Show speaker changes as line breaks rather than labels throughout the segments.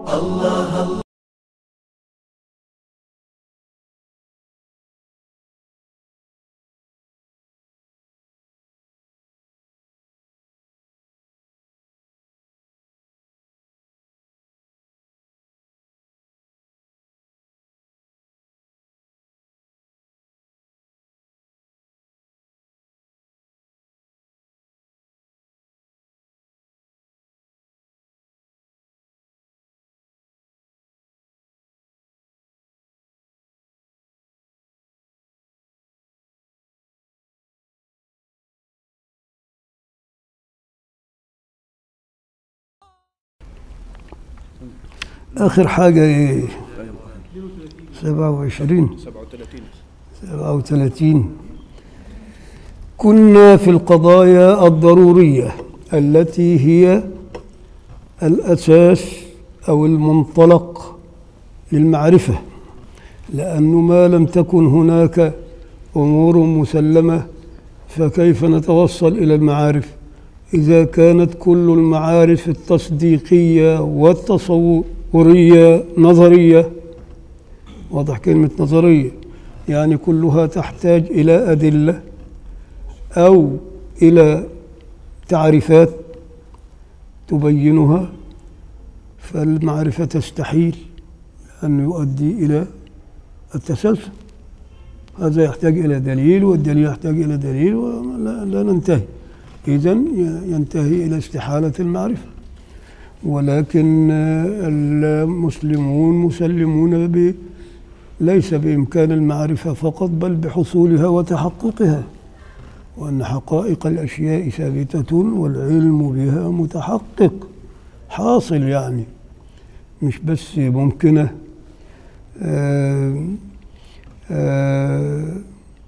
آخر حاجة إيه؟ سبعة وعشرين
37
سبعة وثلاثين كنا في القضايا الضرورية التي هي الأساس أو المنطلق للمعرفة لأنه ما لم تكن هناك أمور مسلمة فكيف نتوصل إلى المعارف إذا كانت كل المعارف التصديقية والتصورية نظرية واضح كلمة نظرية يعني كلها تحتاج إلى أدلة أو إلى تعريفات تبينها فالمعرفة تستحيل أن يؤدي إلى التسلسل هذا يحتاج إلى دليل والدليل يحتاج إلى دليل ولا لا ننتهي إذا ينتهي إلى استحالة المعرفة ولكن المسلمون مسلمون ب ليس بإمكان المعرفة فقط بل بحصولها وتحققها وأن حقائق الأشياء ثابتة والعلم بها متحقق حاصل يعني مش بس ممكنة آه آه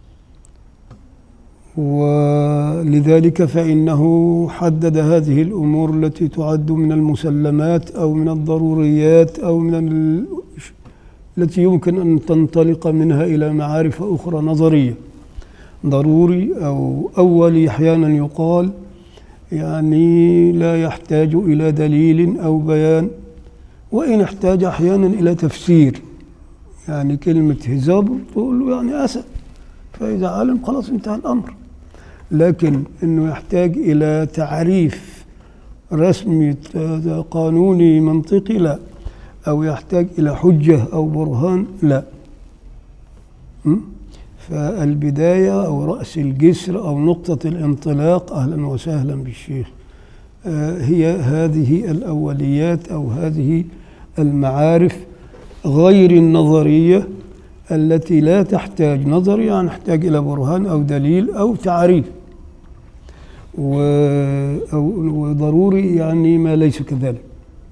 ولذلك فإنه حدد هذه الأمور التي تعد من المسلمات أو من الضروريات أو من ال... التي يمكن أن تنطلق منها إلى معارف أخرى نظرية ضروري أو أولي أحيانا يقال يعني لا يحتاج إلى دليل أو بيان وإن احتاج أحيانا إلى تفسير يعني كلمة هزاب تقول له يعني أسد فإذا علم خلاص انتهى الأمر لكن أنه يحتاج إلى تعريف رسمي قانوني منطقي لا أو يحتاج إلى حجة أو برهان لا م? فالبداية أو رأس الجسر أو نقطة الانطلاق أهلا وسهلا بالشيخ آه هي هذه الأوليات أو هذه المعارف غير النظرية التي لا تحتاج نظري يعني نحتاج إلى برهان أو دليل أو تعريف و أو وضروري يعني ما ليس كذلك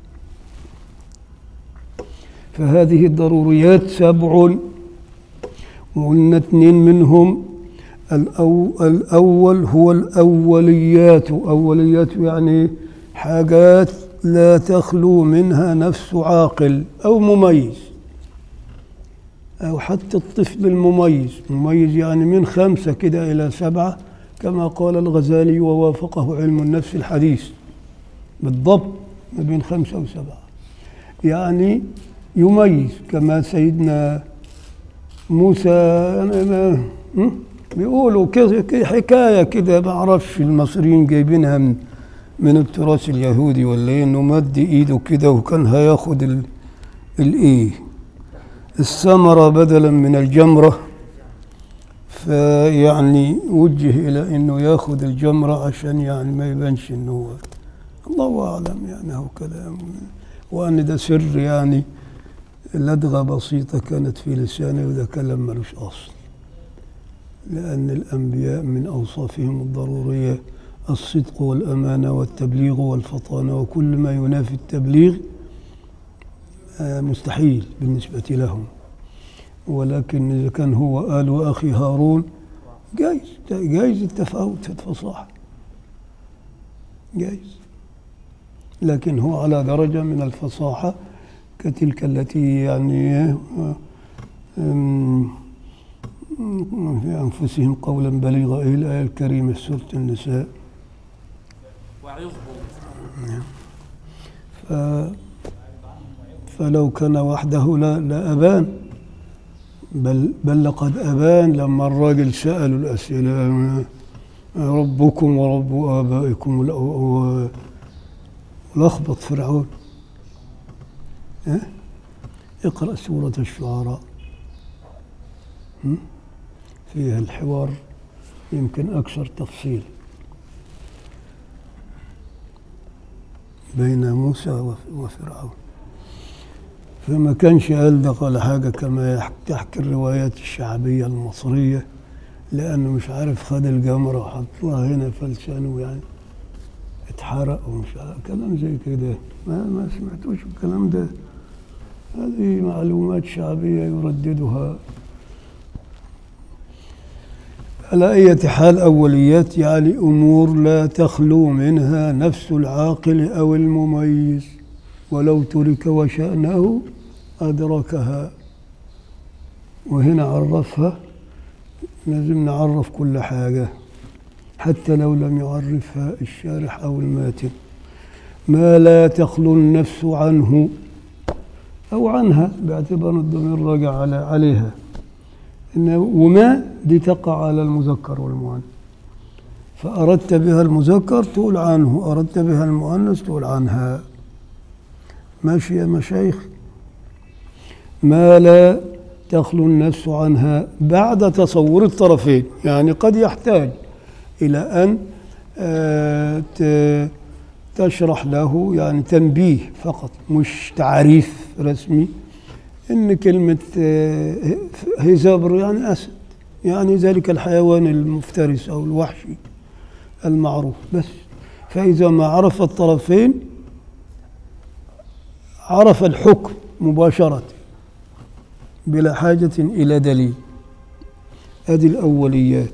فهذه الضروريات سبع وقلنا اثنين منهم الأو الأول هو الأوليات أوليات يعني حاجات لا تخلو منها نفس عاقل أو مميز أو حتى الطفل المميز مميز يعني من خمسة كده إلى سبعة كما قال الغزالي ووافقه علم النفس الحديث بالضبط ما بين خمسة وسبعة يعني يميز كما سيدنا موسى أنا بيقولوا كده حكاية كده ما أعرفش المصريين جايبينها من من التراث اليهودي ولا ايه انه مد ايده كده وكان هياخد الايه الثمرة بدلا من الجمرة فيعني وجه إلى أنه ياخذ الجمرة عشان يعني ما يبانش أنه هو الله أعلم يعني هو كلام وأن ده سر يعني لدغة بسيطة كانت في لسانه وده كلام ملوش أصل لأن الأنبياء من أوصافهم الضرورية الصدق والأمانة والتبليغ والفطانة وكل ما ينافي التبليغ مستحيل بالنسبة لهم ولكن إذا كان هو قال وأخي هارون جايز جايز التفاوت في الفصاحة جايز لكن هو على درجة من الفصاحة كتلك التي يعني في أنفسهم قولا بليغا إلى الآية الكريمة سورة النساء
وعظهم
ف فلو كان وحده لا, لا أبان بل, بل لقد أبان لما الراجل سأل الأسئلة ربكم ورب آبائكم ولخبط فرعون ها؟ اقرأ سورة الشعراء فيها الحوار يمكن أكثر تفصيل بين موسى وفرعون فما كانش ألدق ولا حاجة كما تحكي الروايات الشعبية المصرية لأنه مش عارف خد الجمرة وحطها هنا فلسانه يعني اتحرق ومش عارف كلام زي كده ما ما سمعتوش الكلام ده هذه معلومات شعبية يرددها على أي حال أوليات يعني أمور لا تخلو منها نفس العاقل أو المميز ولو ترك وشأنه أدركها وهنا عرفها لازم نعرف كل حاجة حتى لو لم يعرفها الشارح أو الماتن ما لا تخلو النفس عنه أو عنها باعتبار الضمير راجع على عليها إن وما دي تقع على المذكر والمؤنث فأردت بها المذكر تقول عنه أردت بها المؤنث تقول عنها ماشي يا مشايخ ما لا تخلو النفس عنها بعد تصور الطرفين يعني قد يحتاج إلى أن تشرح له يعني تنبيه فقط مش تعريف رسمي إن كلمة هزابر يعني أسد يعني ذلك الحيوان المفترس أو الوحشي المعروف بس فإذا ما عرف الطرفين عرف الحكم مباشرة بلا حاجة إلى دليل هذه الأوليات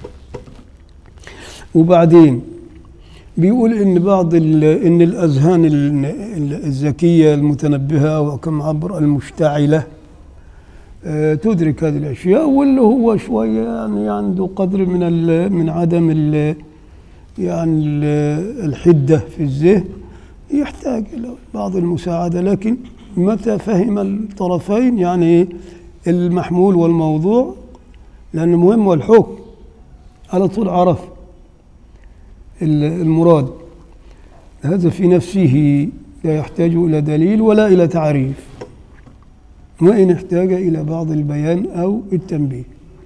وبعدين بيقول ان بعض ان الاذهان الذكيه المتنبهه او كما عبر المشتعله تدرك هذه الاشياء واللي هو شويه يعني عنده قدر من من عدم ال يعني ال الحده في الذهن يحتاج الى بعض المساعده لكن متى فهم الطرفين يعني المحمول والموضوع لان مهم والحكم على طول عرف المراد هذا في نفسه لا يحتاج إلى دليل ولا إلى تعريف وإن احتاج إلى بعض البيان أو التنبيه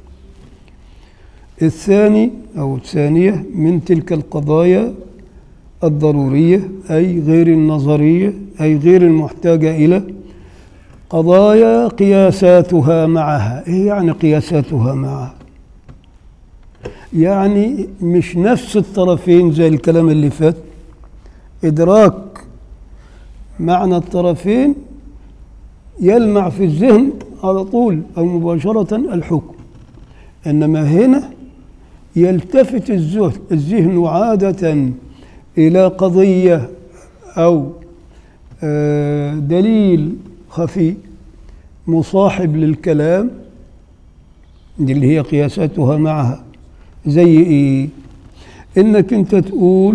الثاني أو الثانية من تلك القضايا الضرورية أي غير النظرية أي غير المحتاجة إلى قضايا قياساتها معها إيه يعني قياساتها معها يعني مش نفس الطرفين زي الكلام اللي فات إدراك معنى الطرفين يلمع في الذهن على طول أو مباشرة الحكم إنما هنا يلتفت الذهن عادة إلى قضية أو دليل خفي مصاحب للكلام دي اللي هي قياساتها معها زي ايه انك انت تقول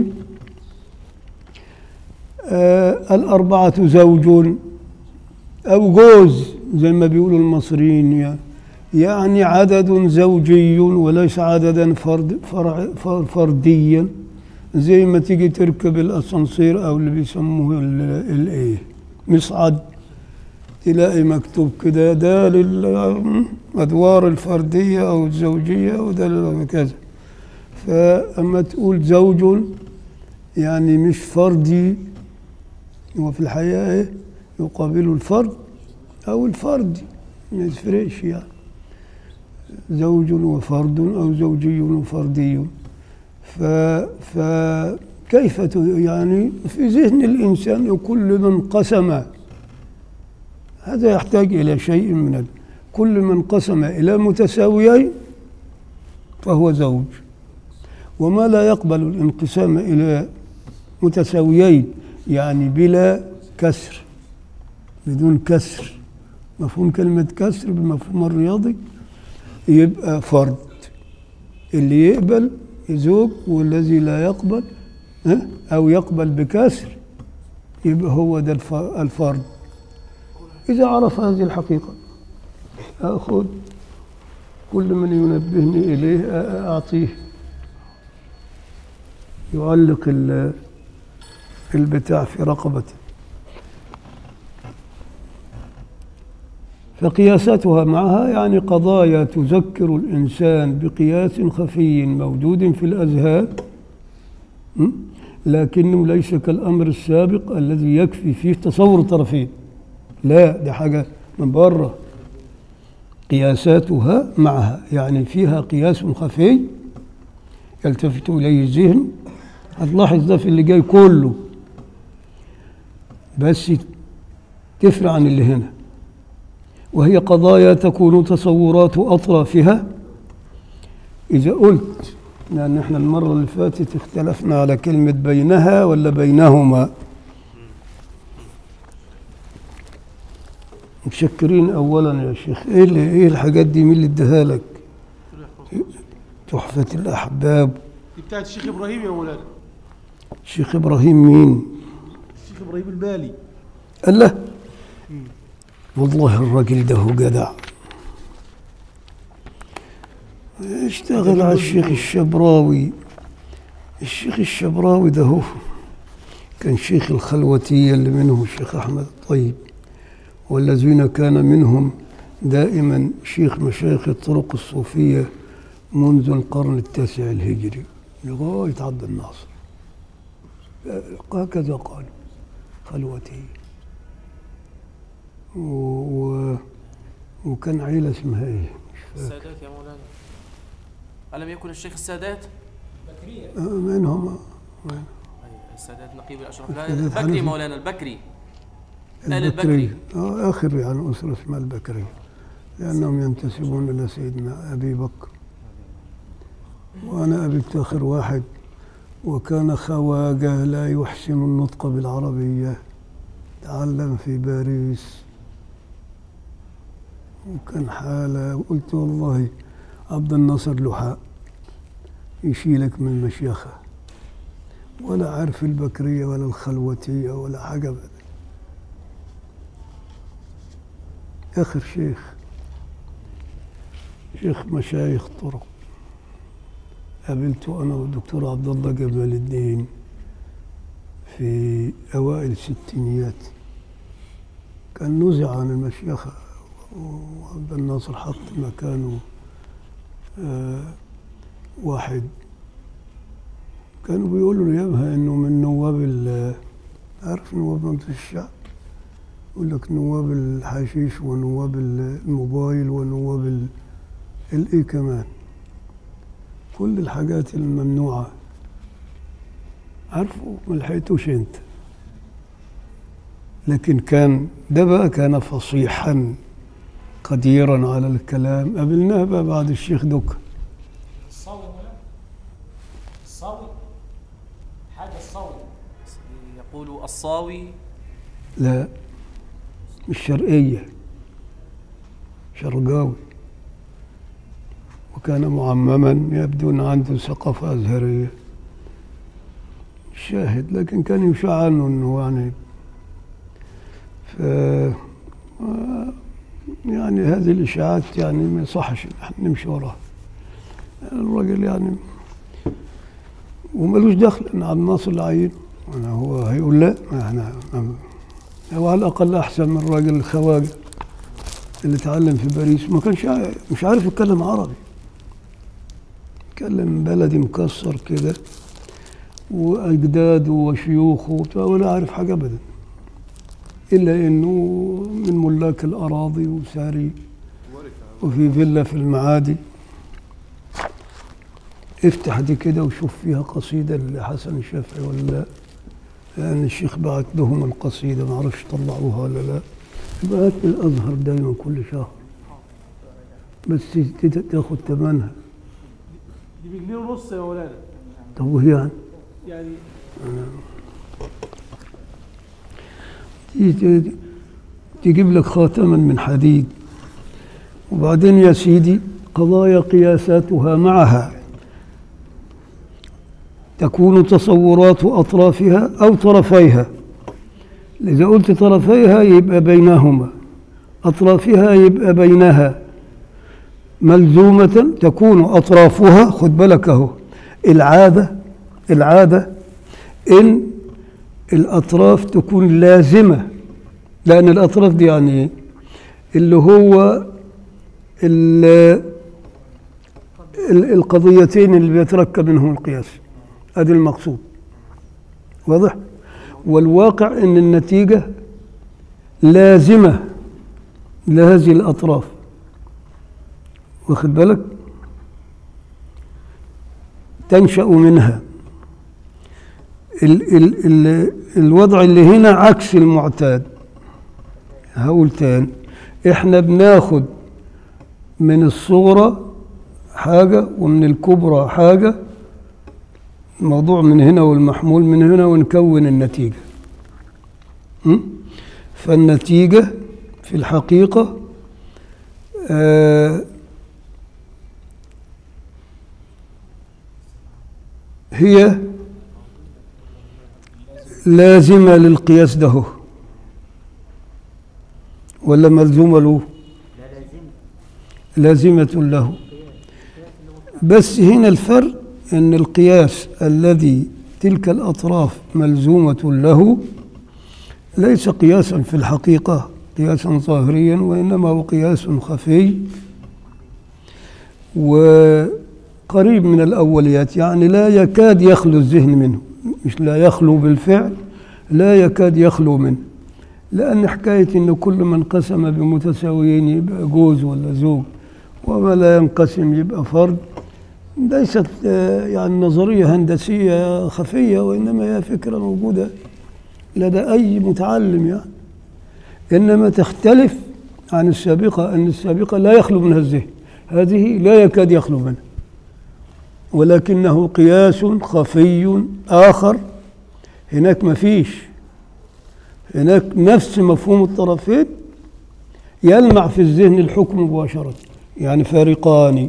آه الاربعه زوج او جوز زي ما بيقولوا المصريين يعني يعني عدد زوجي وليس عددا فرد فرع فرديا زي ما تيجي تركب الاسانسير او اللي بيسموه الايه مصعد تلاقي مكتوب كده ده للأدوار الفردية أو الزوجية وده كذا فأما تقول زوج يعني مش فردي وفي الحقيقة إيه يقابله الفرد أو الفردي ما يفرقش يعني زوج وفرد أو زوجي وفردي ف فكيف يعني في ذهن الإنسان كل من قسم هذا يحتاج إلى شيء من ال... كل من قسم إلى متساويين فهو زوج وما لا يقبل الانقسام إلى متساويين يعني بلا كسر بدون كسر مفهوم كلمة كسر بالمفهوم الرياضي يبقى فرد اللي يقبل زوج والذي لا يقبل أو يقبل بكسر يبقى هو ده الفرد إذا عرف هذه الحقيقة أخذ كل من ينبهني إليه أعطيه يعلق ال- البتاع في رقبته فقياساتها معها يعني قضايا تذكر الإنسان بقياس خفي موجود في الأذهان م? لكنه ليس كالأمر السابق الذي يكفي فيه تصور طرفين لا ده حاجة من بره قياساتها معها يعني فيها قياس خفي يلتفت إليه الذهن هتلاحظ ده في اللي جاي كله بس تفرع عن اللي هنا وهي قضايا تكون تصورات أطرافها إذا قلت لأن احنا المرة اللي فاتت اختلفنا على كلمة بينها ولا بينهما متشكرين أولا يا شيخ إيه اللي إيه الحاجات دي مين اللي اداها لك؟ تحفة الأحباب
دي بتاعت الشيخ ابراهيم يا مولانا
شيخ إبراهيم مين؟
الشيخ ابراهيم البالي
قال له والله الراجل ده هو جدع اشتغل على الشيخ الشبراوي الشيخ الشبراوي ده هو كان شيخ الخلوتية اللي منهم الشيخ أحمد الطيب والذين كان منهم دائما شيخ مشايخ الطرق الصوفية منذ القرن التاسع الهجري لغاية عبد الناصر هكذا قالوا خلوتية و... و... وكان عيلة اسمها ايه؟ مش فاكر
السادات يا مولانا ألم يكن الشيخ السادات؟
آه، منهم آه،
أي السادات نقيب الأشرف لا
السادات
البكري
حنفي.
مولانا البكري آل
البكري
البكري.
آه آخر يعني أسرة اسمها البكري لأنهم ينتسبون إلى سيدنا أبي بكر وأنا قابلت آخر واحد وكان خواجة لا يحسن النطق بالعربية تعلم في باريس وكان حالة وقلت والله عبد الناصر لحاء يشيلك من المشيخة ولا عارف البكرية ولا الخلوتية ولا حاجة أبدا آخر شيخ شيخ مشايخ طرق قابلته أنا والدكتور عبد الله جمال الدين في أوائل الستينيات كان نزع عن المشيخة وعبد الناصر حط مكانه آه واحد كانوا بيقولوا ليامها انه من نواب ال- عارف نواب مجلس الشعب يقول لك نواب الحشيش ونواب الموبايل ونواب ال- الايه كمان كل الحاجات الممنوعة عارفه ما لحقتوش انت لكن كان ده بقى كان فصيحا قديرا على الكلام قابلناه بقى بعد الشيخ دكا
الصاوي يا مولانا الصاوي حاجة الصاوي
يقول الصاوي
لا مش شرقية شرقاوي وكان معمما يبدو أن عنده ثقافة أزهرية شاهد لكن كان يشاع عنه أنه يعني ف آه، يعني هذه الإشاعات يعني ما يصحش إن احنا نمشي وراها الراجل يعني وملوش دخل ان عبد الناصر اللي عينه أنا هو هيقول لا ما احنا هو على الاقل احسن من الراجل الخواجه اللي اتعلم في باريس ما كانش عا- مش عارف يتكلم عربي يتكلم بلدي مكسر كده واجداده وشيوخه وبتاع ولا عارف حاجه ابدا الا انه من ملاك الاراضي وساري وفي فيلا في المعادي افتح دي كده وشوف فيها قصيدة لحسن الشافعي ولا لا لأن الشيخ بعت لهم القصيدة ما اعرفش طلعوها ولا لا يبقى هات من الأزهر دايما كل شهر بس ت- تاخد ثمنها
دي بجنيه ونص يا مولانا
طب وهي يعني
يعني
تيجي ت- تجيب لك خاتما من حديد وبعدين يا سيدي قضايا قياساتها معها تكون تصورات أطرافها أو طرفيها إذا قلت طرفيها يبقى بينهما أطرافها يبقى بينها ملزومة تكون أطرافها خد بالك أهو العادة العادة إن الأطراف تكون لازمة لأن الأطراف دي يعني إيه؟ اللي هو ال- ال- القضيتين اللي بيتركب منهم القياس هذا المقصود واضح والواقع ان النتيجة لازمة لهذه الأطراف واخد بالك تنشأ منها ال ال ال الوضع اللي هنا عكس المعتاد هقول تاني احنا بناخد من الصغرى حاجة ومن الكبرى حاجة الموضوع من هنا والمحمول من هنا ونكون النتيجة م? فالنتيجة في الحقيقة آه هي لازمة للقياس ده ولا ملزومة له لازمة له بس هنا الفرق ان القياس الذي تلك الاطراف ملزومه له ليس قياسا في الحقيقه قياسا ظاهريا وانما هو قياس خفي وقريب من الاوليات يعني لا يكاد يخلو الذهن منه مش لا يخلو بالفعل لا يكاد يخلو منه لان حكايه ان كل من قسم بمتساويين يبقى جوز ولا زوج وما لا ينقسم يبقى فرد ليست آه، يعني نظرية هندسية خفية وإنما هي فكرة موجودة لدى أي متعلم يعني إنما تختلف عن السابقة أن السابقة لا يخلو منها الذهن هذه لا يكاد يخلو منها ولكنه قياس خفي آخر هناك ما فيش هناك نفس مفهوم الطرفين يلمع في الذهن الحكم مباشرة يعني فارقان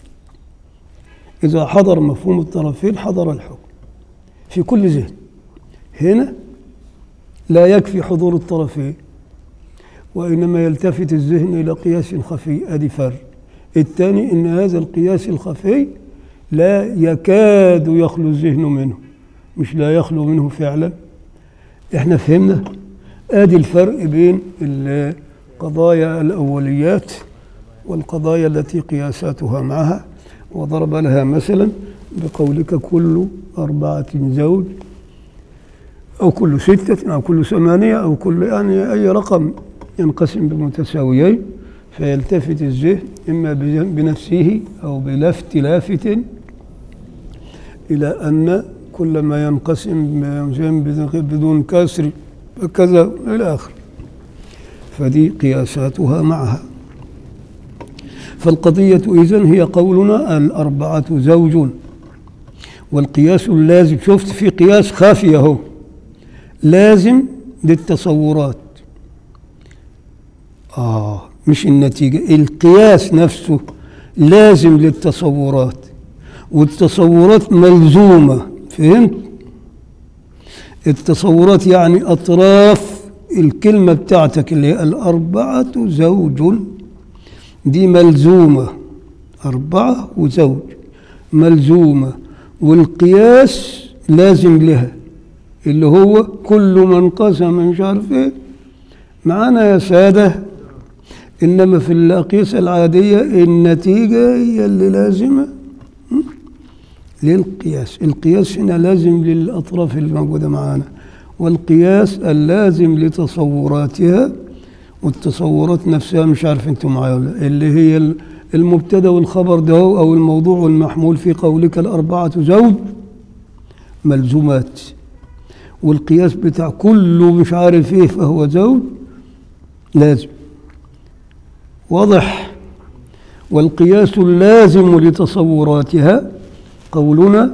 إذا حضر مفهوم الطرفين حضر الحكم في كل ذهن هنا لا يكفي حضور الطرفين وإنما يلتفت الذهن إلى قياس خفي أدي فرق الثاني إن هذا القياس الخفي لا يكاد يخلو الذهن منه مش لا يخلو منه فعلا احنا فهمنا ادي الفرق بين القضايا الاوليات والقضايا التي قياساتها معها وضرب لها مثلا بقولك كل أربعة زوج أو كل ستة أو كل ثمانية أو كل يعني أي رقم ينقسم بمتساويين فيلتفت الذهن إما بنفسه أو بلا اختلافت إلى أن كل ما ينقسم بدون كسر كذا إلى آخره فدي قياساتها معها فالقضية إذن هي قولنا الأربعة زوج والقياس اللازم شفت في قياس خافي أهو لازم للتصورات آه مش النتيجة القياس نفسه لازم للتصورات والتصورات ملزومة فهمت؟ التصورات يعني أطراف الكلمة بتاعتك اللي هي الأربعة زوج دي ملزومة أربعة وزوج ملزومة والقياس لازم لها اللي هو كل من قسم مش عارف ايه معانا يا سادة إنما في الأقيسة العادية النتيجة هي اللي لازمة م? للقياس القياس هنا لازم للأطراف الموجودة معانا والقياس اللازم لتصوراتها والتصورات نفسها مش عارف انتم معايا ولا لا، اللي هي المبتدا والخبر ده هو او الموضوع والمحمول في قولك الاربعه زوج ملزومات والقياس بتاع كله مش عارف ايه فهو زوج لازم واضح والقياس اللازم لتصوراتها قولنا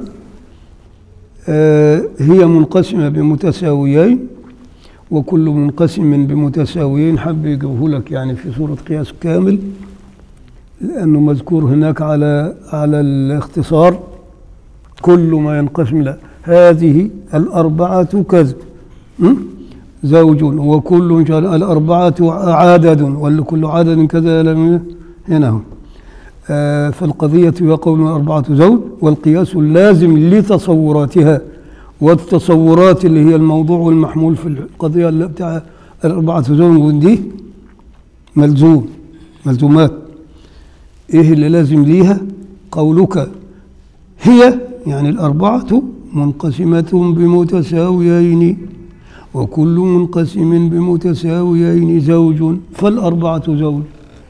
آه هي منقسمه بمتساويين وكل منقسم بمتساويين حب يجيبه لك يعني في صورة قياس كامل لأنه مذكور هناك على على الاختصار كل ما ينقسم لا هذه الأربعة كذا م? زوج وكل جل- الأربعة عدد وكل عدد كذا لم- هنا هو آه، فالقضية يقول الأربعة زوج والقياس اللازم لتصوراتها والتصورات اللي هي الموضوع والمحمول في القضية اللي بتاع الأربعة زوج دي ملزوم ملزومات إيه اللي لازم ليها قولك هي يعني الأربعة منقسمة بمتساويين وكل منقسم بمتساويين زوج فالأربعة زوج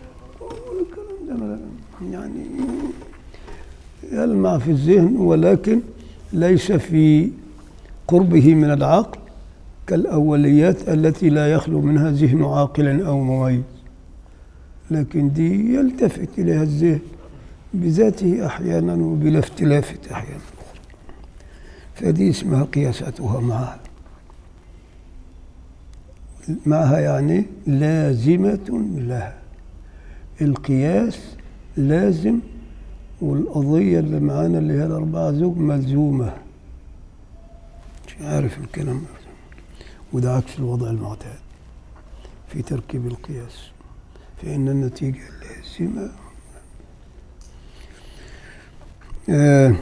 يعني يلمع في الذهن ولكن ليس في قربه من العقل كالأوليات التي لا يخلو منها ذهن عاقل أو مميز لكن دي يلتفت إليها الذهن بذاته أحيانا وبلا اختلاف أحيانا فدي اسمها قياساتها معها معها يعني لازمة لها القياس لازم والقضية اللي معانا اللي هي الأربعة زوج ملزومة مش عارف الكلام ده. وده عكس الوضع المعتاد في تركيب القياس فإن النتيجة لازمة آه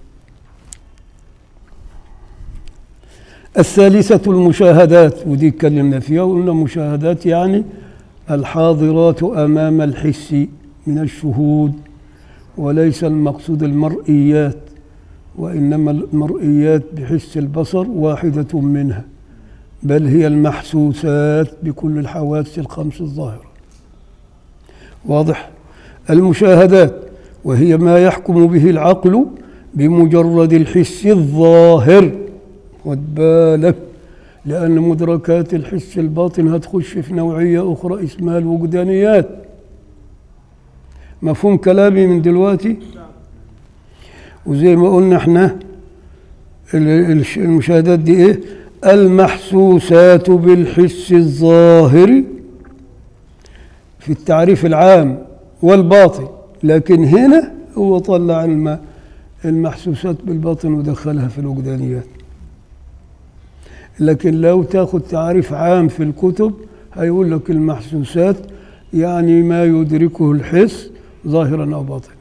الثالثة المشاهدات ودي اتكلمنا فيها وقلنا مشاهدات يعني الحاضرات أمام الحس من الشهود وليس المقصود المرئيات وإنما المرئيات بحس البصر واحدة منها بل هي المحسوسات بكل الحواس الخمس الظاهرة واضح المشاهدات وهي ما يحكم به العقل بمجرد الحس الظاهر خد بالك لأن مدركات الحس الباطن هتخش في نوعية أخرى اسمها الوجدانيات مفهوم كلامي من دلوقتي وزي ما قلنا احنا ال- الش- المشاهدات دي ايه المحسوسات بالحس الظاهر في التعريف العام والباطن لكن هنا هو طلع الم- المحسوسات بالباطن ودخلها في الوجدانيات لكن لو تاخد تعريف عام في الكتب هيقول لك المحسوسات يعني ما يدركه الحس ظاهرا او باطنا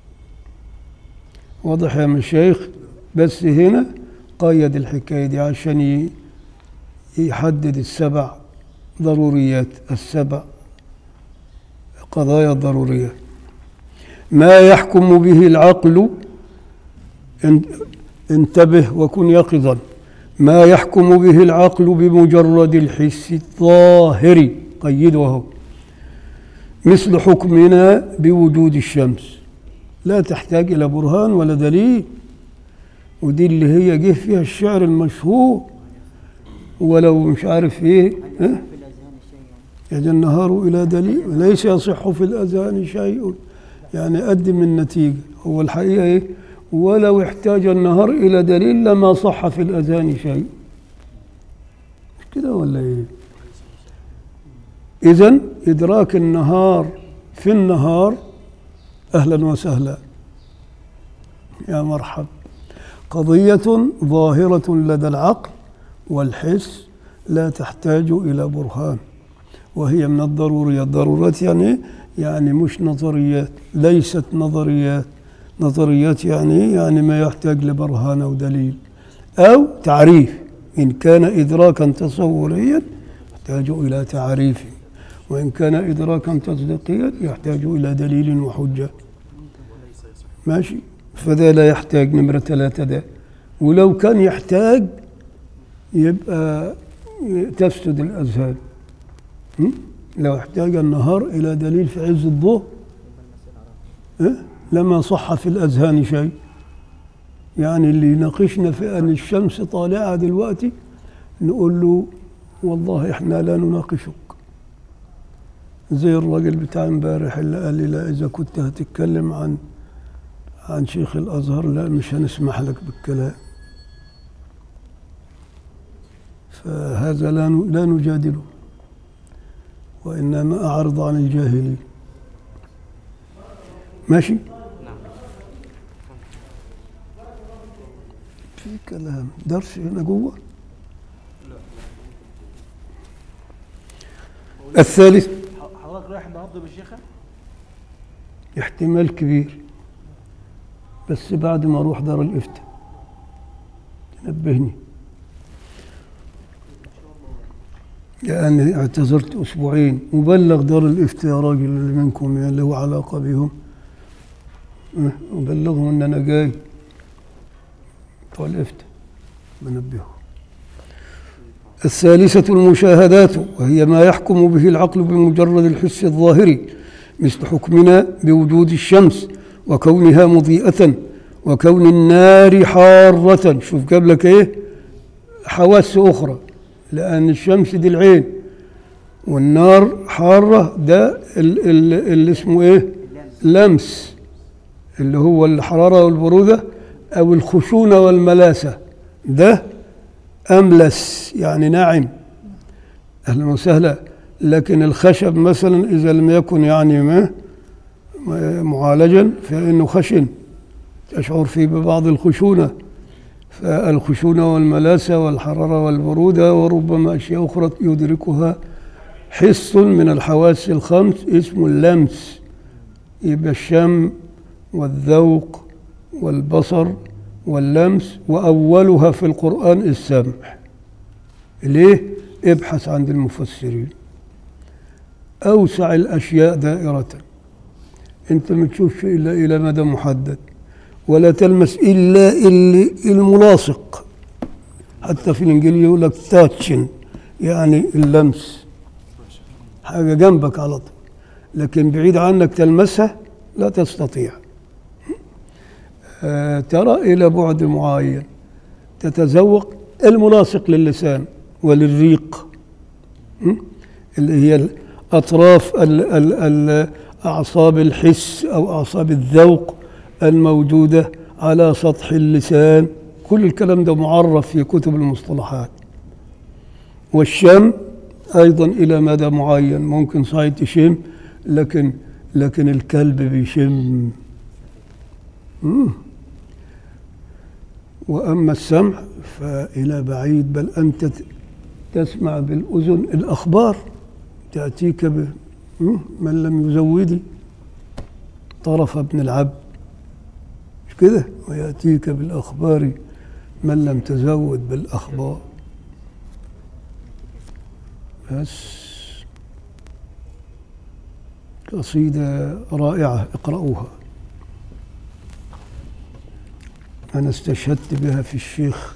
واضح يا مشايخ بس هنا قيد الحكايه دي عشان ي- يحدد السبع ضروريات السبع قضايا ضروريه ما يحكم به العقل ان- انتبه وكن يقظا ما يحكم به العقل بمجرد الحس الظاهر قيده اهو مثل حكمنا بوجود الشمس لا تحتاج إلى برهان ولا دليل ودي اللي هي جه فيها الشعر المشهور ولو مش عارف ايه ها؟ يجي النهار إلى دليل ليس يصح في الأذهان شيء يعني قدم النتيجة هو الحقيقة ايه ولو احتاج النهار إلى دليل لما صح في الأذهان شيء مش كده ولا ايه إذا إدراك النهار في النهار أهلا وسهلا يا مرحب قضية ظاهرة لدى العقل والحس لا تحتاج إلى برهان وهي من الضروريات ضرورات يعني إيه؟ يعني مش نظريات ليست نظريات نظريات يعني إيه؟ يعني ما يحتاج لبرهان أو دليل أو تعريف إن كان إدراكا تصوريا يحتاج إلى تعريف وإن كان إدراكا تصديقيا يحتاج إلى دليل وحجة ماشي فذا لا يحتاج نمرة ثلاثة ده ولو كان يحتاج يبقى تفسد الأذهان م? لو احتاج النهار إلى دليل في عز الضوء إيه؟ لما صح في الأذهان شيء يعني اللي يناقشنا في أن الشمس طالعة دلوقتي نقول له والله احنا لا نناقشك زي الراجل بتاع امبارح اللي قال لي لا اذا كنت هتتكلم عن عن شيخ الازهر لا مش هنسمح لك بالكلام فهذا لا ن- لا نجادله وانما اعرض عن الجاهلين ماشي في كلام درس هنا جوه الثالث
حضرتك رايح النهارده بالشيخه
احتمال كبير بس بعد ما اروح دار الافتاء تنبهني لأني اعتذرت أسبوعين وبلغ دار الإفتاء يا راجل اللي منكم يعني اللي هو علاقة بهم أه، وبلغهم إن أنا جاي بتوع الإفتاء بنبههم الثالثة المشاهدات وهي ما يحكم به العقل بمجرد الحس الظاهري مثل حكمنا بوجود الشمس وكونها مضيئة وكون النار حارة شوف جاب لك ايه حواس أخرى لأن الشمس دي العين والنار حارة ده ال- ال- اللي اسمه ايه لمس اللي هو الحرارة والبرودة أو الخشونة والملاسة ده أملس يعني ناعم أهلا وسهلا لكن الخشب مثلا إذا لم يكن يعني ما ما- معالجا فإنه خشن تشعر فيه ببعض الخشونة فالخشونة والملاسة والحرارة والبرودة وربما أشياء أخرى يدركها حس من الحواس الخمس اسمه اللمس يبقى الشم والذوق والبصر واللمس وأولها في القرآن السمع ليه؟ ابحث عند المفسرين أوسع الأشياء دائرة أنت ما تشوفش إلا إلى مدى محدد ولا تلمس إلا اللي الملاصق حتى في الإنجيل يقول لك تاتشن يعني اللمس حاجة جنبك على طول لكن بعيد عنك تلمسها لا تستطيع آه، ترى إلى بعد معين تتذوق الملاصق للسان وللريق م? اللي هي أطراف ال- ال- ال- أعصاب الحس أو أعصاب الذوق الموجودة على سطح اللسان كل الكلام ده معرف في كتب المصطلحات والشم أيضا إلى مدى معين ممكن صحيح تشم لكن لكن الكلب بيشم مم. وأما السمع فإلى بعيد بل أنت ت- تسمع بالأذن الأخبار تأتيك ب مم. من لم يزودي طرف ابن العبد مش كده ويأتيك بالأخبار من لم تزود بالأخبار بس قصيدة رائعة اقرأوها أنا استشهدت بها في الشيخ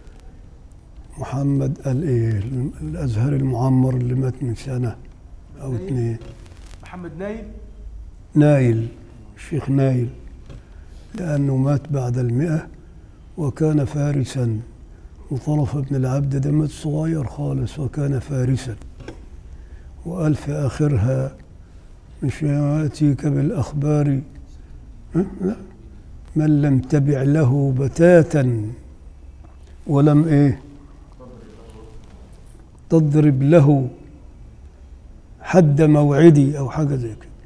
محمد الإيه الأزهر المعمر اللي مات من سنة أو اثنين
محمد نايل
نايل الشيخ نايل لأنه مات بعد المئة وكان فارسا وطرف ابن العبد ده مات صغير خالص وكان فارسا وقال في آخرها مش يأتيك بالأخبار ها؟ لا من لم تبع له بتاتا ولم إيه تضرب له حد موعدي أو حاجة زي كده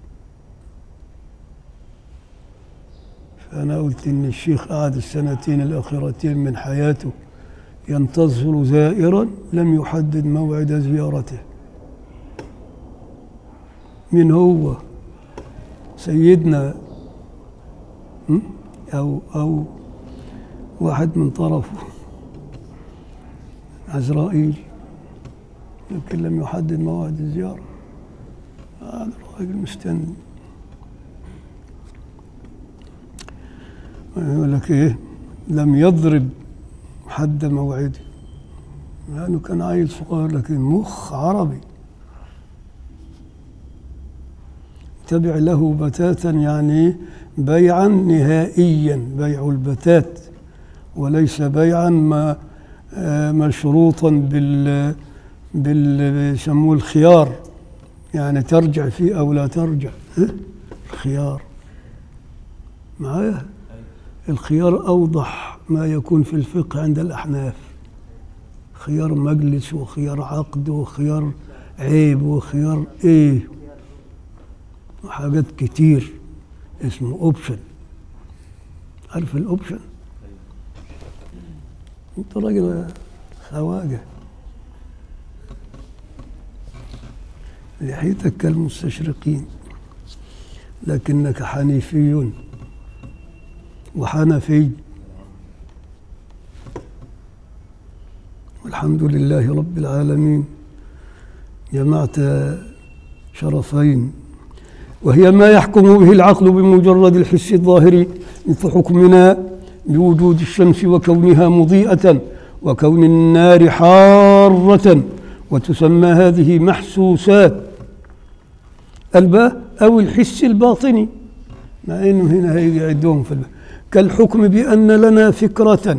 فأنا قلت إن الشيخ قعد السنتين الأخيرتين من حياته ينتظر زائرا لم يحدد موعد زيارته من هو سيدنا م? أو أو واحد من طرفه عزرائيل لكن لم يحدد موعد الزيارة هذا الراجل مستني يقول لك ايه لم يضرب حد موعده لانه كان عيل صغير لكن مخ عربي تبع له بتاتا يعني بيعا نهائيا بيع البتات وليس بيعا ما آه، مشروطا بال بال بيسموه الخيار يعني ترجع فيه او لا ترجع إيه؟ الخيار معايا الخيار أوضح ما يكون في الفقه عند الأحناف خيار مجلس وخيار عقد وخيار عيب وخيار إيه وحاجات كتير اسمه أوبشن عارف الأوبشن أنت راجل خواجة لحيتك كالمستشرقين لكنك حنيفي وحنفي والحمد لله رب العالمين جمعت شرفين وهي ما يحكم به العقل بمجرد الحس الظاهري مثل حكمنا بوجود الشمس وكونها مضيئة وكون النار حارة وتسمى هذه محسوسات الباء أو الحس الباطني مع أنه هنا هيجي عندهم في الباء كالحكم بأن لنا فكرة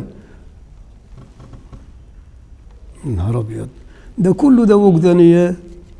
نهار أبيض ده كله ده وجدانيات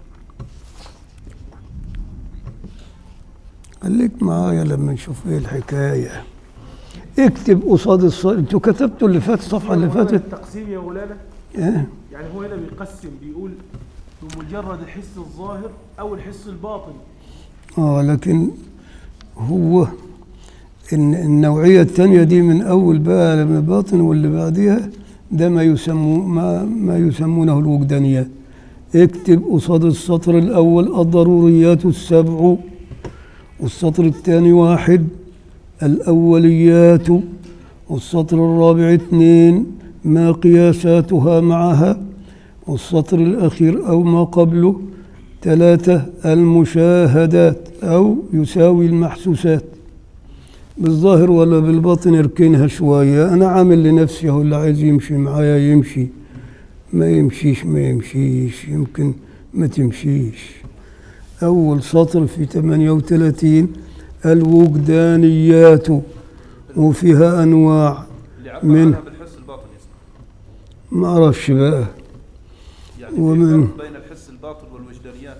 خليك معايا لما نشوف ايه الحكايه اكتب قصاد الص... انتوا كتبتوا اللي فات الصفحه اللي فاتت
التقسيم يا مولانا
ايه
يعني هو هنا بيقسم بيقول بمجرد الحس الظاهر او الحس الباطن
اه لكن هو إن النوعية الثانية دي من أول بقى من الباطن واللي بعديها ده ما يسمو ما, ما يسمونه الوجدانيات اكتب قصاد السطر الأول الضروريات السبع والسطر الثاني واحد الأوليات والسطر الرابع اثنين ما قياساتها معها والسطر الأخير أو ما قبله ثلاثة المشاهدات أو يساوي المحسوسات بالظاهر ولا بالباطن اركنها شوية أنا عامل لنفسي هو اللي عايز يمشي معايا يمشي ما يمشيش ما يمشيش يمكن ما تمشيش أول سطر في 38 الوجدانيات وفيها أنواع
اللي عبر
من-
عنها بالحس الباطني اسمه
ما أعرفش بقى
يعني في
ومن-
فرق بين الحس الباطن والوجدانيات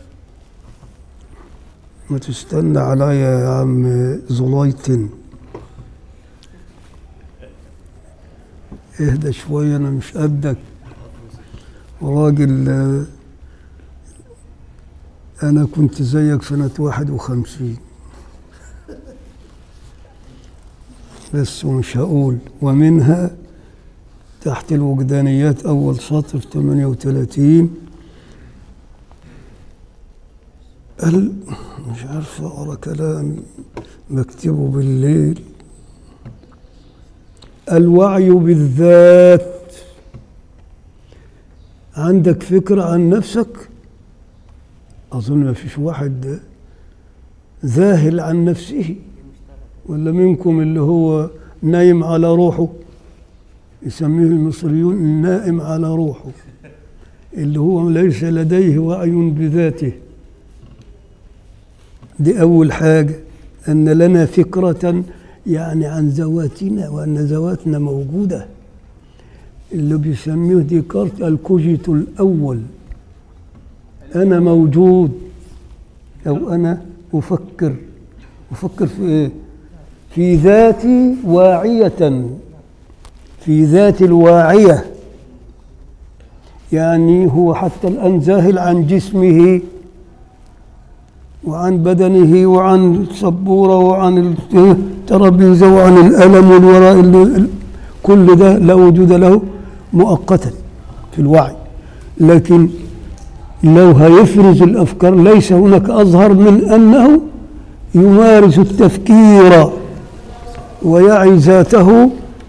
ما تستنى عليا يا عم زلايتن اهدى شوية أنا مش قدك راجل آه، أنا كنت زيك سنة واحد وخمسين بس ومش هقول ومنها تحت الوجدانيات أول سطر في 38 قال مش عارف اقرا كلام بكتبه بالليل الوعي بالذات عندك فكرة عن نفسك أظن ما فيش واحد ذاهل عن نفسه ولا منكم اللي هو نايم على روحه يسميه المصريون النائم على روحه اللي هو ليس لديه وعي بذاته دي أول حاجة أن لنا فكرة يعني عن ذواتنا وأن ذواتنا موجودة اللي بيسميه ديكارت الكوجيت الأول أنا موجود أو أنا أفكر أفكر في إيه؟ في ذاتي واعية في ذات الواعية يعني هو حتى الآن ذاهل عن جسمه وعن بدنه وعن السبورة وعن الترابيزة وعن الألم والوراء ال- كل ده لا وجود له مؤقتا في الوعي لكن لو هيفرز الأفكار ليس هناك أظهر من أنه يمارس التفكير ويعي ذاته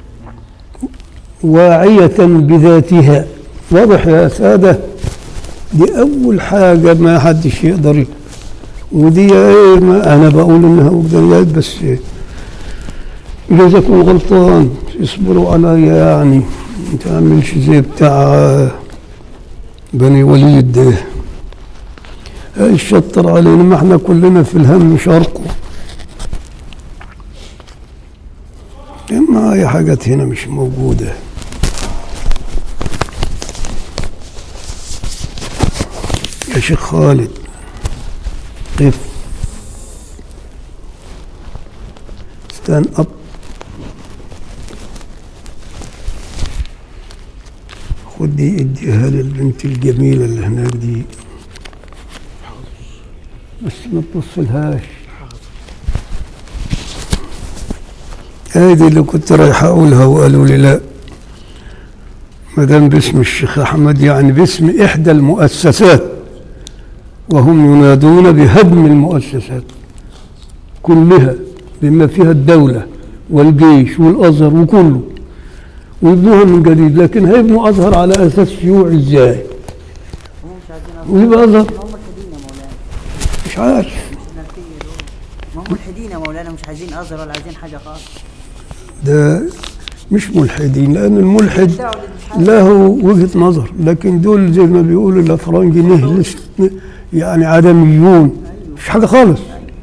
واعية بذاتها واضح يا سادة دي أول حاجة ما حدش يقدر ي- ودي ايه ما انا بقول انها وجدانيات بس جوزكم غلطان اصبروا عليا يعني ما تعملش زي بتاع بني وليد ده الشطر علينا ما احنا كلنا في الهم شرقه اما اي حاجات هنا مش موجوده يا شيخ خالد قف ستاند اب خد دي اديها للبنت الجميلة اللي هناك دي بس ما تبصلهاش هذه اللي كنت رايح اقولها وقالوا لي لا ما دام باسم الشيخ احمد يعني باسم احدى المؤسسات وهم ينادون بهدم المؤسسات كلها بما فيها الدولة والجيش والأزهر وكله ويبنوها من جديد لكن هيبنوا أزهر على أساس شيوعي ازاي
هم مش عايزين أصلاً.
ويبقى أزهر
هم ملحدين يا مولانا
مش عارف
النرفية دول ما هم ملحدين يا مولانا مش عايزين أزهر ولا عايزين حاجة خالص
ده مش ملحدين لأن الملحد
بتاعوا الالحاد.
له وجهة نظر لكن دول زي ما بيقولوا الأفرنج نهلس يعني عدميون مش حاجة خالص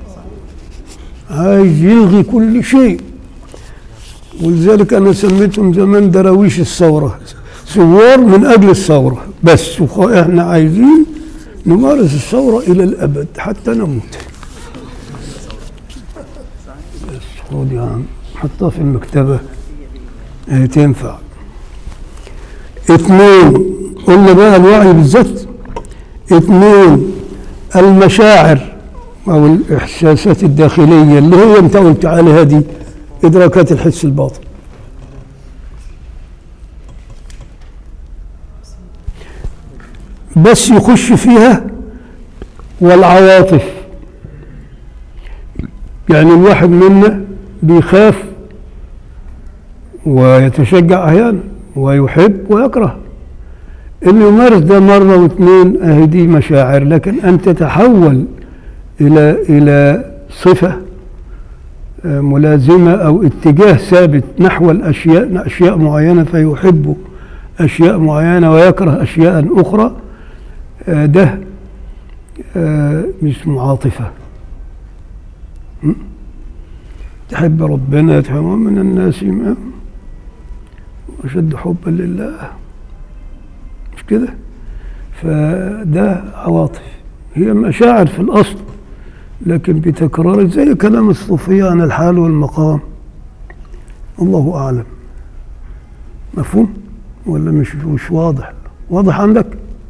عايز يلغي كل شيء ولذلك أنا سميتهم زمان دراويش الثورة ثوار من أجل الثورة بس وخ- إحنا عايزين نمارس الثورة إلى الأبد حتى نموت بس خد يا عم حطها في المكتبة هي تنفع اثنين قلنا بقى الوعي بالذات اثنين المشاعر او الاحساسات الداخليه اللي هي انت قلت عليها دي ادراكات الحس الباطن بس يخش فيها والعواطف يعني الواحد منا بيخاف ويتشجع احيانا ويحب ويكره اللي يمارس ده مره واثنين اهي دي مشاعر لكن ان تتحول الى الى صفه آه، ملازمه او اتجاه ثابت نحو الاشياء اشياء معينه فيحب اشياء معينه ويكره اشياء اخرى آه، ده آه، اسمه عاطفه م? تحب ربنا تحب من الناس ما أشد حبا لله مش كده فده عواطف هي مشاعر في الأصل لكن بتكرار زي كلام الصوفية عن الحال والمقام الله أعلم مفهوم ولا مش مش واضح واضح عندك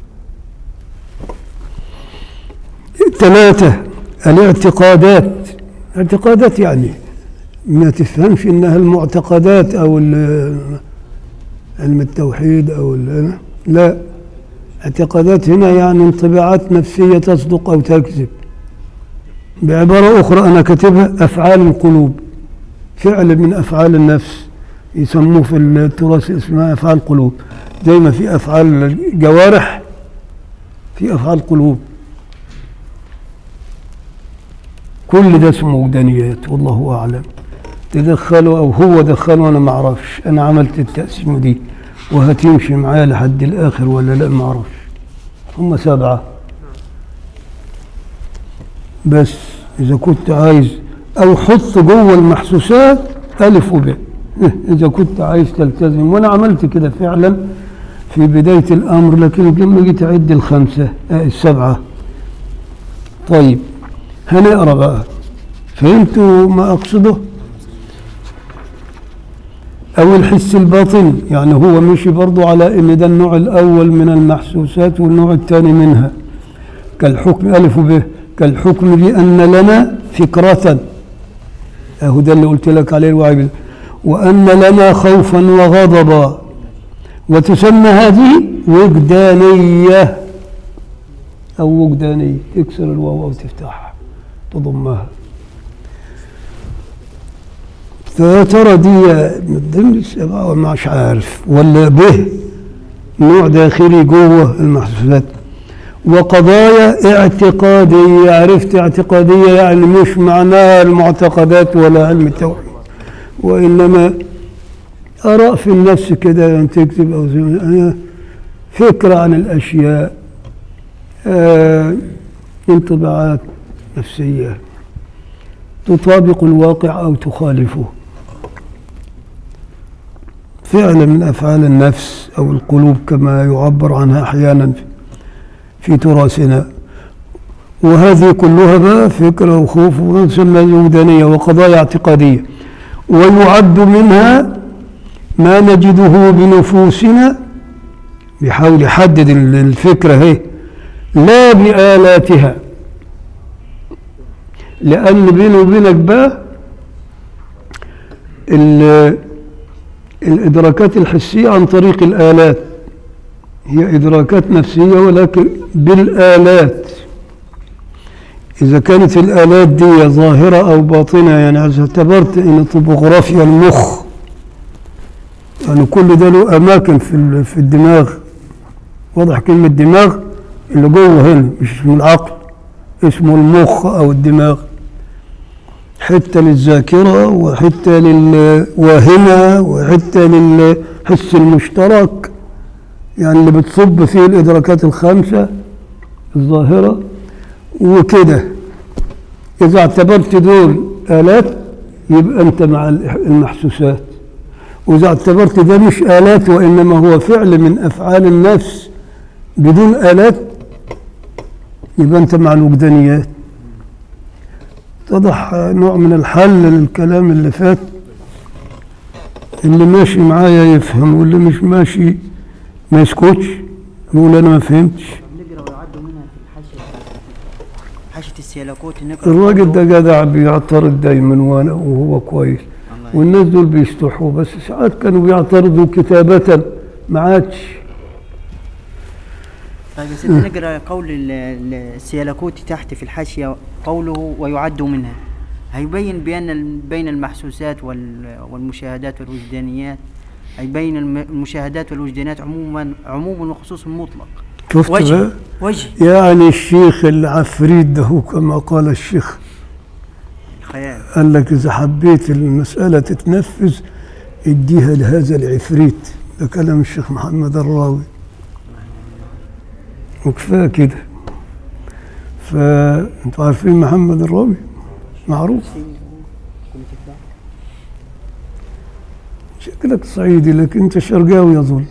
ثلاثة الاعتقادات اعتقادات يعني ما تفهمش انها المعتقدات او ال- علم التوحيد او ال- لا اعتقادات هنا يعني انطباعات نفسيه تصدق او تكذب بعباره اخرى انا كاتبها افعال القلوب فعل من افعال النفس يسموه في التراث اسمها افعال قلوب زي ما في افعال الجوارح في افعال قلوب كل ده اسمه وجدانيات والله اعلم تدخلوا او هو دخله انا ما اعرفش انا عملت التقسيمه دي وهتمشي معايا لحد الاخر ولا لا ما اعرفش هم سبعه بس اذا كنت عايز او حط جوه المحسوسات الف وب اذا كنت عايز تلتزم وانا عملت كده فعلا في بدايه الامر لكن لما جيت اعد الخمسه آه السبعه طيب هنقرا بقى فهمتوا ما اقصده او الحس الباطني يعني هو مشي برضو على ان ده النوع الاول من المحسوسات والنوع الثاني منها كالحكم الف وب كالحكم بان لنا فكره اهو ده اللي قلت لك عليه الوعي بال- وان لنا خوفا وغضبا وتسمى هذه وجدانيه او وجدانيه تكسر الواو او تفتحها تضمها فيا ترى دي من ضمن السبعة ولا مش عارف ولا به نوع داخلي جوه المحسوسات وقضايا اعتقادية عرفت اعتقادية يعني مش معناها المعتقدات ولا علم التوحيد وإنما آراء في النفس كده أن تكتب أو زي ما- فكرة عن الأشياء آه انطباعات نفسية تطابق الواقع أو تخالفه فعل من أفعال النفس أو القلوب كما يعبر عنها أحيانا في- في تراثنا وهذه كلها بقى فكرة وخوف وتسمى الوجدانية وقضايا اعتقادية ويعد منها ما نجده بنفوسنا بيحاول يحدد ال- الفكرة هي لا بآلاتها لأن بيني وبينك بقى ال- الإدراكات الحسية عن طريق الآلات هي إدراكات نفسية ولكن بالآلات إذا كانت الآلات دي ظاهرة أو باطنة يعني إذا اعتبرت إن طبوغرافيا المخ يعني كل ده له أماكن في ال- في الدماغ واضح كلمة دماغ اللي جوه هنا مش اسمه العقل اسمه المخ أو الدماغ حتة للذاكرة وحتة للواهمة وحتة للحس المشترك يعني اللي بتصب فيه الإدراكات الخمسة الظاهرة وكده إذا اعتبرت دول آلات يبقى أنت مع المحسوسات وإذا اعتبرت ده مش آلات وإنما هو فعل من أفعال النفس بدون آلات يبقى أنت مع الوجدانيات اتضح نوع من الحل للكلام اللي فات اللي ماشي معايا يفهم واللي مش ماشي ما يسكتش يقول أنا ما فهمتش
نقرا ويعدوا منها في الحاشيه حاشيه السيلاكوت نقرا
الراجل ده جدع بيعترض دايما وانا وهو كويس
الله
والناس دول بيستحوا بس ساعات كانوا بيعترضوا كتابة ما عادش
طيب يا سيدي نقرا قول ال- ال- السيلاكوتي تحت في الحاشيه قوله ويعد منها هيبين بان ال- بين المحسوسات وال- والمشاهدات والوجدانيات هيبين الم- المشاهدات والوجدانيات عموما عموما وخصوص مطلق
شفت
وجه
بقى
وجه
يعني الشيخ العفريت ده هو كما قال الشيخ
خيال
قال لك إذا حبيت المسألة تتنفذ اديها لهذا العفريت ده كلام الشيخ محمد الراوي وكفاية كده فانتوا عارفين محمد الراوي معروف شكلك صعيدي لكن انت شرقاوي اظن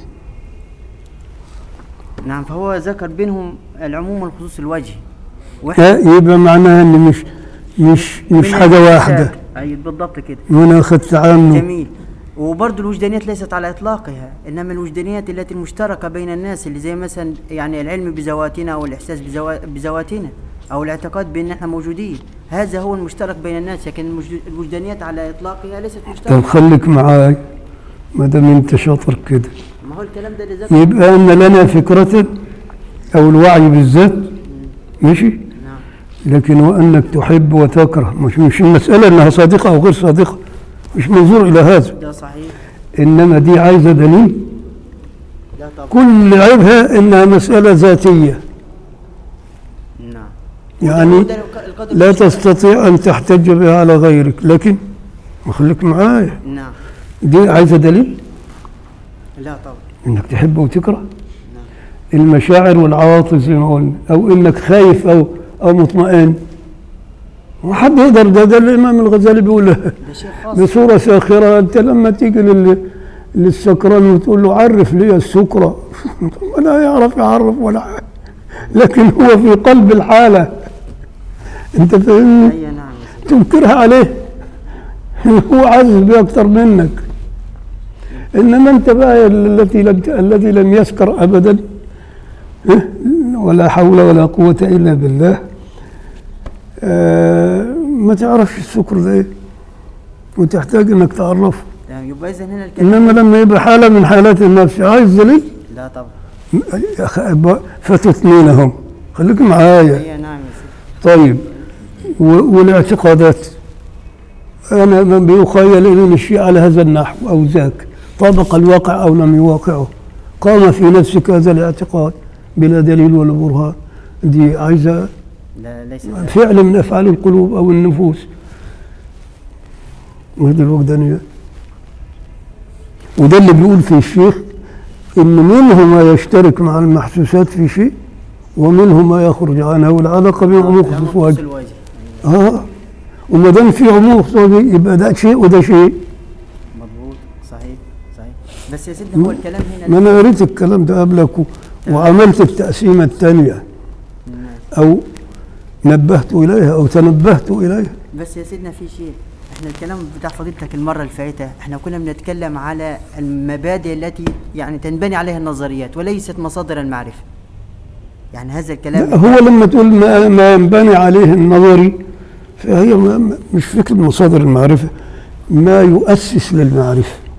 نعم فهو ذكر بينهم العموم والخصوص الوجه واحد
لا يبقى معناها ان مش مش مش
بين
حاجه
المحسوسات.
واحده
اي بالضبط كده
وانا اخذت عنه
جميل وبرضه الوجدانيات ليست على اطلاقها انما الوجدانيات التي المشتركه بين الناس اللي زي مثلا يعني العلم بذواتنا او الاحساس بزوا- بذواتنا او الاعتقاد بان احنا موجودين هذا هو المشترك بين الناس لكن المجد- الوجدانيات على اطلاقها ليست
طب
مشتركه
خليك معاي ما دام انت شاطر كده
ما هو الكلام ده اللي ذكر
يبقى ان لنا فكره او الوعي بالذات ماشي
نعم
لكن وانك تحب وتكره مش مش المساله انها صادقه او غير صادقه مش منظور الى هذا
ده صحيح
انما دي عايزه دليل
ده طبعا
كل عيبها انها مساله ذاتيه
نعم
يعني
وده الق- القدر
لا
المشترك.
تستطيع ان تحتج بها على غيرك لكن خليك معايا
نعم
دي عايزه دليل
لا طبعا
انك تحب وتكره المشاعر والعواطف زي ما قلنا او انك خايف او او مطمئن وحد يقدر ده, ده الامام الغزالي بيقول
ده شيء خاص
بصوره ساخره انت لما تيجي لل للسكران وتقول له عرف لي السكرة ولا يعرف يعرف ولا حاجة. لكن هو في قلب الحالة انت فاهمني
اي نعم يا سيدي.
تنكرها عليه هو عايز بيه اكتر منك انما انت بقى التي لم الذي لم يسكر ابدا إيه؟ ولا حول ولا قوه الا بالله آه ما تعرفش السكر ده ايه وتحتاج انك تعرفه
تمام يبقى اذا هنا الكلام
انما لما يبقى حاله من حالات النفس عايز دليل
لا طبعا
يا أخي أبا- فتثنينهم خليك معايا
اي نعم يا سيدي
طيب و- والاعتقادات أنا من بيخيل إلي الشيء على هذا النحو أو ذاك طابق الواقع أو لم يواقعه قام في نفسك هذا الاعتقاد بلا دليل ولا برهان دي عايزة
لا ليس
فعل من أفعال القلوب أو النفوس وهذه الوجدانيات وده اللي بيقول فيه الشيخ إن منه ما يشترك مع المحسوسات في شيء ومنه ما يخرج عنها والعلاقة بين عموم
العموم
خصوص
خصوص
واجب
الوجه
اه وما دام في عموم خصوص واجب يبقى ده شيء وده شيء
مضبوط صحيح صحيح بس يا سيدنا هو الكلام هنا
ما انا قريت الكلام ده قبلك و- وعملت التقسيمة الثانية أو نبهت إليها أو تنبهت إليها
بس يا سيدنا في شيء احنا الكلام بتاع فضيلتك المره اللي فاتت احنا كنا بنتكلم على المبادئ التي يعني تنبني عليها النظريات وليست مصادر المعرفه يعني هذا الكلام
لا، هو لما تقول ما, ما ينبني عليه النظري فهي ما- ما- مش فكرة مصادر المعرفة ما يؤسس للمعرفة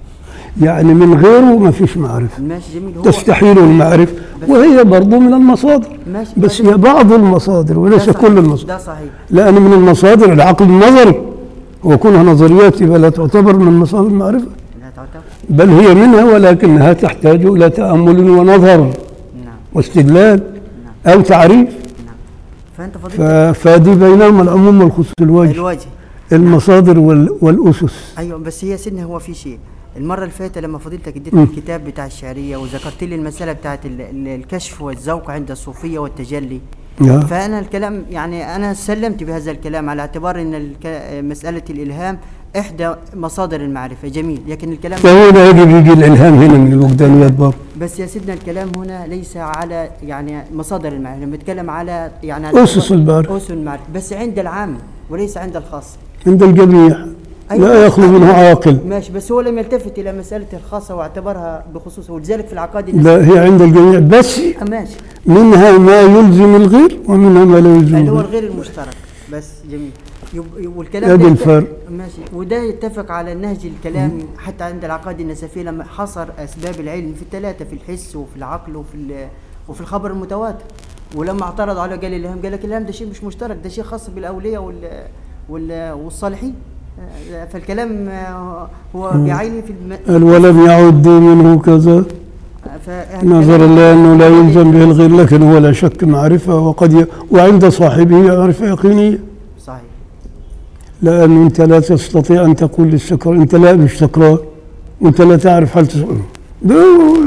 يعني من غيره ما فيش معرفة
ماشي جميل هو
تستحيل المعرفة وهي برضو من المصادر
ماشي
بس
ماشي.
هي بعض المصادر
ده
وليس
صحيح.
كل المصادر
ده صحيح
لأن من المصادر العقل النظري وكونها نظريات يبقى لا تعتبر من مصادر المعرفة
لا تعتبر
بل هي منها ولكنها تحتاج إلى تأمل ونظر
نعم
واستدلال أو تعريف
فانت
ف-
فضيلتك
فدي بينهما العموم والخصوص الوجه
الوجه
المصادر وال- والأسس
ايوه بس هي سيدنا هو في شيء المره اللي فاتت لما فضيلتك اديت
مم.
الكتاب بتاع الشعريه وذكرت لي المساله بتاعت ال- ال- الكشف والذوق عند الصوفيه والتجلي
نعم.
فانا الكلام يعني انا سلمت بهذا الكلام على اعتبار ان الك- مساله الالهام احدى مصادر المعرفه جميل لكن الكلام
فهنا يجب يجي الإلهام هنا من الوجدانيات برضه
بس يا سيدنا الكلام هنا ليس على يعني مصادر المعرفه بنتكلم على يعني على
أسس المعرفة.
اسس المعرفه بس عند العام وليس عند الخاص
عند الجميع لا يخلو منه عاقل
ماشي بس هو لم يلتفت الى مساله الخاصه واعتبرها بخصوصه ولذلك في العقائد
لا هي عند الجميع بس
آه، ماشي
منها ما يلزم الغير ومنها ما لا يلزم
اللي هو
الغير
الغير المشترك بس جميل يب- يب- والكلام
ادي
ده يت-
الفرق.
ماشي وده يتفق على النهج الكلامي حتى عند العقائد النسفيه لما حصر اسباب العلم في الثلاثه في الحس وفي العقل وفي ال- وفي الخبر المتواتر ولما اعترض على قال الالهام قال لك الالهام ده شيء مش مشترك ده شيء خاص بالاولياء وال وال والصالحين آه، فالكلام آه، هو بيعين في الم...
قال ولم يعد منه كذا
ف-
نظرا لأنه لا يلزم به الغير لكن هو لا شك معرفة وقد ي... وعند صاحبه معرفة يقينية
صحيح
لأنه أنت لا تستطيع أن تقول للسكران أنت لا مش سكران وأنت لا تعرف هل تسكر ده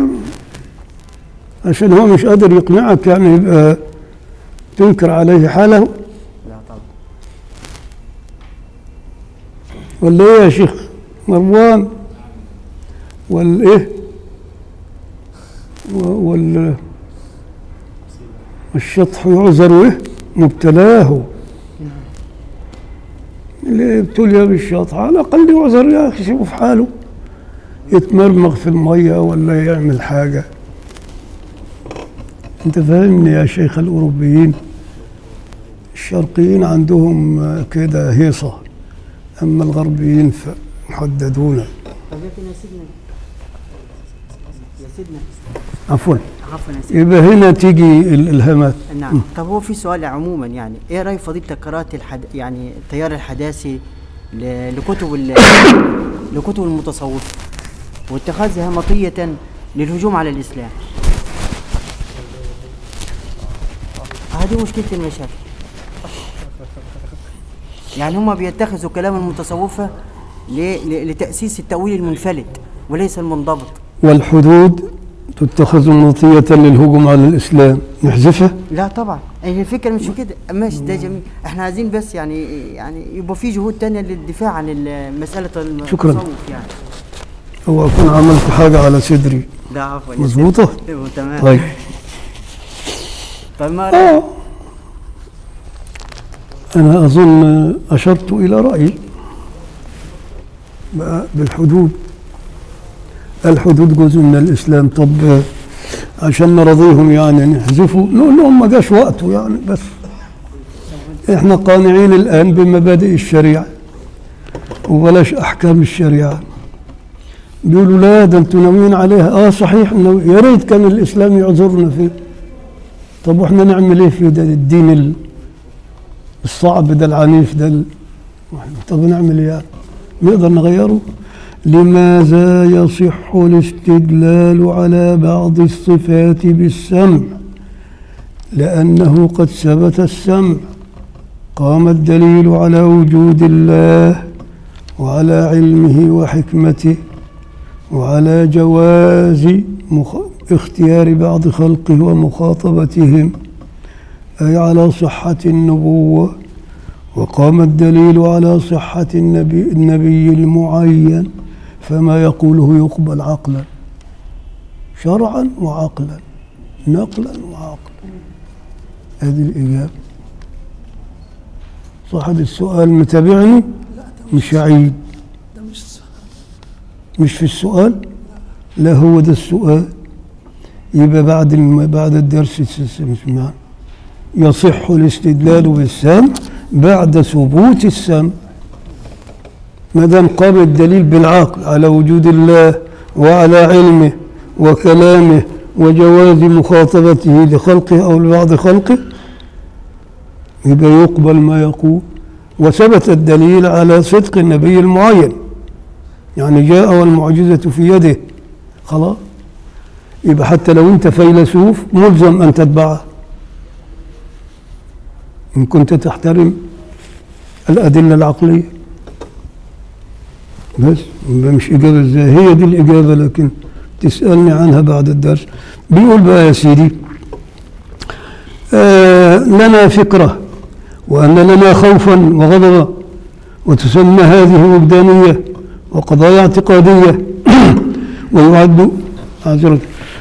عشان هو مش قادر يقنعك يعني يبقى تنكر عليه حاله
لا طبعا
ولا ايه يا شيخ مروان والايه و- وال الشطح يعذر ايه مبتلاه اللي ابتلي بالشطح على الاقل يعذر يا اخي شوف حاله يتمرمغ في الميه ولا يعمل حاجه انت فاهمني يا شيخ الاوروبيين الشرقيين عندهم آه، كده هيصه أما الغربيين فمحددون
طب لكن يا سيدنا يا سيدنا
عفوا
عفوا يا سيدنا
يبقى هنا تيجي الإلهامات
نعم طب هو في سؤال عموما يعني ايه راي فضيلتك قراءه الحد... يعني التيار الحداثي ل... لكتب ال... لكتب المتصوفه واتخاذها مطيه للهجوم على الاسلام هذه مشكله المشاكل يعني هم بيتخذوا كلام المتصوفه ل... ل... لتاسيس التاويل المنفلت وليس المنضبط
والحدود تتخذ مطية للهجوم على الإسلام نحذفها
لا طبعا يعني الفكره مش في كده ماشي ده جميل احنا عايزين بس يعني يعني يبقى في جهود تانية للدفاع عن ال- مساله التصوف
شكراً.
يعني
أو أكون عملت حاجة على صدري
ده عفوا يا
مظبوطة؟
سيدي. تمام
طيب
طيب ما
آه. أنا أظن أشرت إلى رأيي بقى بالحدود الحدود جزء من الإسلام طب عشان نرضيهم يعني نحذفه نقول لهم ما جاش وقته يعني بس احنا قانعين الآن بمبادئ الشريعة وبلاش أحكام الشريعة بيقولوا لا ده انتوا ناويين عليها اه صحيح إنه يا ريت كان الإسلام يعذرنا فيه طب واحنا نعمل ايه في ده الدين ال- الصعب ده العنيف ده ال- طب نعمل ايه يعني؟ نقدر نغيره لماذا يصح الاستدلال على بعض الصفات بالسمع لأنه قد ثبت السمع قام الدليل على وجود الله وعلى علمه وحكمته وعلى جواز مخ... اختيار بعض خلقه ومخاطبتهم أي على صحة النبوة وقام الدليل على صحة النبي, النبي المعين فما يقوله يقبل عقلا شرعا وعقلا نقلا وعقلا هذه الإجابة صاحب السؤال متابعني مش عيد مش في السؤال لا هو ده السؤال يبقى بعد الم... بعد الدرس تسمع يصح الاستدلال بالسمع بعد ثبوت السمع ما دام قام الدليل بالعقل على وجود الله وعلى علمه وكلامه وجواز مخاطبته لخلقه أو لبعض خلقه يبقى يقبل ما يقول وثبت الدليل على صدق النبي المعين يعني جاء والمعجزة في يده خلاص يبقى حتى لو انت فيلسوف ملزم ان تتبعه ان كنت تحترم الادله العقليه بس يبقى مش اجابه ازاي هي دي الاجابه لكن تسالني عنها بعد الدرس بيقول بقى يا سيدي آه لنا فكره وان لنا خوفا وغضبا وتسمى هذه وجدانيه وقضايا اعتقاديه ويعد معذرة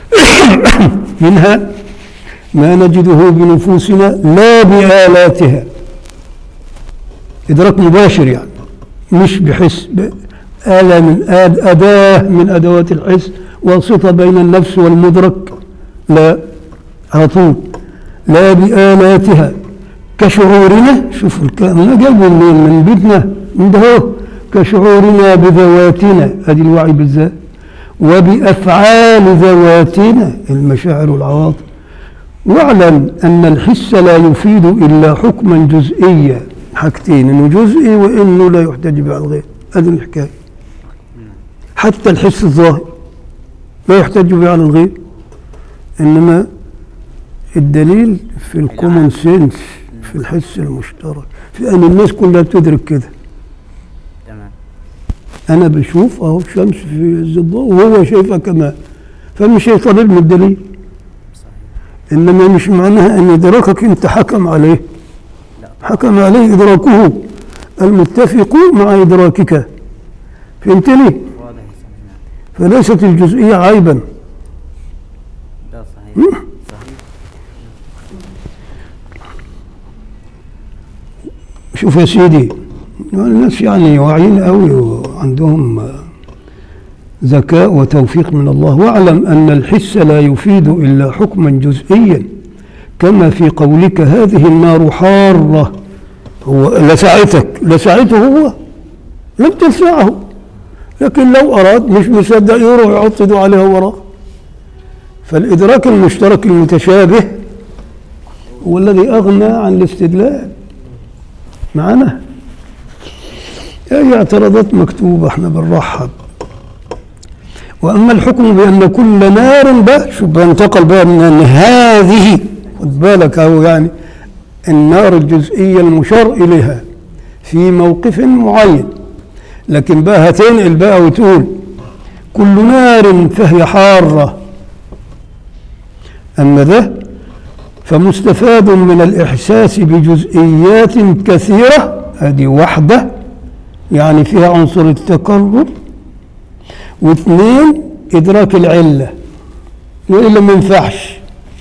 منها ما نجده بنفوسنا لا بآلاتها إدراك مباشر يعني مش بحس آلة من آد أداة من أدوات الحس واسطة بين النفس والمدرك لا على طول لا بآلاتها كشعورنا شوف الكلام جابوا من من بيتنا من ده كشعورنا بذواتنا ادي الوعي بالذات وبأفعال ذواتنا المشاعر والعواطف واعلم أن الحس لا يفيد إلا حكما جزئيا حاجتين إنه جزئي وإنه لا يحتج به على الغير هذه الحكاية حتى الحس الظاهر لا يحتج به على الغير إنما الدليل في الكومن سينس في الحس المشترك في أن الناس كلها بتدرك كده
تمام
انا بشوف اهو الشمس في عز الضوء وهو شايفها كمان فمش هيطالبني الدليل انما مش معناها ان ادراكك انت حكم عليه
لا.
حكم عليه ادراكه المتفق مع ادراكك فهمتني
واضح يا سيدنا.
فليست الجزئيه عيبا
ده صحيح صحيح
شوف يا سيدي الناس يعني واعيين قوي وعندهم ذكاء وتوفيق من الله واعلم ان الحس لا يفيد الا حكما جزئيا كما في قولك هذه النار حاره هو لسعتك لسعته هو لم تلسعه لكن لو اراد مش مصدق يروح يحط ايده عليها وراه فالادراك المشترك المتشابه هو الذي اغنى عن الاستدلال معنا هي اعتراضات مكتوبة احنا بنرحب وأما الحكم بأن كل نار بقى شوف بقى انتقل بقى من أن هذه خد بالك أهو يعني النار الجزئية المشار إليها في موقف معين لكن بقى هتنقل بقى وتقول كل نار فهي حارة أما ده فمستفاد من الإحساس بجزئيات كثيرة هذه واحدة يعني فيها عنصر التكرر واثنين إدراك العلة وإلا ما ينفعش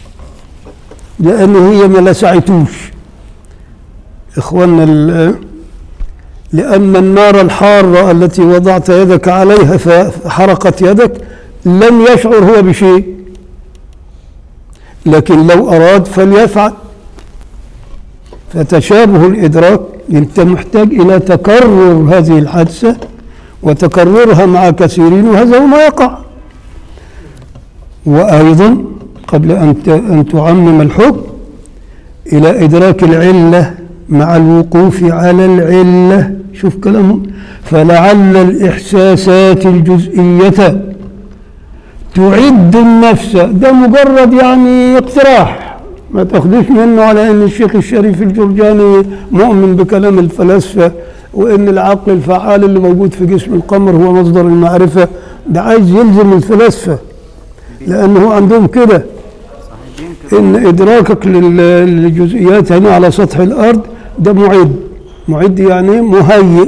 لأنه هي ما لسعتوش إخواننا ال- لأن النار الحارة التي وضعت يدك عليها فحرقت يدك لم يشعر هو بشيء لكن لو أراد فليفعل فتشابه الإدراك أنت محتاج إلى تكرر هذه الحادثة وتكررها مع كثيرين وهذا هو ما يقع وأيضا قبل أن ت- أن تعمم الحكم إلى إدراك العلة مع الوقوف على العلة شوف كلامهم فلعل الإحساسات الجزئية تعد النفس ده مجرد يعني اقتراح ما تاخدوش منه على ان الشيخ الشريف الجرجاني مؤمن بكلام الفلاسفه وان العقل الفعال اللي موجود في جسم القمر هو مصدر المعرفه ده عايز يلزم الفلاسفه لانه عندهم كده ان ادراكك لل- للجزئيات هنا على سطح الارض ده معد معد يعني مهيئ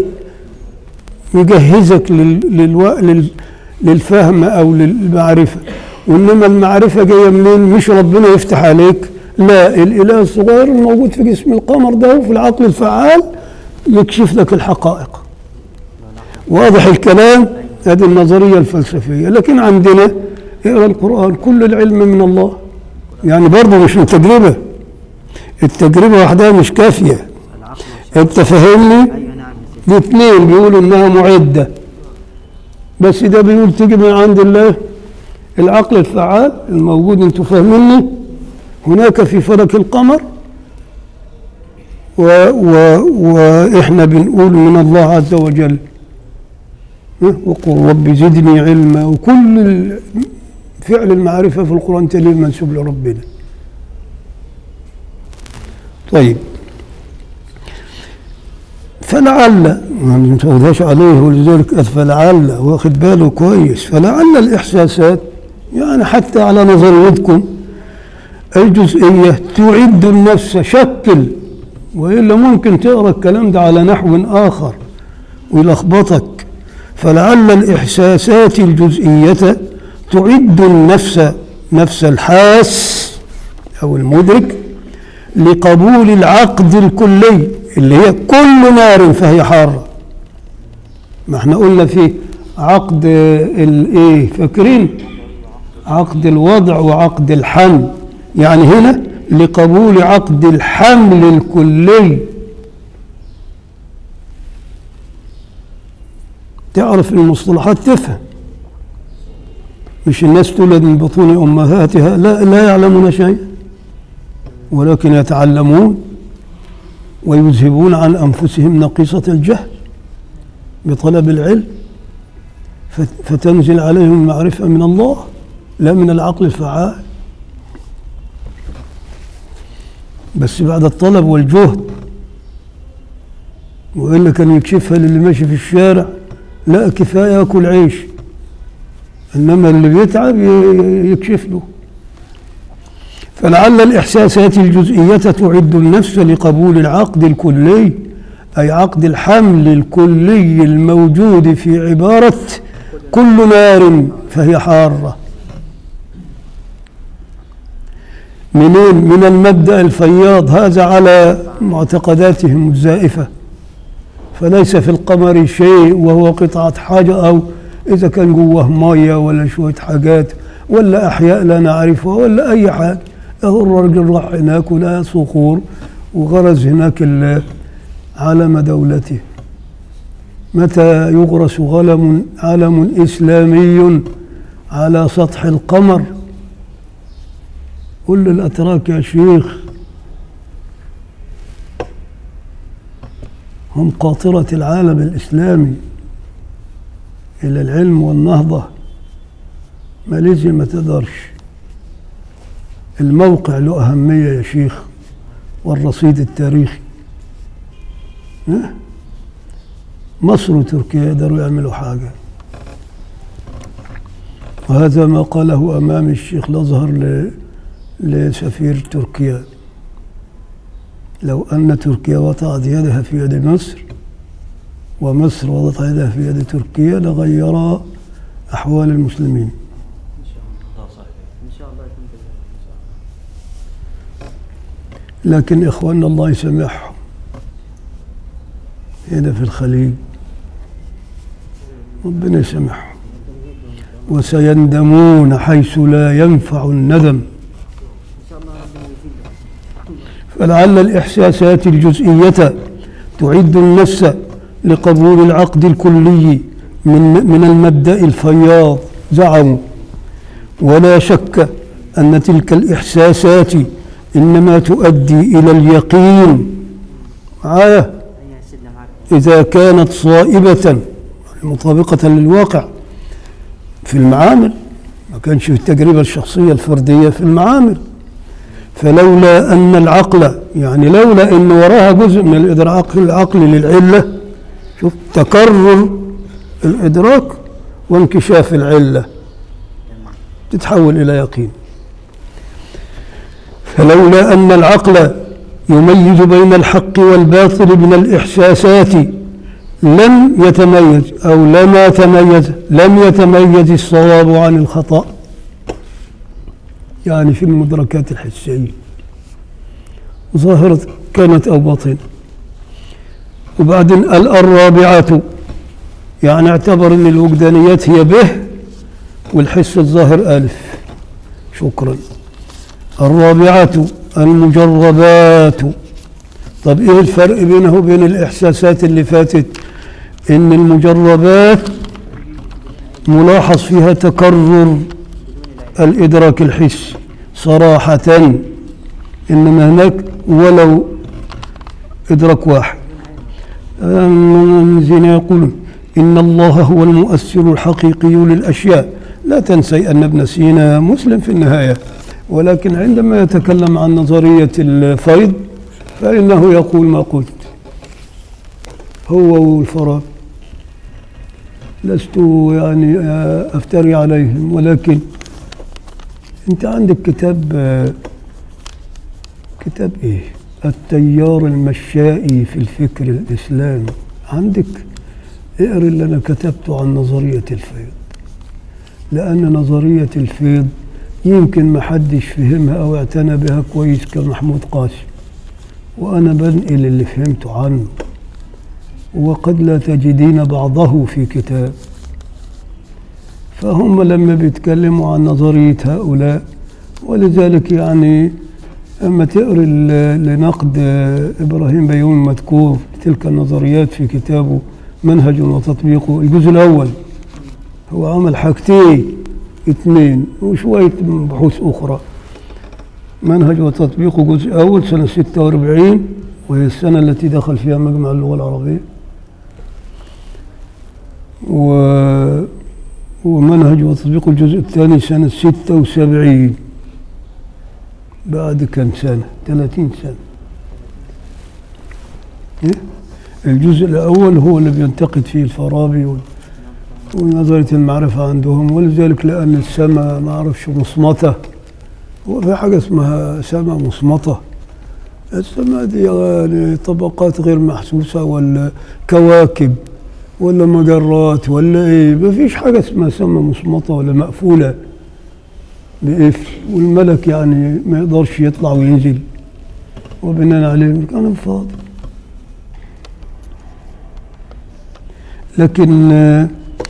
يجهزك لل... للو... لل... للفهم او للمعرفه وانما المعرفه جايه منين مش ربنا يفتح عليك لا الاله الصغير الموجود في جسم القمر ده وفي العقل الفعال يكشف لك الحقائق واضح الكلام هذه النظريه الفلسفيه لكن عندنا اقرا القران كل العلم من الله يعني برضه مش من تجربه التجربه وحدها مش كافيه انت فاهمني
ايوه نعم يا سيدي
الاثنين بيقولوا انها معده بس ده بيقول تيجي من عند الله العقل الفعال الموجود انتوا فاهميني هناك في فلك القمر و و واحنا بنقول من الله عز وجل ها؟ وقل رب زدني علما وكل ال- فعل المعرفة في القرآن تليل منسوب لربنا طيب فلعل ما نتوضاش عليه ولذلك قال فلعل واخد باله كويس فلعل الإحساسات يعني حتى على نظريتكم الجزئية تعد النفس شكل وإلا ممكن تقرأ الكلام ده على نحو آخر ويلخبطك فلعل الإحساسات الجزئية تعد النفس نفس الحاس أو المدرك لقبول العقد الكلي اللي هي كل نار فهي حارة ما احنا قلنا في عقد الايه فاكرين عقد الوضع وعقد الحمل يعني هنا لقبول عقد الحمل الكلي تعرف المصطلحات تفهم مش الناس تولد من بطون امهاتها لا لا يعلمون شيء ولكن يتعلمون ويذهبون عن انفسهم نقيصه الجهل بطلب العلم فت- فتنزل عليهم المعرفه من الله لا من العقل الفعال بس بعد الطلب والجهد والا كان يكشفها للي ماشي في الشارع لا كفايه ياكل عيش انما اللي بيتعب ي- يكشف له فلعل الإحساسات الجزئية تعد النفس لقبول العقد الكلي أي عقد الحمل الكلي الموجود في عبارة كل نار فهي حارة منين من المبدأ الفياض هذا على معتقداتهم الزائفة فليس في القمر شيء وهو قطعة حاجة أو إذا كان جواه مية ولا شوية حاجات ولا أحياء لا نعرفها ولا أي حاجة أهو الراجل راح هناك ولقى صخور وغرز هناك ال- علم دولته متى يغرس غلم علم إسلامي على سطح القمر قل للأتراك يا شيخ هم قاطرة العالم الإسلامي إلى العلم والنهضة ماليزيا ما تقدرش الموقع له أهمية يا شيخ والرصيد التاريخي ها؟ مصر وتركيا يقدروا يعملوا حاجة وهذا ما قاله أمام الشيخ الأزهر ل- لسفير تركيا لو أن تركيا وضعت يدها في يد مصر ومصر وضعت يدها في يد تركيا لغير أحوال المسلمين
ان شاء الله يكون كذلك
لكن إخواننا الله يسامحهم هنا في الخليج ربنا يسامحهم وسيندمون حيث لا ينفع الندم فلعل الإحساسات الجزئية تعد النفس لقبول العقد الكلي من من المبدأ الفياض زعموا ولا شك أن تلك الإحساسات إنما تؤدي إلى اليقين معايا
يا سيدنا معك
إذا كانت صائبة مطابقة للواقع في المعامل ما كانش في التجربة الشخصية الفردية في المعامل فلولا أن العقل يعني لولا أن وراها جزء من الإدراك العقلي للعلة شوف تكرر الإدراك وانكشاف العلة تتحول إلى يقين فلولا أن العقل يميز بين الحق والباطل من الإحساسات لم يتميز أو لما تميز لم يتميز الصواب عن الخطأ يعني في المدركات الحسية ظاهرة كانت أو باطنة وبعدين ال- الرابعة يعني اعتبر أن الوجدانيات هي به والحس الظاهر ألف شكرا الرابعة المجربات طب ايه الفرق بينه وبين الاحساسات اللي فاتت ان المجربات ملاحظ فيها تكرر الإدراك الحسي صراحة إنما هناك ولو إدراك واحد الذين يقولون إن الله هو المؤثر الحقيقي للأشياء لا تنسي أن ابن سينا مسلم في النهاية ولكن عندما يتكلم عن نظرية الفيض فإنه يقول ما قلت هو والفراغ لست يعني أفتري عليهم ولكن أنت عندك كتاب آه، كتاب إيه التيار المشائي في الفكر الإسلامي عندك اقرا اللي أنا كتبته عن نظرية الفيض لأن نظرية الفيض يمكن ما حدش فهمها أو اعتنى بها كويس كمحمود قاسم وأنا بنقل اللي فهمته عنه وقد لا تجدين بعضه في كتاب فهم لما بيتكلموا عن نظرية هؤلاء ولذلك يعني أما تقري ال- لنقد إبراهيم بيومي مذكور تلك النظريات في كتابه منهج وتطبيقه الجزء الأول هو عمل حاجتين اثنين وشوية بحوث أخرى منهج وتطبيقه جزء أول سنة 46 وهي السنة التي دخل فيها مجمع اللغة العربية و ومنهج وتطبيق الجزء الثاني سنة 76 بعد كم سنة 30 سنة إيه؟ الجزء الأول هو اللي بينتقد فيه الفارابي وال- ونظرية المعرفة عندهم ولذلك لأن السماء ما أعرفش مصمتة هو في حاجة اسمها سماء مصمتة السماء دي يعني طبقات غير محسوسة ولا كواكب ولا مجرات ولا ايه ما فيش حاجة اسمها سماء مصمتة ولا مقفولة بقفل والملك يعني ما يقدرش يطلع وينزل وبناء عليه كان فاضي لكن آه،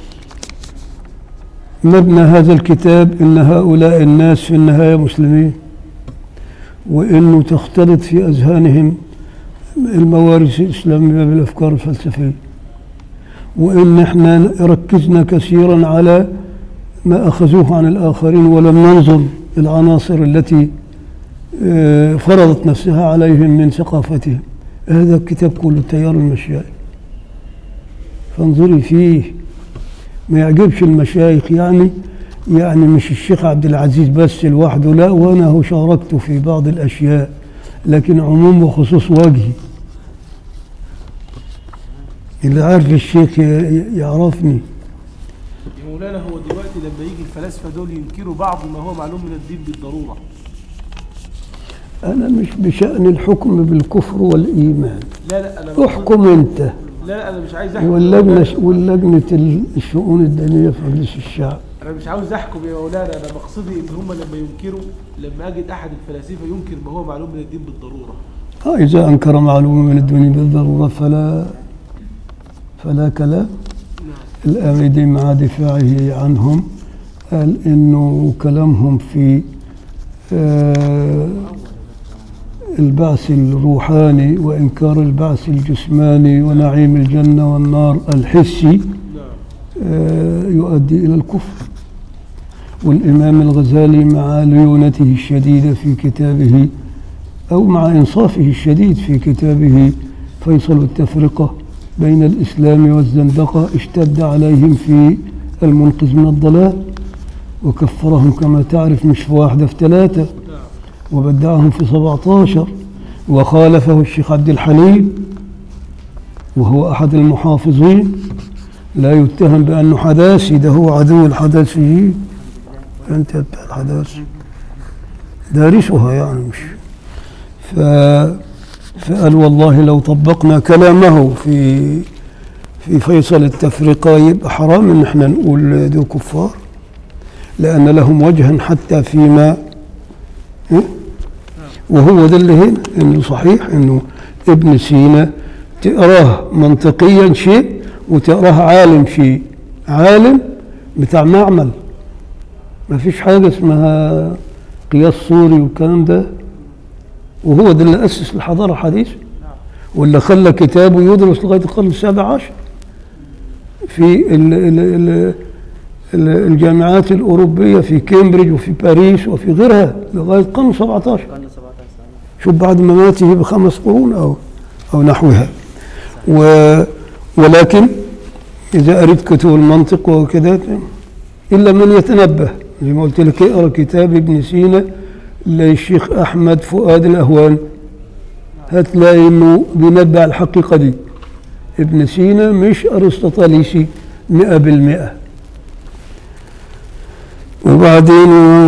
مبنى هذا الكتاب ان هؤلاء الناس في النهايه مسلمين وانه تختلط في اذهانهم الموارث الاسلاميه بالافكار الفلسفيه وان احنا ركزنا كثيرا على ما اخذوه عن الاخرين ولم ننظر العناصر التي آه، فرضت نفسها عليهم من ثقافتهم هذا الكتاب كله التيار المشائي فانظري فيه ما يعجبش المشايخ يعني يعني مش الشيخ عبد العزيز بس لوحده لا وانا هو شاركت في بعض الاشياء لكن عموم وخصوص وجهي اللي عارف الشيخ ي- ي- يعرفني
يا مولانا هو دلوقتي لما يجي الفلاسفه دول ينكروا بعض ما هو معلوم من الدين بالضروره
انا مش بشان الحكم بالكفر والايمان
لا لا انا بقصد-
احكم انت
لا لا انا مش عايز احكم
واللجنه واللجنه الشؤون الدينيه في مجلس الشعب
انا مش عاوز احكم يا مولانا انا مقصدي ان هم لما ينكروا لما اجد احد الفلاسفه ينكر ما هو معلوم من الدين بالضروره
آه إذا أنكر معلومة من الدنيا بالضرورة فلا فلا كلام الآمدي مع دفاعه عنهم قال إنه كلامهم في آه، البعث الروحاني وإنكار البعث الجسماني ونعيم الجنة والنار الحسي
نعم
آه، يؤدي إلى الكفر والإمام الغزالي مع ليونته الشديدة في كتابه أو مع إنصافه الشديد في كتابه فيصل التفرقة بين الإسلام والزندقة اشتد عليهم في المنقذ من الضلال وكفرهم كما تعرف مش في واحدة في ثلاثة
نعم
وبدعهم في 17 وخالفه الشيخ عبد الحليم وهو أحد المحافظين لا يتهم بأنه حداثي ده هو عدو الحداثيين أنت بتاع الحداثة دارسها يعني مش ف... فقال والله لو طبقنا كلامه في في فيصل التفرقة يبقى حرام ان احنا نقول دول كفار لأن لهم وجها حتى فيما إيه؟ وهو ده اللي هنا انه صحيح انه ابن سينا تقراه منطقيا شيء وتقراه عالم شيء عالم بتاع معمل ما فيش حاجة اسمها قياس صوري والكلام ده وهو ده اللي أسس الحضارة الحديثة واللي خلى كتابه يدرس لغاية القرن السابع عشر في ال ال ال ال- الجامعات الأوروبية في كامبريدج وفي باريس وفي غيرها لغاية القرن 17 شوف بعد مماته بخمس قرون أو أو نحوها و ولكن إذا قريت كتب المنطق وكذا إلا من يتنبه زي ما قلت لك اقرا كتاب ابن سينا للشيخ أحمد فؤاد الأهوان هتلاقي إنه بينبه على الحقيقة دي ابن سينا مش أرسطوطاليسي مئة بالمئة وبعدين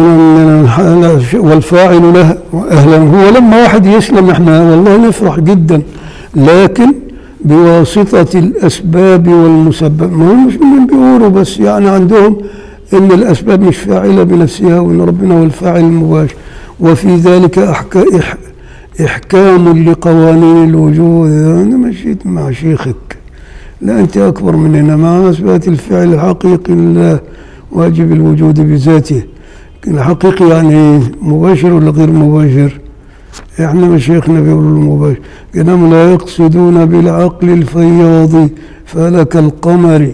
والفاعل له أهلا هو لما واحد يسلم احنا والله نفرح جدا لكن بواسطة الأسباب والمسبب ما هم مش من بيقولوا بس يعني عندهم إن الأسباب مش فاعلة بنفسها وإن ربنا هو الفاعل المباشر وفي ذلك أحكا إح إحكام لقوانين الوجود أنا مشيت مع شيخك لا أنت أكبر مننا مع أثبات الفعل الحقيقي لله واجب الوجود بذاته الحقيقي يعني مباشر ولا غير مباشر احنا مشايخنا بيقولوا المباشر انهم لا يقصدون بالعقل الفياض فلك القمر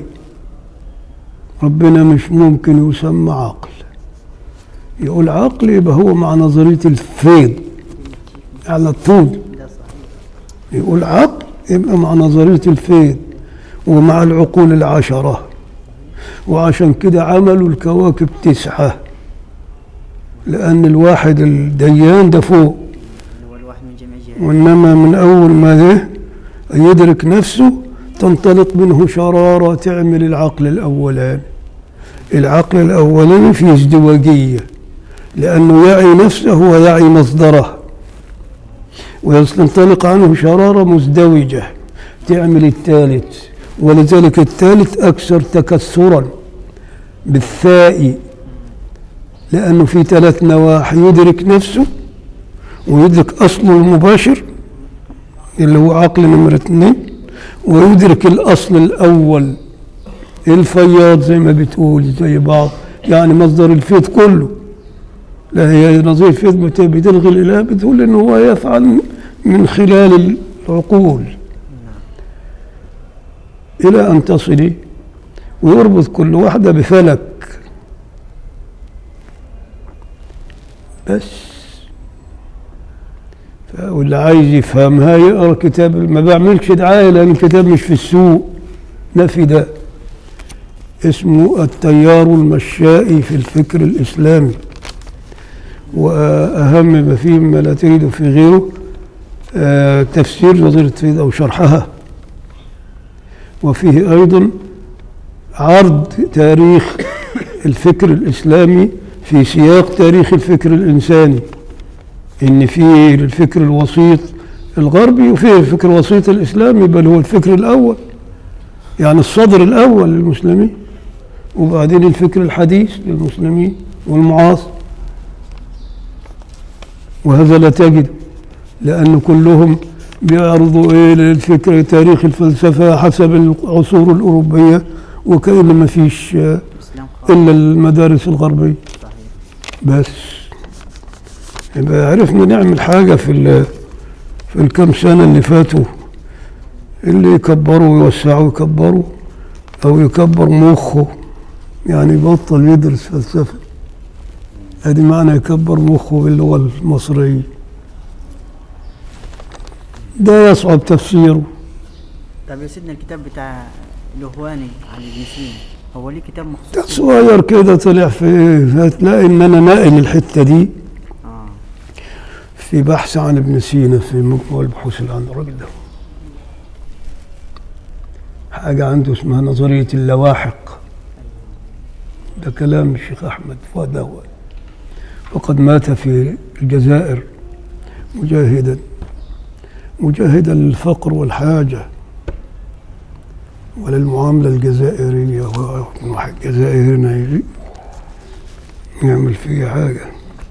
ربنا مش ممكن يسمى عقل يقول عقل يبقى هو مع نظرية الفيض على الطول يقول عقل يبقى مع نظرية الفيض ومع العقول العشرة وعشان كده عملوا الكواكب تسعة لأن الواحد الديان ده فوق
اللي هو الواحد من جميع الجهات
وإنما من أول ما ده يدرك نفسه تنطلق منه شرارة تعمل العقل الأولاني العقل الأولاني فيه ازدواجية لأنه يعي نفسه ويعي مصدره وينطلق عنه شرارة مزدوجة تعمل الثالث ولذلك الثالث أكثر تكسرا بالثاء لأنه في ثلاث نواحي يدرك نفسه ويدرك أصله المباشر اللي هو عقل نمرة اثنين ويدرك الأصل الأول الفياض زي ما بتقول زي بعض يعني مصدر الفيض كله لا هي نظرية الفيض بت- بتلغي الإله بتقول إنه هو يفعل من خلال العقول إلى أن تصلي ويربط كل واحدة بفلك بس ف- واللي عايز يفهمها يقرا كتاب ما بعملش دعايه لان الكتاب مش في السوق نفي ده اسمه التيار المشائي في الفكر الاسلامي واهم ما فيه ما لا تجده في غيره آه، تفسير نظريه الفيض او شرحها وفيه ايضا عرض تاريخ الفكر الاسلامي في سياق تاريخ الفكر الانساني ان في الفكر الوسيط الغربي وفي الفكر الوسيط الاسلامي بل هو الفكر الاول يعني الصدر الاول للمسلمين وبعدين الفكر الحديث للمسلمين والمعاصر وهذا لا تجد لأن كلهم بيعرضوا إيه للفكر تاريخ الفلسفة حسب العصور الأوروبية وكأن ما فيش آه،
اسلام خالص
إلا المدارس الغربية
صحيح
بس يبقى عرفنا نعمل حاجة في ال في الكم سنة اللي فاتوا اللي يكبروا ويوسعوا يكبروا أو يكبر مخه يعني يبطل يدرس فلسفة هذه معنى يكبر مخه باللغة المصرية ده يصعب تفسيره
طب يا سيدنا الكتاب بتاع الهواني عن ابن سينا هو ليه كتاب
ده
مخصوص
صغير كده طلع في هتلاقي ان انا ناقل الحته دي
اه
في بحث عن ابن سينا في مجموع البحوث اللي عند الراجل ده حاجة عنده اسمها نظرية اللواحق ده كلام الشيخ أحمد فؤاد أول وقد مات في الجزائر مجاهدا مجاهدا للفقر والحاجة وللمعاملة الجزائرية واحد جزائري هنا يجي يعمل فيه حاجة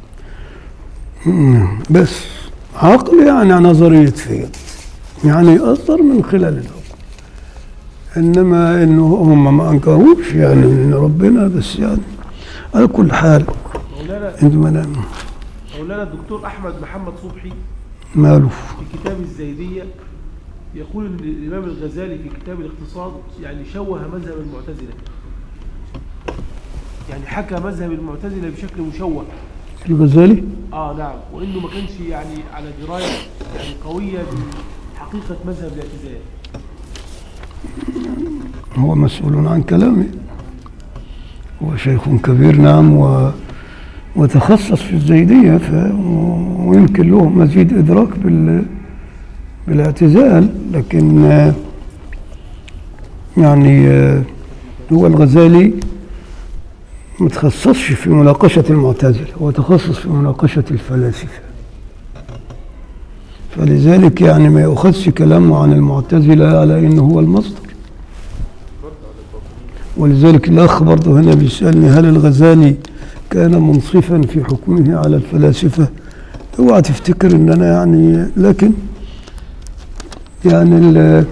مم. بس عقل يعني نظرية فيض يعني يأثر من خلال العقل إنما إنه هم ما أنكروش يعني إن ربنا بس يعني على كل حال
مولانا
عندما نعم
مولانا الدكتور احمد محمد صبحي
ماله
في كتاب الزيديه يقول ان الامام الغزالي في كتاب الاقتصاد يعني شوه مذهب المعتزله يعني حكى مذهب المعتزلة بشكل مشوه
الغزالي
اه نعم وانه ما كانش يعني على درايه يعني قويه بحقيقه مذهب الاعتزال
هو مسؤول عن كلامه هو شيخ كبير نعم و وتخصص في الزيدية ف... ويمكن له مزيد إدراك بال... بالاعتزال لكن آه، يعني آه، هو الغزالي ما تخصصش في مناقشة المعتزلة هو تخصص في مناقشة الفلاسفة فلذلك يعني ما يؤخذش كلامه عن المعتزلة على انه هو المصدر ولذلك الاخ برضه هنا بيسالني هل الغزالي كان منصفا في حكمه على الفلاسفه اوعى تفتكر ان انا يعني لكن يعني ال-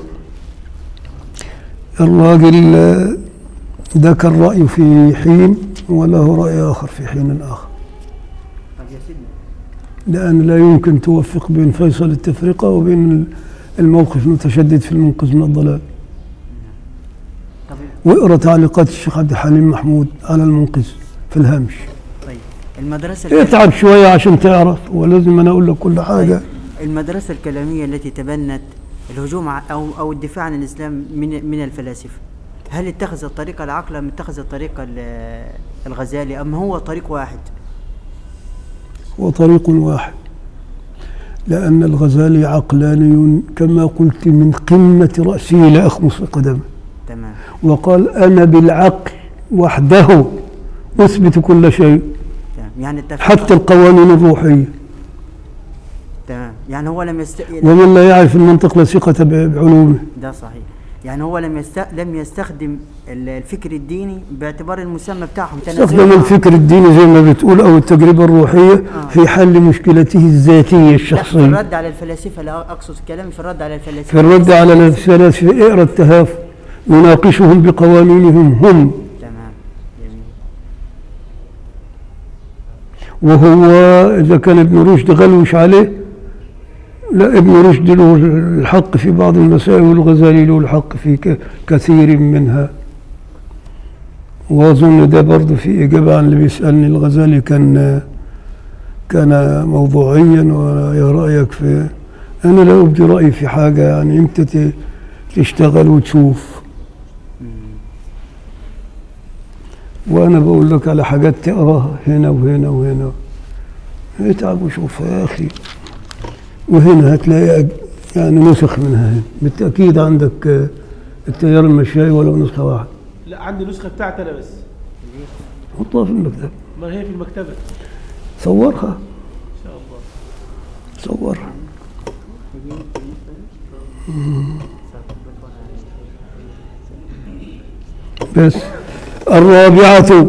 الراجل ذاك الراي في حين وله راي اخر في حين اخر
طب يا سيدنا
لأن لا يمكن توفق بين فيصل التفرقة وبين الموقف المتشدد في المنقذ من الضلال
طب
واقرا تعليقات الشيخ عبد الحليم محمود على المنقذ في الهامش
طيب المدرسة الكلامية
اتعب شوية عشان تعرف ولازم أنا أقول لك كل حاجة
المدرسة الكلامية التي تبنت الهجوم ع- أو أو الدفاع عن الإسلام من من الفلاسفة هل اتخذ الطريقة العقل أم اتخذ الطريقة ال- الغزالي أم هو طريق واحد؟
هو طريق واحد لأن الغزالي عقلاني كما قلت من قمة رأسه إلى أخمص قدمه
تمام
وقال أنا بالعقل وحده أثبت كل شيء
تمام يعني التفرقة
حتى القوانين الروحية
تمام يعني هو لم يست
ومن لا يعرف المنطق لا ثقة ب- بعلومه
ده صحيح يعني هو لم يست... لم يستخدم ال- الفكر الديني باعتبار المسمى بتاعهم تنازل
استخدم
معه.
الفكر الديني زي ما بتقول او التجربه الروحيه
آه.
في حل مشكلته الذاتيه
لا في
الشخصيه
الرد على الفلاسفة لا أقصد كلامي في الرد على الفلاسفة
في الرد على الفلاسفه اقرا التهافت يناقشهم بقوانينهم هم
تمام جميل
وهو اذا كان ابن رشد غلوش عليه لا ابن رشد له الحق في بعض المسائل والغزالي له الحق في ك- كثير منها واظن ده برضه في اجابه عن اللي بيسالني الغزالي كان كان موضوعيا ويا رايك في انا لا ابدي رايي في حاجه يعني انت ت- تشتغل وتشوف وانا بقول لك على حاجات تقراها هنا وهنا وهنا اتعب وشوف يا اخي وهنا هتلاقي أج- يعني نسخ منها هنا بالتاكيد عندك آه، التيار المشاي ولو نسخه واحده
لا عندي نسخه بتاعتي انا بس
حطها في المكتب
ما هي في المكتبه
صورها
ان شاء الله
صورها بس الرابعة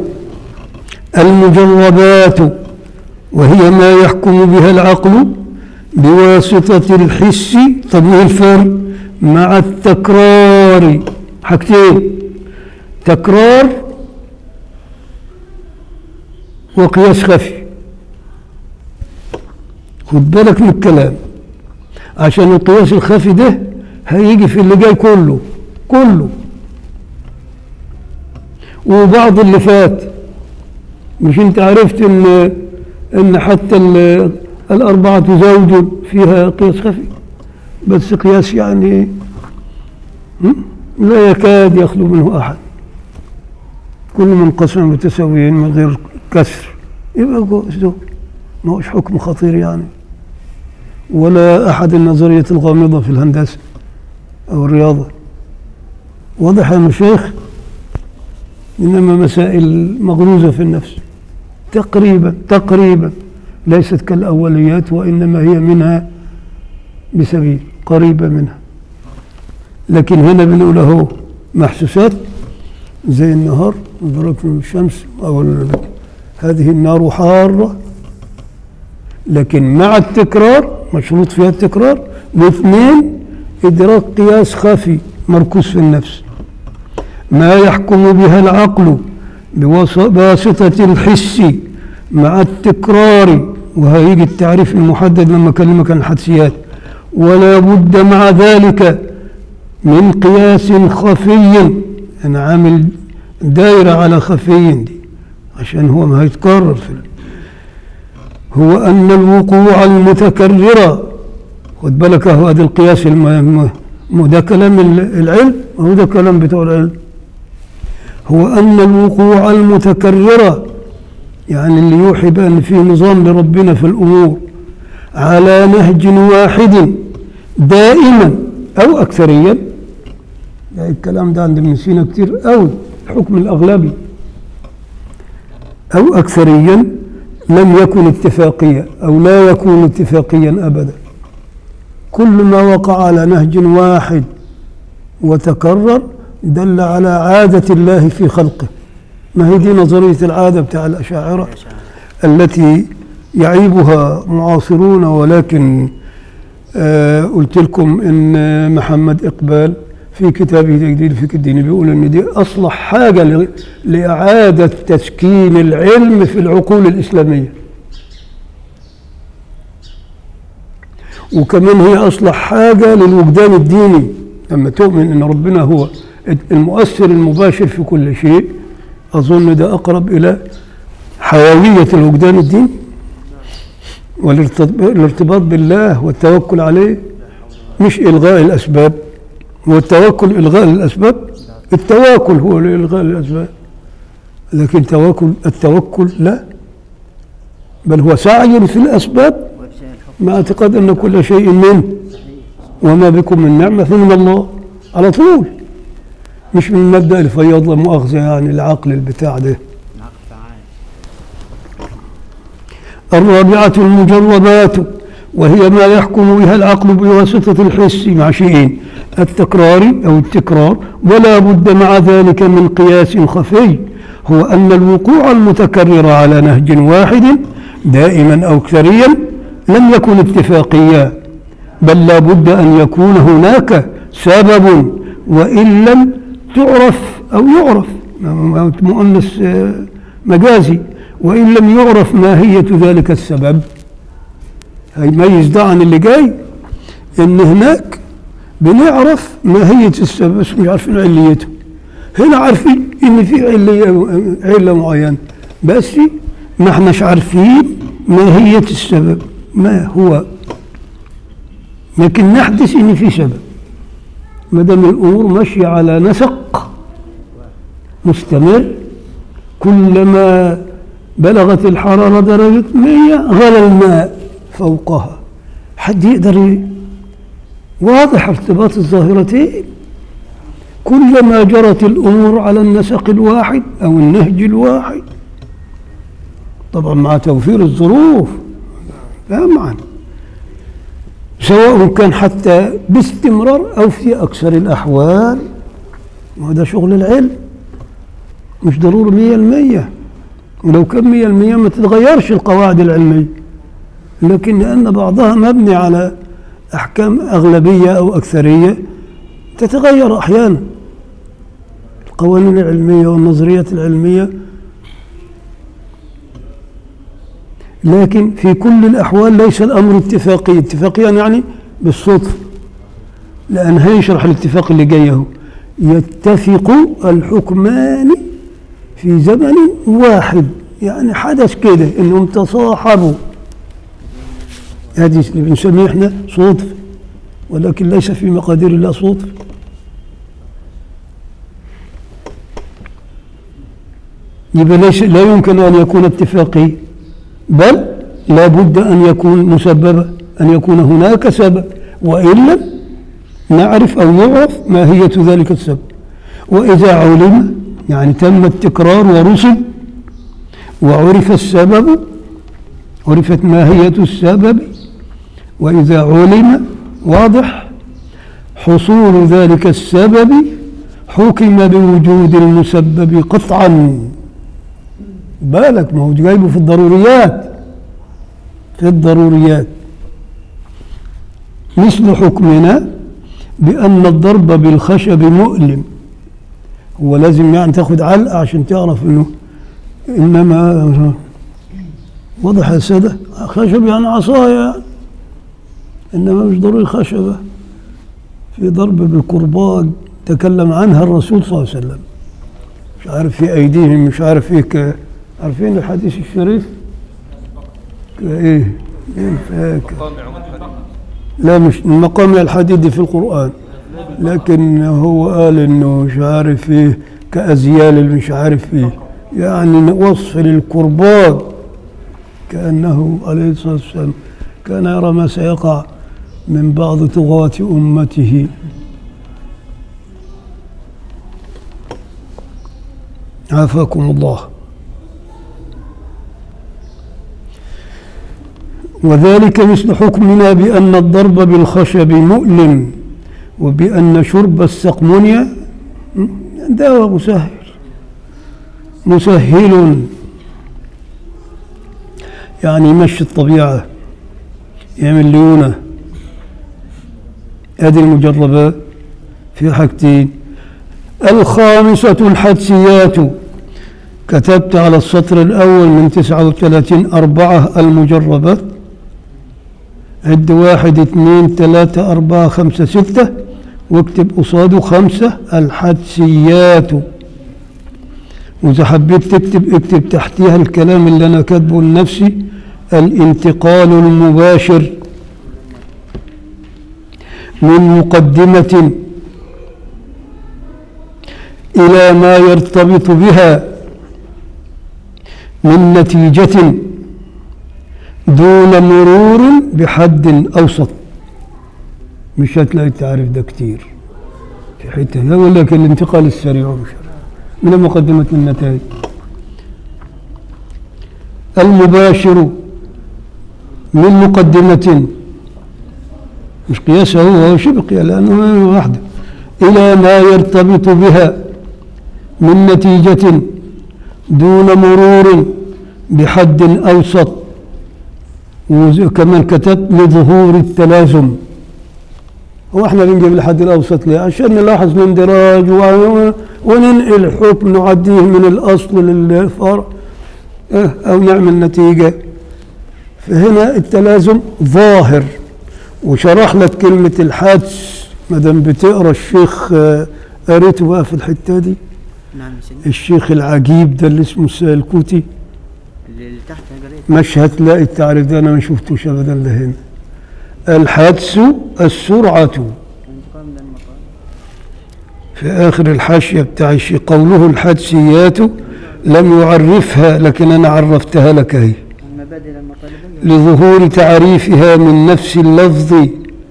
المجربات وهي ما يحكم بها العقل بواسطة الحس طب ايه الفرق مع التكرار حاجتين تكرار وقياس خفي خد بالك من الكلام عشان القياس الخفي ده هيجي في اللي جاي كله كله وبعض اللي فات مش انت عرفت ان ان حتى ال- الأربعة زوج فيها قياس خفي بس قياس يعني هم؟ لا يكاد يخلو منه أحد كل منقسم متساويين من غير كسر يبقى جو- زوج ما هوش حكم خطير يعني ولا أحد النظرية الغامضة في الهندسة أو الرياضة واضح يا مشايخ إنما مسائل مغروزة في النفس تقريبا تقريبا ليست كالأوليات وإنما هي منها بسبيل قريبة منها لكن هنا بنقول أهو محسوسات زي النهار إدراك من الشمس أو ال- هذه النار حارة لكن مع التكرار مشروط فيها التكرار واثنين إدراك قياس خفي مركوز في النفس ما يحكم بها العقل بوس- بواسطة الحس مع التكرار وهيجي التعريف المحدد لما أكلمك عن الحدسيات ولا بد مع ذلك من قياس خفي أنا عامل دايرة على خفي دي عشان هو ما هيتكرر في ال- هو أن الوقوع المتكررة خد بالك اهو هذا القياس الم... م- م- ده كلام ال- العلم هو ده كلام بتوع العلم هو أن الوقوع المتكررة يعني اللي يوحي بأن في نظام لربنا في الأمور على نهج واحد دائما أو أكثريا يعني الكلام ده عند ابن سينا كتير قوي الحكم الأغلبي أو أكثريا لم يكن اتفاقيا أو لا يكون اتفاقيا أبدا كل ما وقع على نهج واحد وتكرر دل على عادة الله في خلقه ما هي دي نظرية العادة بتاع الأشاعرة التي يعيبها معاصرون ولكن آه قلت لكم ان محمد اقبال في كتابه تجديد الفكر الديني بيقول ان دي اصلح حاجه ل- لاعاده تسكين العلم في العقول الاسلاميه وكمان هي اصلح حاجه للوجدان الديني لما تؤمن ان ربنا هو المؤثر المباشر في كل شيء اظن ده اقرب الى حيويه الوجدان الديني والارتباط بالله والتوكل عليه مش إلغاء الأسباب والتوكل إلغاء الأسباب التواكل هو إلغاء الأسباب لكن توكل التوكل لا بل هو سعي في الأسباب مع اعتقاد أن كل شيء منه وما بكم من نعمة فمن الله على طول مش من مبدأ الفياض لا مؤاخذة يعني العقل البتاع ده الرابعة المجربات وهي ما يحكم بها العقل بواسطة الحس مع شيئين التكرار أو التكرار ولا بد مع ذلك من قياس خفي هو أن الوقوع المتكرر على نهج واحد دائما أو أكثريا لم يكن اتفاقيا بل لا بد أن يكون هناك سبب وإن لم تعرف أو يعرف مؤنث آه، مجازي وإن لم يعرف ماهية ذلك السبب هيميز ده عن اللي جاي إن هناك بنعرف ماهية السبب بس مش عارفين عليته هنا عارفين إن في علية علة معينة بس ما احناش عارفين ماهية السبب ما هو لكن نحدث إن في سبب ما دام الأمور ماشية على نسق مستمر كلما بلغت الحرارة درجة 100 غلى الماء فوقها حد يقدر ي- واضح ارتباط الظاهرتين كلما جرت الأمور على النسق الواحد أو النهج الواحد طبعا مع توفير الظروف طبعا سواء كان حتى باستمرار أو في أكثر الأحوال وهذا شغل العلم مش ضروري مية المية ولو كان مية المية ما تتغيرش القواعد العلمية لكن لأن بعضها مبني على أحكام أغلبية أو أكثرية تتغير أحيانا القوانين العلمية والنظريات العلمية لكن في كل الأحوال ليس الأمر اتفاقي اتفاقيا يعني بالصدفة لأن هيشرح الاتفاق اللي جاي اهو يتفق الحكمان في زمن واحد يعني حدث كده انهم تصاحبوا هذه اللي بنسميه احنا صدفة ولكن ليس في مقادير الله صدفة يبقى ليس لا يمكن ان يكون اتفاقي بل لا بد ان يكون مسببا ان يكون هناك سبب وان لم نعرف او يعرف ماهية ذلك السبب واذا علم يعني تم التكرار ورسم وعرف السبب عرفت ماهية السبب وإذا علم واضح حصول ذلك السبب حكم بوجود المسبب قطعا بالك ما هو جايبه في الضروريات في الضروريات مثل حكمنا بأن الضرب بالخشب مؤلم هو لازم يعني تاخد علقة عشان تعرف انه انما واضح يا سادة خشب يعني عصاية انما مش ضروري خشبة في ضرب بالكرباج تكلم عنها الرسول صلى الله عليه وسلم مش عارف في ايديهم مش عارف ايه ك- عارفين الحديث الشريف ايه مين فاكر
قامع من حديد
لا مش مقام الحديد في القرآن لكن هو قال انه مش عارف ايه كأزيال اللي مش عارف ايه يعني وصف للكربات كأنه عليه الصلاة والسلام كان يرى ما سيقع من بعض طغاة أمته عافاكم الله وذلك مثل حكمنا بأن الضرب بالخشب مؤلم وبأن شرب السقمونيا دواء مسهل مسهل يعني يمشي الطبيعة يعمل ليونة هذه المجربات في حاجتين الخامسة الحدسيات كتبت على السطر الأول من تسعة وثلاثين أربعة المجربات عد واحد اثنين ثلاثة أربعة خمسة ستة واكتب قصاده خمسة الحدسيات وإذا حبيت تكتب اكتب تحتها الكلام اللي أنا كاتبه لنفسي الانتقال المباشر من مقدمة إلى ما يرتبط بها من نتيجة دون مرور بحد أوسط مش هتلاقي التعريف ده كتير في حتة يقول لك الانتقال السريع مش عارف. من مقدمة النتائج المباشر من مقدمة مش قياسه هو هو شبه قياس لأنه واحدة إلى ما يرتبط بها من نتيجة دون مرور بحد أوسط وكمان كتبت لظهور التلازم هو احنا بنجيب الحد الاوسط ليه؟ عشان نلاحظ الاندراج و- وننقل حكم نعديه من الاصل للفرع اه، او نعمل نتيجه فهنا التلازم ظاهر وشرح لك كلمه الحدس ما دام بتقرا الشيخ اه، قريته بقى في الحته دي
نعم يا سيدي
الشيخ العجيب ده اللي اسمه السالكوتي
اللي اللي تحت قريت
مش هتلاقي التعريف ده انا ما شفتوش ابدا لهنا الحدس السرعه
انتقال من المقام
في آخر الحاشية بتاع الشيء قوله الحدسيات لم يعرفها لكن أنا عرفتها لك هي
المبادئ المطالبية
لظهور تعريفها من نفس اللفظ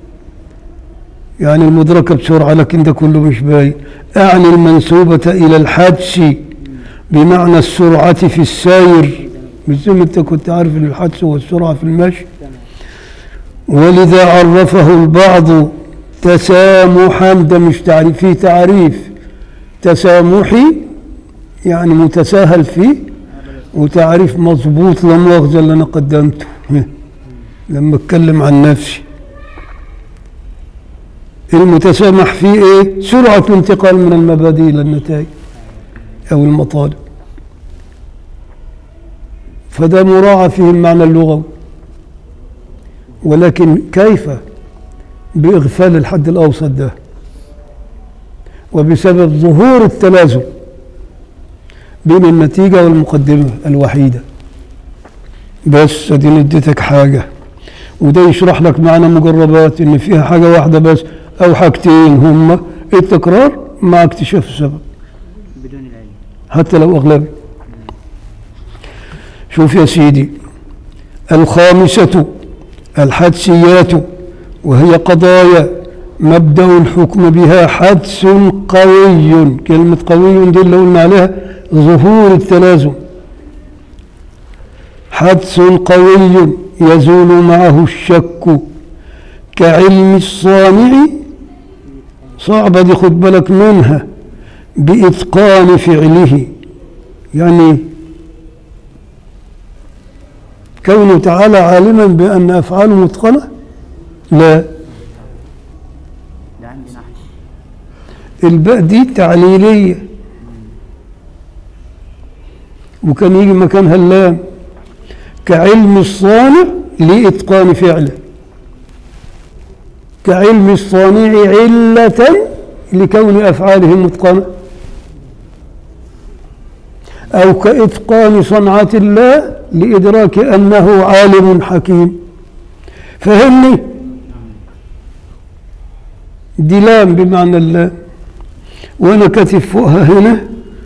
يعني المدركة بسرعة لكن ده كله مش باين أعني المنسوبة إلى الحدس بمعنى السرعة في السير مش زي ما أنت كنت عارف إن الحدس هو السرعة في المشي ولذا عرفه البعض تسامحا ده مش تعريف فيه تعريف تسامحي يعني متساهل فيه وتعريف مضبوط لا مؤاخذة اللي أنا قدمته لما أتكلم عن نفسي المتسامح فيه إيه؟ سرعة الانتقال من المبادئ إلى النتائج أو المطالب فده مراعى فيه المعنى اللغوي ولكن كيف بإغفال الحد الأوسط ده وبسبب ظهور التلازم بين النتيجة والمقدمة الوحيدة بس ادي اديتك حاجة وده يشرح لك معنى مجربات ان فيها حاجة واحدة بس او حاجتين هما التكرار مع اكتشاف السبب
بدون العلم
حتى لو أغلبي شوف يا سيدي الخامسة الحدسيات وهي قضايا مبدأ الحكم بها حدس قوي كلمة قوي دي اللي قلنا عليها ظهور التلازم حدس قوي يزول معه الشك كعلم الصانع صعبة دي خد بالك منها بإتقان فعله يعني كونه تعالى عالما بأن أفعاله متقنة لا
ده عندي نحو
الباء دي تعليلية وكان يجي مكانها اللام كعلم الصانع لإتقان فعله كعلم الصانع علة لكون أفعاله متقنة أو كإتقان صنعة الله لإدراك أنه عالم حكيم فهمني دي لام بمعنى الله وأنا كاتب فوقها هنا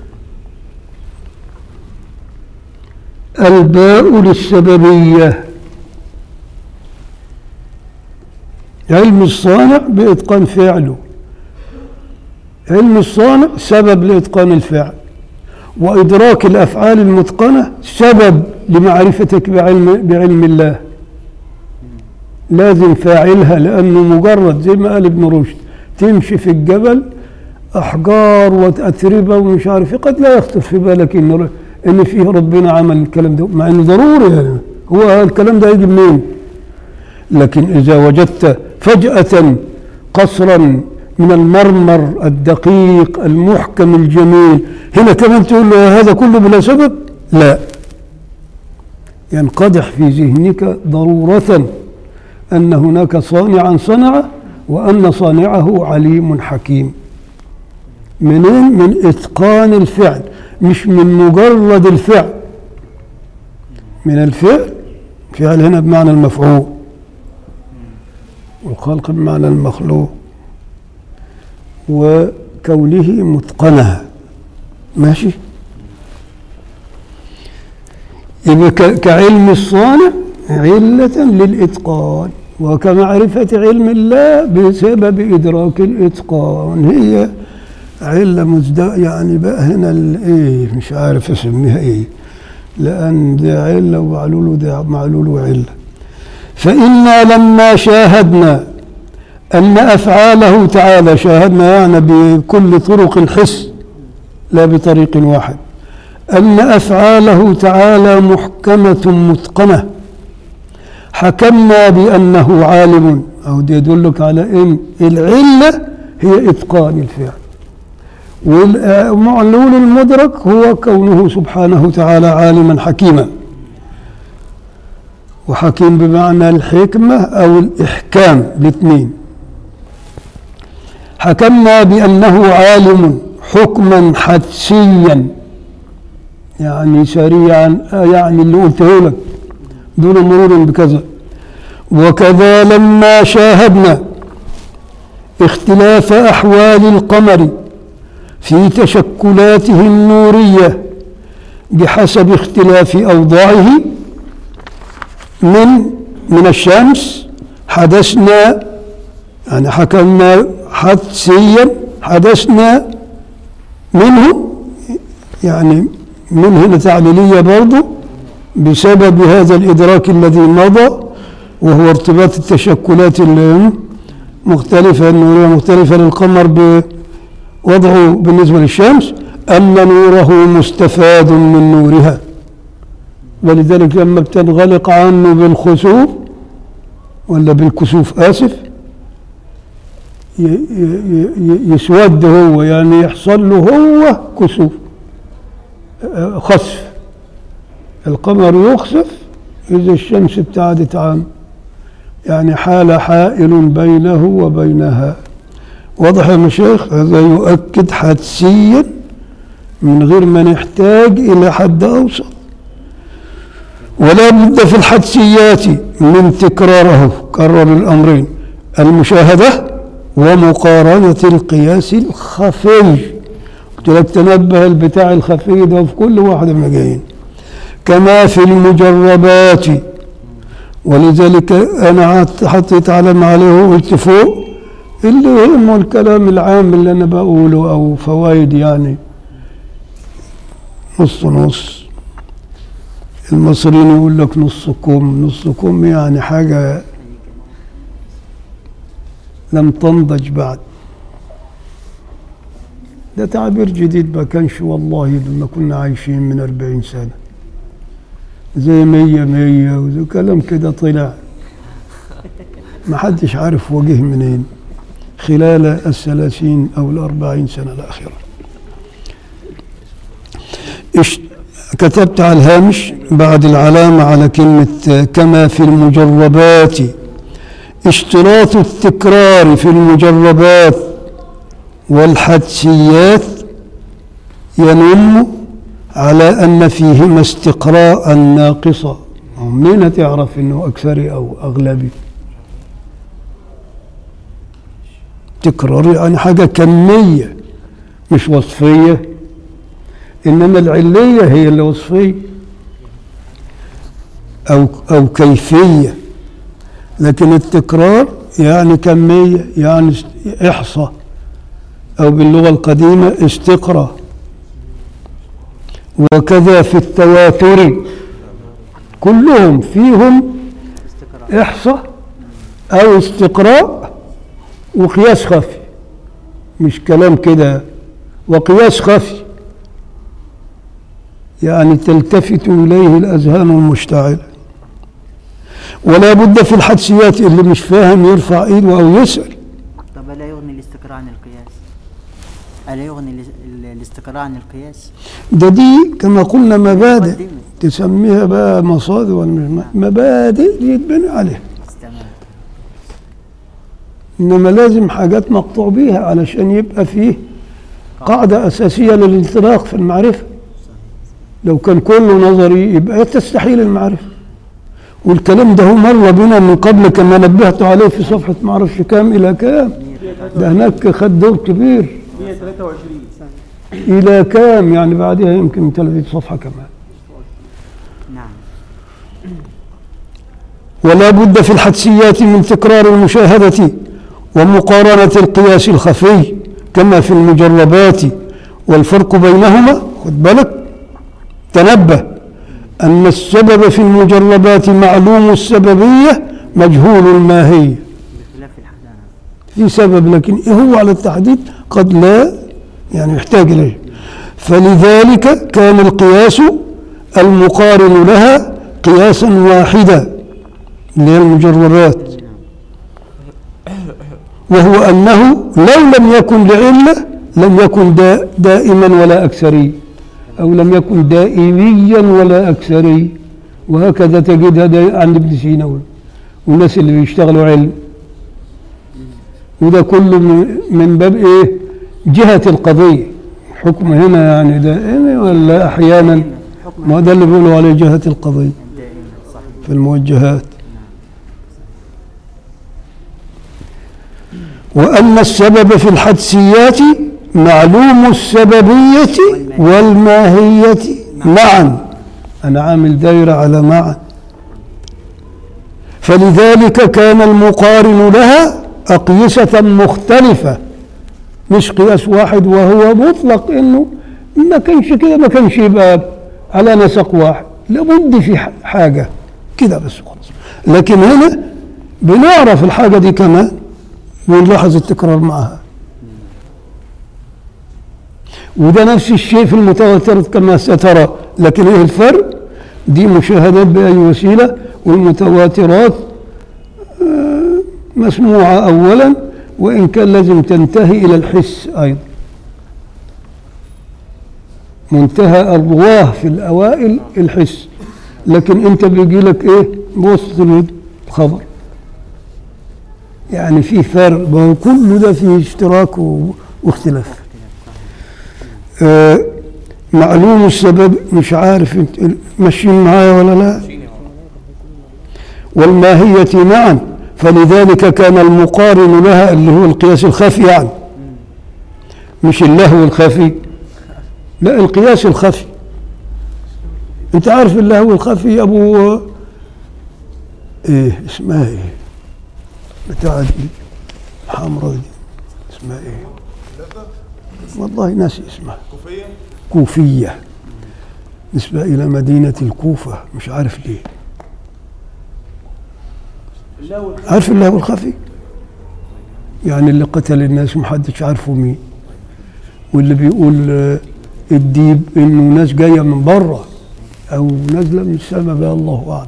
الباء للسببية علم الصانع بإتقان فعله علم الصانع سبب لإتقان الفعل وإدراك الأفعال المتقنة سبب لمعرفتك بعلم, بعلم الله لازم فاعلها لأنه مجرد زي ما قال ابن رشد تمشي في الجبل أحجار وأتربة ومش عارف إيه، قد لا يخطر في بالك إن إن فيه ربنا عمل الكلام ده مع إنه ضروري يعني هو الكلام ده يجي منين؟ لكن إذا وجدت فجأة قصرا من المرمر الدقيق المحكم الجميل هنا كمان تقول له هذا كله بلا سبب لا ينقدح في ذهنك ضرورة أن هناك صانعا صنع وأن صانعه عليم حكيم منين من إتقان الفعل مش من مجرد الفعل من الفعل فعل هنا بمعنى المفعول والخلق بمعنى المخلوق وكونه متقنها ماشي يبقى ك- كعلم الصانع علة للإتقان وكمعرفة علم الله بسبب إدراك الإتقان هي علة مزداء يعني بقى هنا الإيه مش عارف أسميها إيه لأن ده علة ومعلول ده معلول وعلة فإنا لما شاهدنا أن أفعاله تعالى شاهدنا يعني بكل طرق الحس لا بطريق واحد أن أفعاله تعالى محكمة متقنة حكمنا بأنه عالم أو ده يدلك على أن العلة هي إتقان الفعل والمعلول المدرك هو كونه سبحانه تعالى عالما حكيما وحكيم بمعنى الحكمة أو الإحكام الاثنين حكمنا بأنه عالم حكما حدسيا يعني سريعا آه يعني اللي قلته لك دون مرور بكذا وكذا لما شاهدنا اختلاف أحوال القمر في تشكلاته النورية بحسب اختلاف أوضاعه من من الشمس حدثنا يعني حكمنا حدسيا حدثنا منه يعني من هنا تعليلية برضه بسبب هذا الإدراك الذي مضى وهو ارتباط التشكلات المختلفة النورية مختلفة للقمر بوضعه بالنسبة للشمس أن نوره مستفاد من نورها ولذلك لما بتنغلق عنه بالخسوف ولا بالكسوف آسف ي- ي- ي- يسود هو يعني يحصل له هو كسوف آه، خسف القمر يخسف إذا الشمس ابتعدت عنه يعني حال حائل بينه وبينها واضح يا مشايخ هذا يؤكد حدسيا من غير ما نحتاج إلى حد أوسط ولا بد في الحدسيات من تكراره كرر الأمرين المشاهدة ومقارنة القياس الخفي قلت لك تنبه البتاع الخفي ده في كل واحد من جايين كما في المجربات ولذلك أنا عط- حطيت علم عليه وقلت فوق اللي يهمه الكلام العام اللي أنا بقوله أو فوائد يعني نص نص المصريين يقول لك نص كم نص كم يعني حاجة لم تنضج بعد ده تعبير جديد ما كانش والله لما كنا عايشين من أربعين سنة زي مية مية وزي كلام كده طلع ما حدش عارف وجه منين خلال الثلاثين أو الأربعين سنة الأخيرة إش- كتبت على الهامش بعد العلامة على كلمة كما في المجربات اشتراط التكرار في المجربات والحدسيات ينم على أن فيهما استقراء ناقصا منين تعرف أنه أكثري أو أغلبي تكرار يعني حاجة كمية مش وصفية إنما العلية هي اللي وصفية أو أو كيفية لكن التكرار يعني كمية يعني است- إحصاء أو باللغة القديمة استقرأ وكذا في التواتر كلهم فيهم إحصاء أو استقراء وقياس خفي مش كلام كده وقياس خفي يعني تلتفت إليه الأذهان المشتعلة ولا بد في الحدسيات اللي مش فاهم يرفع ايده أو يسأل
طب ألا يغني الاستقراء عن القياس ألا يغني الاس- ال- الاستقراء عن القياس
ده دي كما قلنا مبادئ
مقدمة.
تسميها بقى مصادر ولا مش م- مبادئ يتبني عليها
تمام
إنما لازم حاجات مقطوع بيها علشان يبقى فيه قاعدة أساسية للانطلاق في المعرفة لو كان كله نظري يبقى تستحيل المعرفة والكلام ده هو مر بنا من قبل كما نبهت عليه في صفحة معرفش كام إلى كام ده هناك خد دور كبير
123
إلى كام يعني بعدها يمكن 30 صفحة كمان
نعم
ولا بد في الحدسيات من تكرار المشاهدة ومقارنة القياس الخفي كما في المجربات والفرق بينهما خد بالك تنبه أن السبب في المجربات معلوم السببية مجهول الماهية
بخلاف الحدث
في سبب لكن إيه هو على التحديد قد لا يعني يحتاج إليه فلذلك كان القياس المقارن لها قياسا واحدا اللي هي المجربات وهو أنه لو لم يكن لعلة لم يكن دا دائما ولا أكثري أو لم يكن دائميا ولا أكثري وهكذا تجد هذا عند ابن سينا والناس اللي بيشتغلوا علم وده كله من- من باب ايه جهة القضية حكم هنا يعني دائما ولا احيانا ما ده اللي بيقولوا عليه جهة القضية
دائما صحيح
في الموجهات وأن السبب في الحدسيات معلوم السببية والماهية معا أنا عامل دايرة على معا فلذلك كان المقارن لها أقيسة مختلفة مش قياس واحد وهو مطلق إنه ما كانش كده ما كانش يبقى على نسق واحد لابد في ح- حاجة كده بس خلاص لكن هنا بنعرف الحاجة دي كمان ونلاحظ التكرار معها وده نفس الشيء في المتواترات كما سترى لكن ايه الفرق دي مشاهدات بأي وسيلة والمتواترات آه، مسموعة أولا وإن كان لازم تنتهي إلى الحس أيضا منتهى الرواه في الأوائل الحس لكن أنت بيجي لك إيه بوسط الود خبر يعني في فرق ما هو كل ده فيه اشتراك و- واختلاف آه معلوم السبب مش عارف انت ماشيين معايا ولا لا والماهية معا فلذلك كان المقارن لها اللي هو القياس الخفي يعني مش اللهو الخفي لا القياس الخفي انت عارف اللهو الخفي ابو ايه اسمها ايه بتاع دي الحمراء دي اسمها ايه والله ناسي اسمها كوفية كوفية نسبة إلى مدينة الكوفة مش عارف ليه
اللهو
عارف اللهو الخفي يعني اللي قتل الناس محدش عارفه مين واللي بيقول آه، الديب انه ناس جايه من بره او نازله من السماء بقى الله اعلم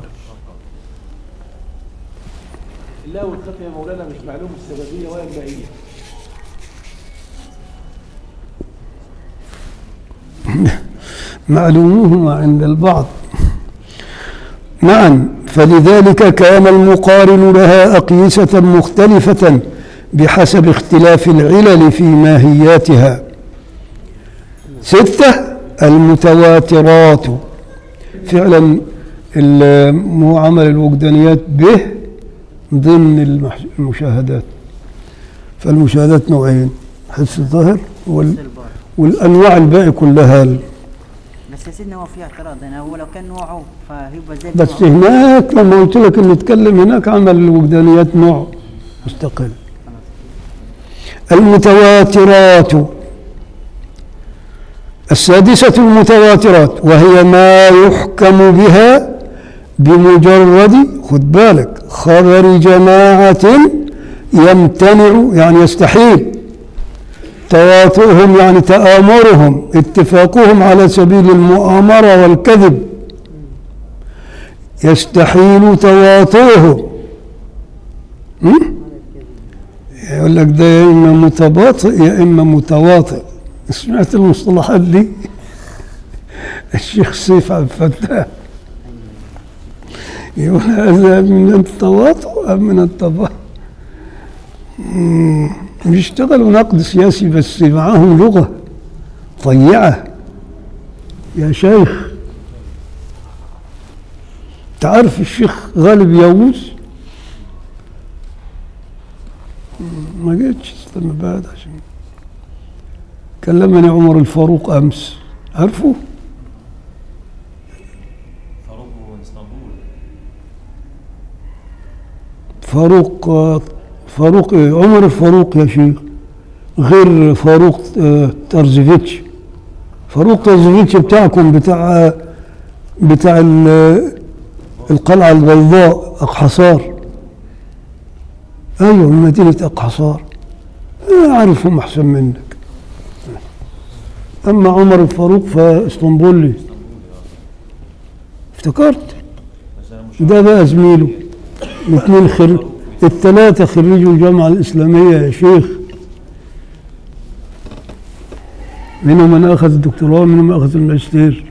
اللهو الخفي يا مولانا مش معلوم السببية ولا المائية
معلومهما عند البعض معا فلذلك كان المقارن لها أقيسة مختلفة بحسب اختلاف العلل في ماهياتها ستة المتواترات فعلا ال- مو عمل الوجدانيات به ضمن المح- المشاهدات فالمشاهدات نوعين حس الظاهر وال
الباطن
والانواع الباقي كلها ال-
بس يا سيدنا هو في اعتراض هنا هو لو كان نوعه فهيبقى زي
بس
النوع.
هناك لما قلت لك ان نتكلم هناك عمل الوجدانيات نوع مستقل المتواترات السادسة المتواترات وهي ما يحكم بها بمجرد خد بالك خبر جماعة يمتنع يعني يستحيل تواطؤهم يعني تآمرهم اتفاقهم على سبيل المؤامرة والكذب يستحيل تواطؤهم م? يقول لك ده يا إما متباطئ يا إما متواطئ سمعت المصطلحات دي الشيخ سيف عبد الفتاح يقول هذا من التواطؤ أم من التباطؤ مم، بيشتغلوا نقد سياسي بس معاهم لغة طيعة يا شيخ تعرف الشيخ غالب ياووس مم، ما جيتش استنى بعد عشان كلمني عمر الفاروق امس عارفه
فاروق اسطنبول
فاروق آه، فاروق إيه؟ عمر الفاروق يا شيخ غير فاروق آه، ترزفيتش فاروق ترزفيتش بتاعكم بتاع بتاع ال- القلعة البيضاء أقحصار أيوة من مدينة أقحصار أنا أعرفهم أحسن منك أما عمر الفاروق فاسطنبولي افتكرت
بس انا مش
ده بقى زميله الاثنين خر... الثلاثة خريجوا الجامعة الإسلامية يا شيخ منهم من أخذ الدكتوراه ومنهم من أخذ الماجستير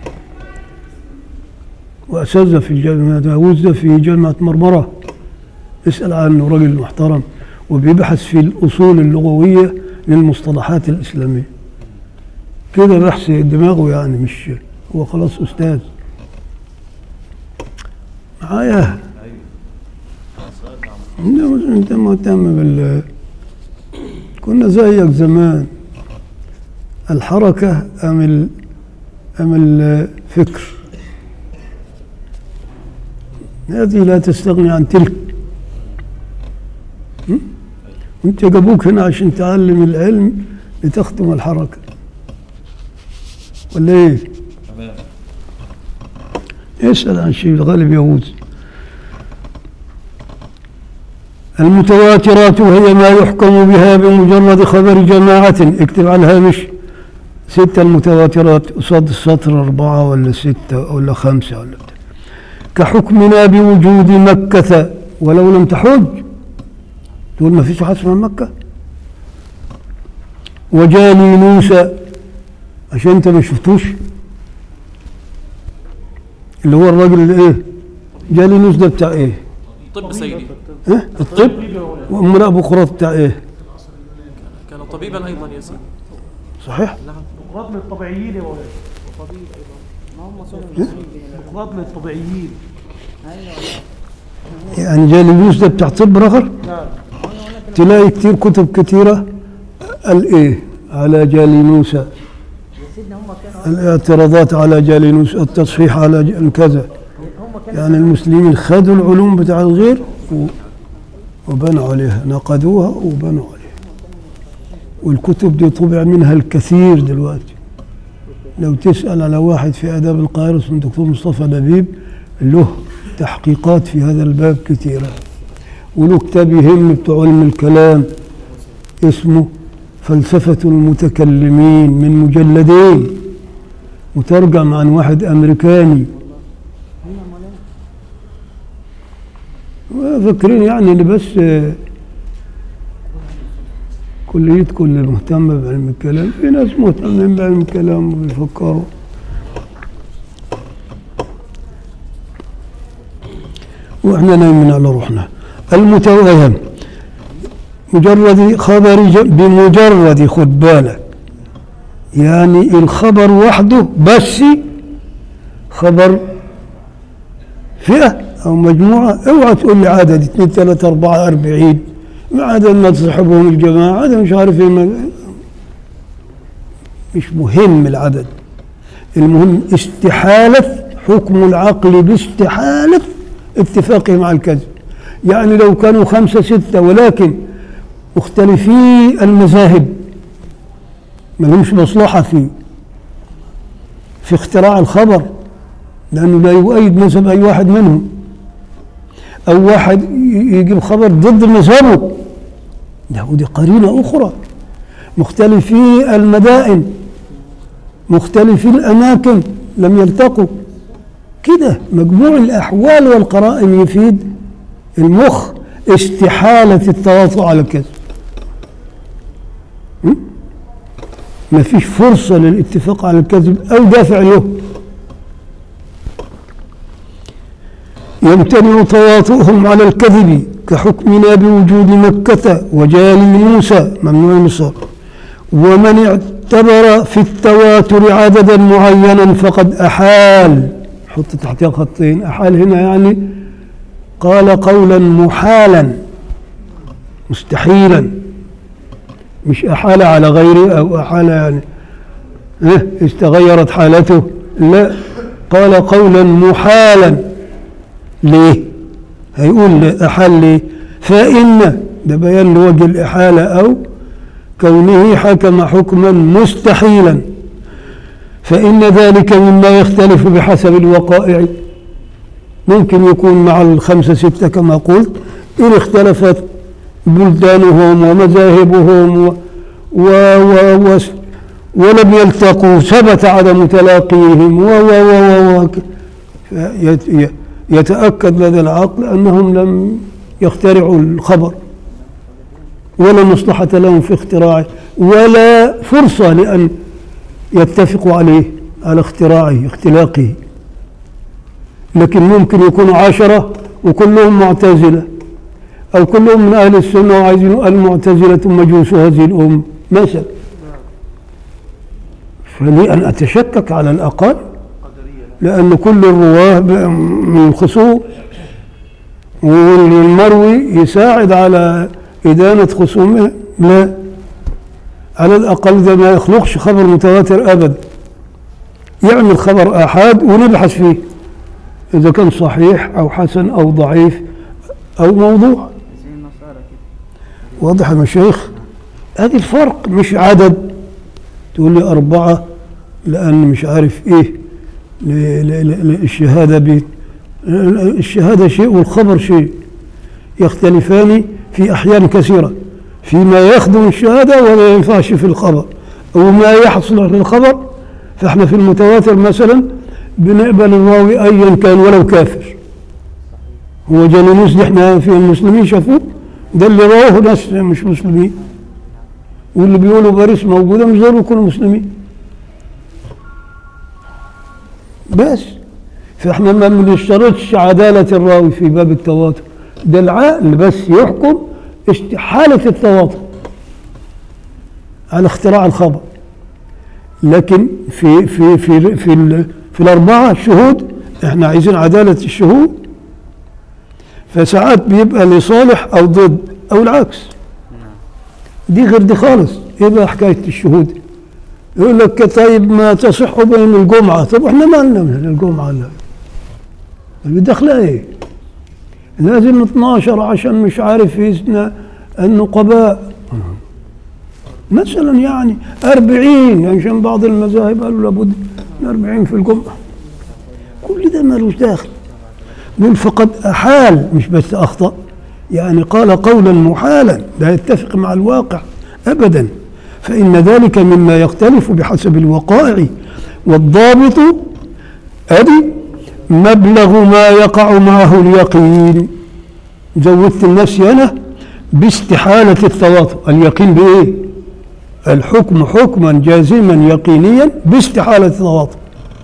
وأساتذة في الجامعة داوود ده في جامعة مرمرة اسأل عنه راجل محترم وبيبحث في الأصول اللغوية للمصطلحات الإسلامية كده بحث دماغه يعني مش هو خلاص أستاذ معايا انت انت مهتم بال كنا زيك زمان الحركة أم ال... أم الفكر هذه لا تستغني عن تلك م? انت جابوك هنا عشان تعلم العلم لتخدم الحركة ولا ايه؟
تمام
اسأل عن شيء الغالب يهود المتواترات وهي ما يحكم بها بمجرد خبر جماعة اكتب على الهامش ستة المتواترات قصاد السطر أربعة ولا ستة ولا خمسة ولا بتاع كحكمنا بوجود مكة ولو لم تحج تقول ما فيش حد اسمها مكة وجالي موسى عشان انت ما شفتوش اللي هو الراجل اللي ايه جالينوس ده بتاع ايه
طب سيدي
ها الطب وامرأة بقراط بتاع ايه
كان طبيبا ايضا يا سيدي
صحيح
نعم
بقراط من الطبيعيين يا مولانا
طبيب ايضا
ما هم صاروا
بقراط من الطبيعيين
يعني جالينوس ده بتاع طب رخر
نعم
تلاقي كتير كتب كتيرة قال ايه على جالينوس
يا سيدنا هم كانوا
الاعتراضات على جالينوس التصحيح على ج- كذا
هم كانوا
يعني المسلمين خدوا العلوم بتاع الغير و- وبنوا عليها نقدوها وبنوا عليها والكتب دي طبع منها الكثير دلوقتي لو تسأل على واحد في آداب القاهرة اسمه الدكتور مصطفى لبيب له تحقيقات في هذا الباب كثيرة وله كتاب يهم بتوع علم الكلام اسمه فلسفة المتكلمين من مجلدين مترجم عن واحد أمريكاني فاكرين يعني اللي بس آه، كليتكم اللي مهتمة بعلم الكلام في ناس مهتمين بعلم الكلام وبيفكروا واحنا نايمين على روحنا المتوهم مجرد خبر ج- بمجرد خد بالك يعني الخبر وحده بس خبر فئة أو مجموعة اوعى تقول لي عدد اثنين ثلاثة أربعة أربعين ما عدد ما تصحبهم الجماعة عدد مش عارف ايه ما- مش مهم العدد المهم استحالة حكم العقل باستحالة اتفاقه مع الكذب يعني لو كانوا خمسة ستة ولكن مختلفي المذاهب ما لهمش مصلحة في في اختراع الخبر لأنه لا يؤيد مذهب أي واحد منهم أو واحد ي- يجيب خبر ضد مذهبه ده ودي قرينة أخرى مختلفي المدائن مختلفي الأماكن لم يلتقوا كده مجموع الأحوال والقرائن يفيد المخ استحالة التواطؤ على الكذب م? ما فيش فرصة للاتفاق على الكذب أو دافع له يمتنع تواطؤهم على الكذب كحكمنا بوجود مكة وجال موسى ممنوع مصر ومن اعتبر في التواتر عددا معينا فقد أحال حط تحتها خطين أحال هنا يعني قال قولا محالا مستحيلا مش أحال على غيره أو أحال يعني إيه استغيرت حالته لا قال قولا محالا ليه هيقول أحال ليه فإن ده بيان لوجه الإحالة أو كونه حكم حكما مستحيلا فإن ذلك مما يختلف بحسب الوقائع ممكن يكون مع الخمسة ستة كما قلت إن اختلفت بلدانهم ومذاهبهم و و و و ولم يلتقوا ثبت عدم تلاقيهم و و و و و فيت- ي- يتأكد لدى العقل أنهم لم يخترعوا الخبر ولا مصلحة لهم في اختراعه ولا فرصة لأن يتفقوا عليه على اختراعه اختلاقه لكن ممكن يكونوا عشرة وكلهم معتزلة أو كلهم من أهل السنة وعايزين المعتزلة مجوس هذه الأمة مثلا فلي أن أتشكك على الأقل لأن كل الرواه ب- من خصوم والمروي يساعد على إدانة خصومه لا على الأقل ده ما يخلقش خبر متواتر أبدا يعمل خبر آحاد ونبحث فيه إذا كان صحيح أو حسن أو ضعيف أو موضوع
زي النصارى كده
واضح يا مشايخ ادي الفرق مش عدد تقول لي أربعة لأن مش عارف إيه ل- ل- ل- الشهادة بيت الشهادة شيء والخبر شيء يختلفان في أحيان كثيرة فيما يخدم الشهادة ولا ينفعش في الخبر وما يحصل في الخبر فاحنا في المتواتر مثلا بنقبل الراوي أيا كان ولو كافر هو جالونوس دي احنا في المسلمين شافوه ده اللي رواه ناس مش مسلمين واللي بيقولوا باريس موجودة مش ضروري يكونوا مسلمين بس فاحنا ما بنشترطش عدالة الراوي في باب التواتر ده العقل بس يحكم استحالة التواتر على اختراع الخبر لكن في في في في, ال- في الأربعة الشهود احنا عايزين عدالة الشهود فساعات بيبقى لصالح أو ضد أو العكس دي غير دي خالص ايه بقى حكاية الشهود يقول لك طيب ما تصح بين الجمعة طب احنا مالنا من الجمعة لا اللي داخله ايه لازم 12 عشان مش عارف يسنى النقباء مثلا يعني 40 عشان بعض المذاهب قالوا لابد من 40 في الجمعة كل ده ملوش داخل يقول فقد أحال مش بس أخطأ يعني قال قولا محالا لا يتفق مع الواقع أبدا فإن ذلك مما يختلف بحسب الوقائع والضابط أدي مبلغ ما يقع معه اليقين زودت لنفسي أنا باستحالة التواطؤ اليقين بإيه الحكم حكما جازما يقينيا باستحالة التواطؤ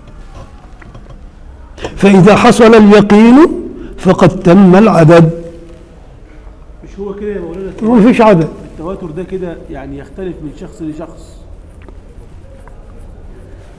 فإذا حصل اليقين فقد تم العدد
مش هو كده يا مولانا
وما فيش عدد
التواتر ده كده يعني يختلف من شخص لشخص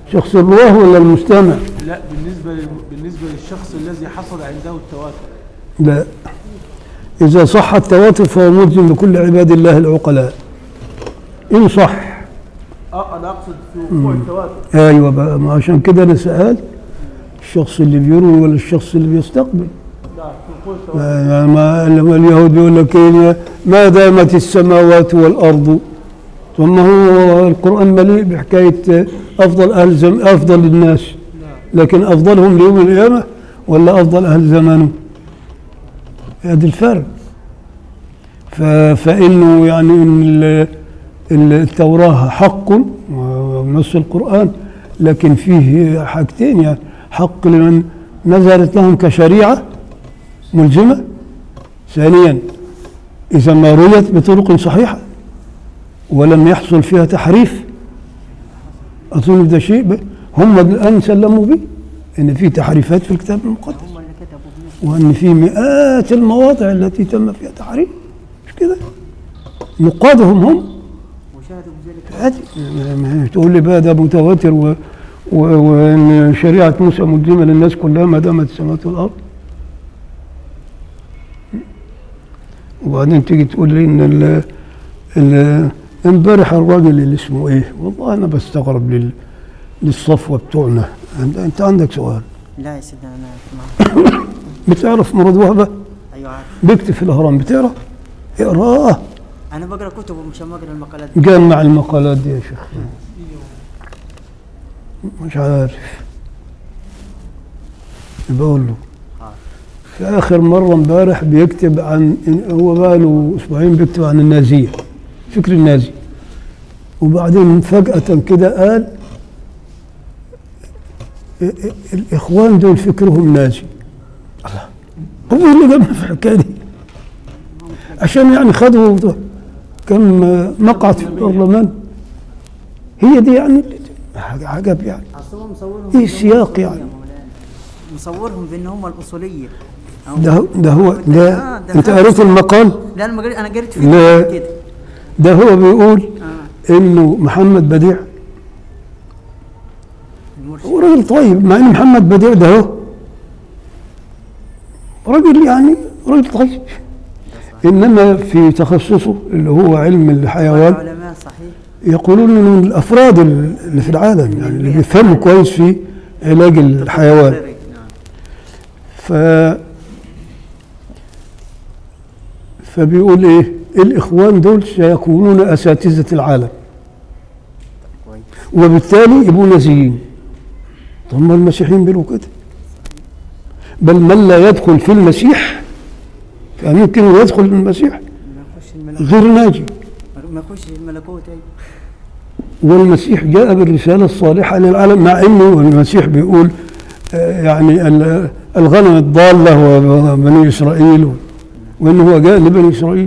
شخص الرواه ولا المستمع
لا بالنسبة لل- بالنسبة للشخص الذي حصل عنده التواتر
لا إذا صح التواتر فهو ملزم لكل عباد الله العقلاء إن صح
اه انا اقصد في وقوع التواتر
أيوة بقى ما عشان كده أنا سألت الشخص اللي بيروي ولا الشخص اللي بيستقبل
نعم في وقوع التواتر
ما ما لما اليهود بيقول لك إيه ما دامت السماوات والأرض ثم هو القرآن مليء بحكاية أفضل أهل زم أفضل الناس لكن أفضلهم ليوم القيامة ولا أفضل أهل زمانه هذا الفرق ف- فإنه يعني إن ال- ال- التوراة حق ونص القرآن لكن فيه حاجتين يعني حق لمن نزلت لهم كشريعة ملزمة ثانيا إذا ما رويت بطرق صحيحة ولم يحصل فيها تحريف أظن ده شيء ب- هم الآن سلموا به إن في تحريفات في الكتاب المقدس
هم اللي كتبوا بنفسهم
وأن في مئات المواضع التي تم فيها تحريف مش كده نقادهم هم
وشاهدوا بذلك
عادي ما- ما تقول لي بقى ده متواتر و... و... وان شريعه موسى ملزمه للناس كلها ما دامت السماوات والارض وبعدين تيجي تقول لي ان ال... ال... امبارح الراجل اللي اسمه ايه والله انا بستغرب لل... للصفوه بتوعنا انت, انت عندك سؤال
لا يا سيدنا انا اسمع
بتعرف مراد وهبه
ايوه عارف
بيكتب في الاهرام بتقرا اقراه
انا بقرا كتب مش بقرا المقالات
جمع المقالات دي يا شيخ مش عارف بقول له في اخر مره امبارح بيكتب عن إن هو بقى له اسبوعين بيكتب عن النازيه فكر النازي وبعدين فجاه كده قال ا- ا- الاخوان دول فكرهم نازي الله هو اللي جابنا في الحكايه دي عشان يعني خدوا كم مقعد في البرلمان هي دي يعني حاجة عجب يعني
اصل هو مصورهم
إيه
بإنهم
السياق
الأصولية
يعني؟
يا مولانا. مصورهم بان هم الاصوليه أو-
ده هو ده هو
آه،
ده
ده
انت
خمسة.
قريت المقال
لا انا ما قريت- انا قريت فيه
لا.
كده
ده هو بيقول
اه
انه محمد بديع
المرشد
هو راجل طيب مع ان محمد بديع ده هو راجل يعني راجل طيب انما في تخصصه اللي هو علم الحيوان
العلماء صحيح
يقولون انه من الافراد اللي في العالم يعني اللي بيفهموا كويس في علاج الحيوان
نعم.
ف فبيقول ايه الاخوان دول سيكونون اساتذه العالم
كويس
وبالتالي يبقوا نازيين طب ما المسيحيين بيقولوا كده بل من لا يدخل في المسيح فيمكن أن يدخل في المسيح
ما يخش الملكوت
غير ناجي
ما يخش الملكوت اي
والمسيح جاء بالرسالة الصالحة للعالم مع أنه المسيح بيقول آه، يعني ال- الغنم الضالة وبني إسرائيل وأنه هو جاء لبني إسرائيل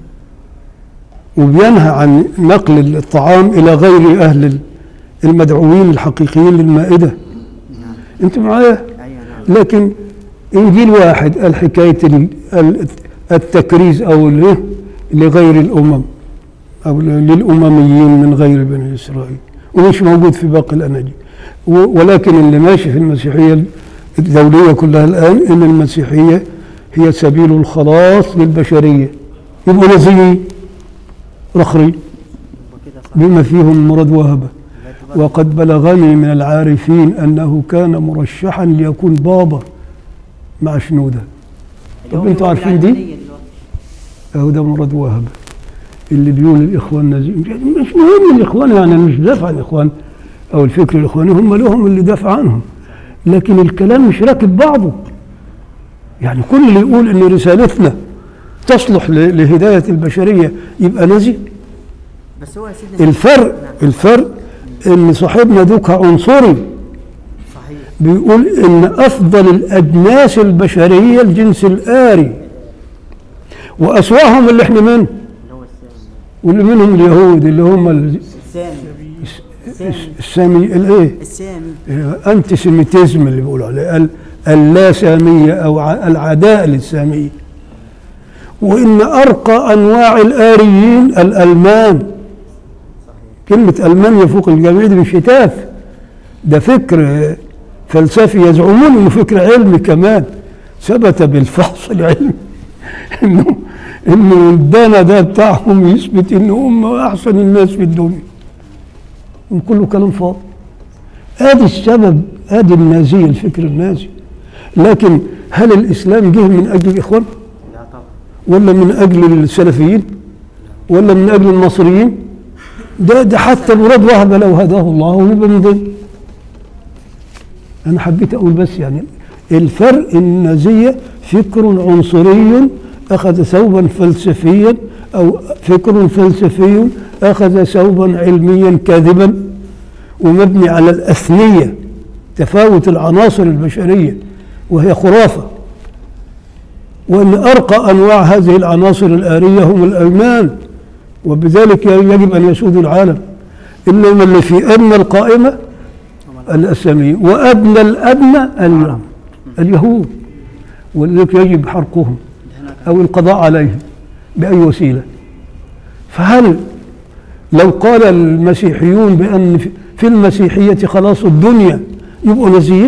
وبينهى عن نقل الطعام إلى غير أهل المدعوين الحقيقيين للمائدة أنت معايا
ايوه نعم
لكن إنجيل واحد قال حكاية ال- ال- التكريز أو ال- لغير الأمم أو ل- للأمميين من غير بني إسرائيل ومش موجود في باقي الأناجيل و- ولكن اللي ماشي في المسيحية الدولية كلها الآن إن المسيحية هي سبيل الخلاص للبشرية يبقوا نازيين رخري
يبقى كده صح
بما فيهم مراد وهبه
لا تبقى
وقد بلغني من العارفين أنه كان مرشحا ليكون بابا مع شنودة طب انتوا عارفين دي؟
العلمانية دلوقتي.
أهو ده مراد وهبة اللي بيقول الإخوان نازلين مش مهم الإخوان يعني أنا مش دافع عن الإخوان أو الفكر الإخواني هم لهم اللي دافع عنهم لكن الكلام مش راكب بعضه يعني كل اللي يقول إن رسالتنا تصلح ل- لهداية البشرية يبقى نازي
بس هو يا سيدنا
الفرق الفرق ان صاحبنا دوكا عنصري
صحيح
بيقول ان افضل الاجناس البشريه الجنس الاري واسواهم اللي احنا منه
اللي هو السامي
واللي منهم اليهود اللي هم ال-
السامي السامي
السامي الايه
السامي
انتي سيميتيزم اللي بيقولوا عليه ال- اللا ساميه او ع- العداء للساميه وان ارقى انواع الاريين الالمان كلمه المانيا فوق الجميع دي مش هتاف ده فكر فلسفي يزعمون انه فكر علمي كمان ثبت بالفحص العلمي انه انه الدانا ده بتاعهم يثبت ان هم احسن الناس في الدنيا وكله كلام فاضي ادي السبب ادي النازيه الفكر النازي لكن هل الاسلام جه من اجل الاخوان
لا طبعا
ولا من اجل السلفيين ولا من اجل المصريين ده ده حتى المراد وهب لو هداه الله يبقى من ضمن انا حبيت اقول بس يعني الفرق النازيه فكر عنصري اخذ ثوبا فلسفيا او فكر فلسفي اخذ ثوبا علميا كاذبا ومبني على الاثنيه تفاوت العناصر البشريه وهي خرافه وان ارقى انواع هذه العناصر الاريه هم الايمان وبذلك يجب ان يسودوا العالم انما اللي في ادنى القائمه الاسلاميين وادنى الادنى اليهود اليهود ولذلك يجب حرقهم او القضاء عليهم باي وسيله فهل لو قال المسيحيون بان في- في المسيحيه خلاص الدنيا يبقوا نازيين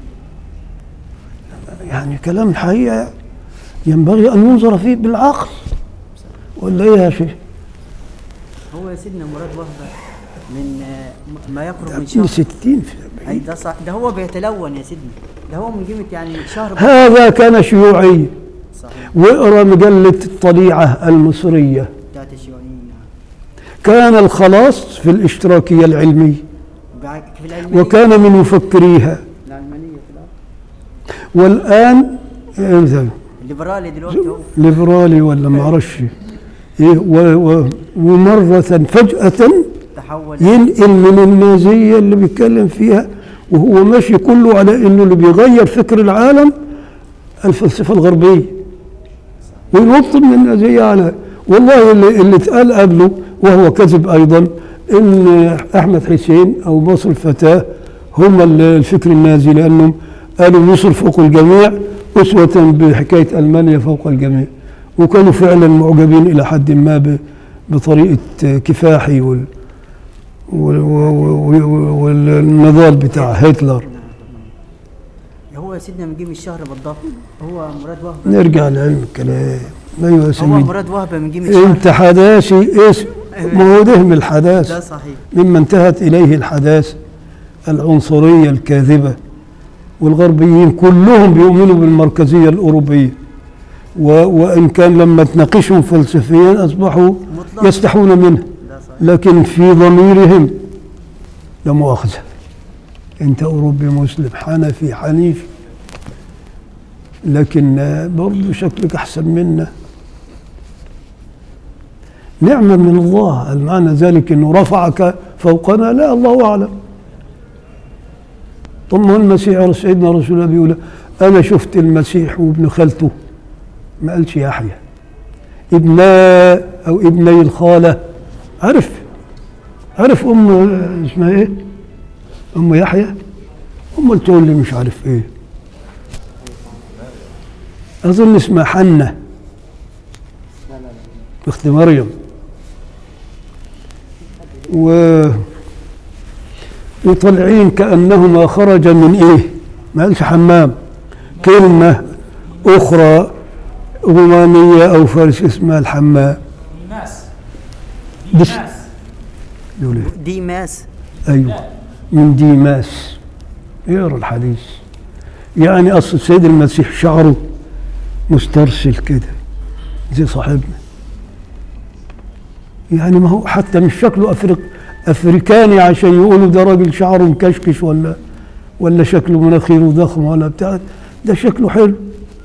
يعني كلام الحقيقه ينبغي ان ينظر فيه بالعقل ولا ايه يا شيخ؟
هو يا سيدنا مراد وهبه من آه، ما يقرب من
من
شهر
60 في
اي ده صح ده هو بيتلون يا سيدنا ده هو من قيمه يعني شهر
هذا كان شيوعي
صحيح
واقرا مجله الطليعه المصريه
بتاعت الشيوعيين
كان الخلاص في الاشتراكيه العلميه
بع- في العلميه
وكان من مفكريها
العلمانيه في الارض
والان إيه ده؟
الليبرالي دلوقتي هو
ليبرالي ولا ما اعرفش ايه و- و- ومره فجاه
تحول
ينقل من النازيه اللي بيتكلم فيها وهو ماشي كله على انه اللي بيغير فكر العالم الفلسفه الغربيه وينط من النازيه على والله اللي, اللي اتقال قبله وهو كذب ايضا ان احمد حسين او مصر الفتاه هم ال- الفكر النازي لانهم قالوا مصر فوق الجميع اسوه بحكايه المانيا فوق الجميع وكانوا فعلا معجبين الى حد ما ب- بطريقه كفاحي وال وال- وال- وال- والنضال بتاع هتلر
هو يا سيدنا من قيمه الشهر بالضبط هو مراد وهبه
نرجع لعلم الكلام ايوه يا
هو
سيدي
مراد وهبه من قيمه الشهر
انت حداثي اسم ما هو ده من
ده
الحداثه
صحيح
مما انتهت اليه الحداثه العنصريه الكاذبه والغربيين كلهم بيؤمنوا بالمركزيه الاوروبيه و وان كان لما تناقشهم فلسفيا اصبحوا
مطلق
يستحون منها
ده صحيح
لكن في ضميرهم لا مؤاخذة أنت أوروبي مسلم حنفي حنيفي لكن آه، برضه شكلك أحسن منا نعمة من الله هل معنى ذلك أنه رفعك فوقنا لا الله أعلم طب ما هو المسيح سيدنا رسول الله بيقول أنا شفت المسيح وابن خالته ما قالش يحيى ابنا أو ابني الخالة عرف عرف ام اسمها ايه ام يحيى ام تقول لي مش عارف ايه اظن اسمها حنة اخت مريم و وطالعين كانهما خرجا من ايه ما قالش حمام كلمه اخرى رومانيه او فارس اسمها الحمام
ديماس
بس-
ديماس
يقول ايه
دي ماس
ايوه من ديماس يقرا الحديث يعني اصل السيد المسيح شعره مسترسل كده زي صاحبنا يعني ما هو حتى مش شكله أفريق افريكاني عشان يقولوا ده راجل شعره مكشكش ولا ولا شكله مناخيره ضخم ولا بتاع ده شكله حلو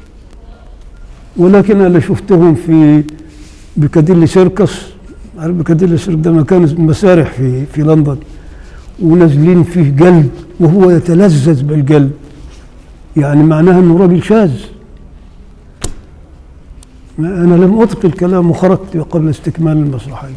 ولكن انا شفتهم في بيكاديلي سيركس عارف بيكاديلي سيركس ده مكان مسارح في في لندن ونازلين فيه جلد وهو يتلذذ بالجلد يعني معناها انه راجل شاذ ما انا لم اطق الكلام وخرجت قبل استكمال المسرحيه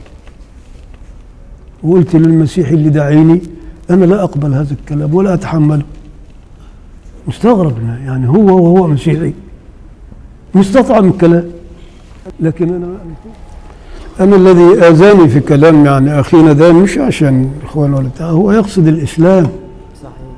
وقلت للمسيح اللي داعيني انا لا اقبل هذا الكلام ولا اتحمله مستغرب يعني هو وهو مسيحي مستطعم الكلام لكن انا انا الذي اذاني في كلام يعني اخينا ده مش عشان اخوان ولا بتاع هو يقصد الاسلام
صحيح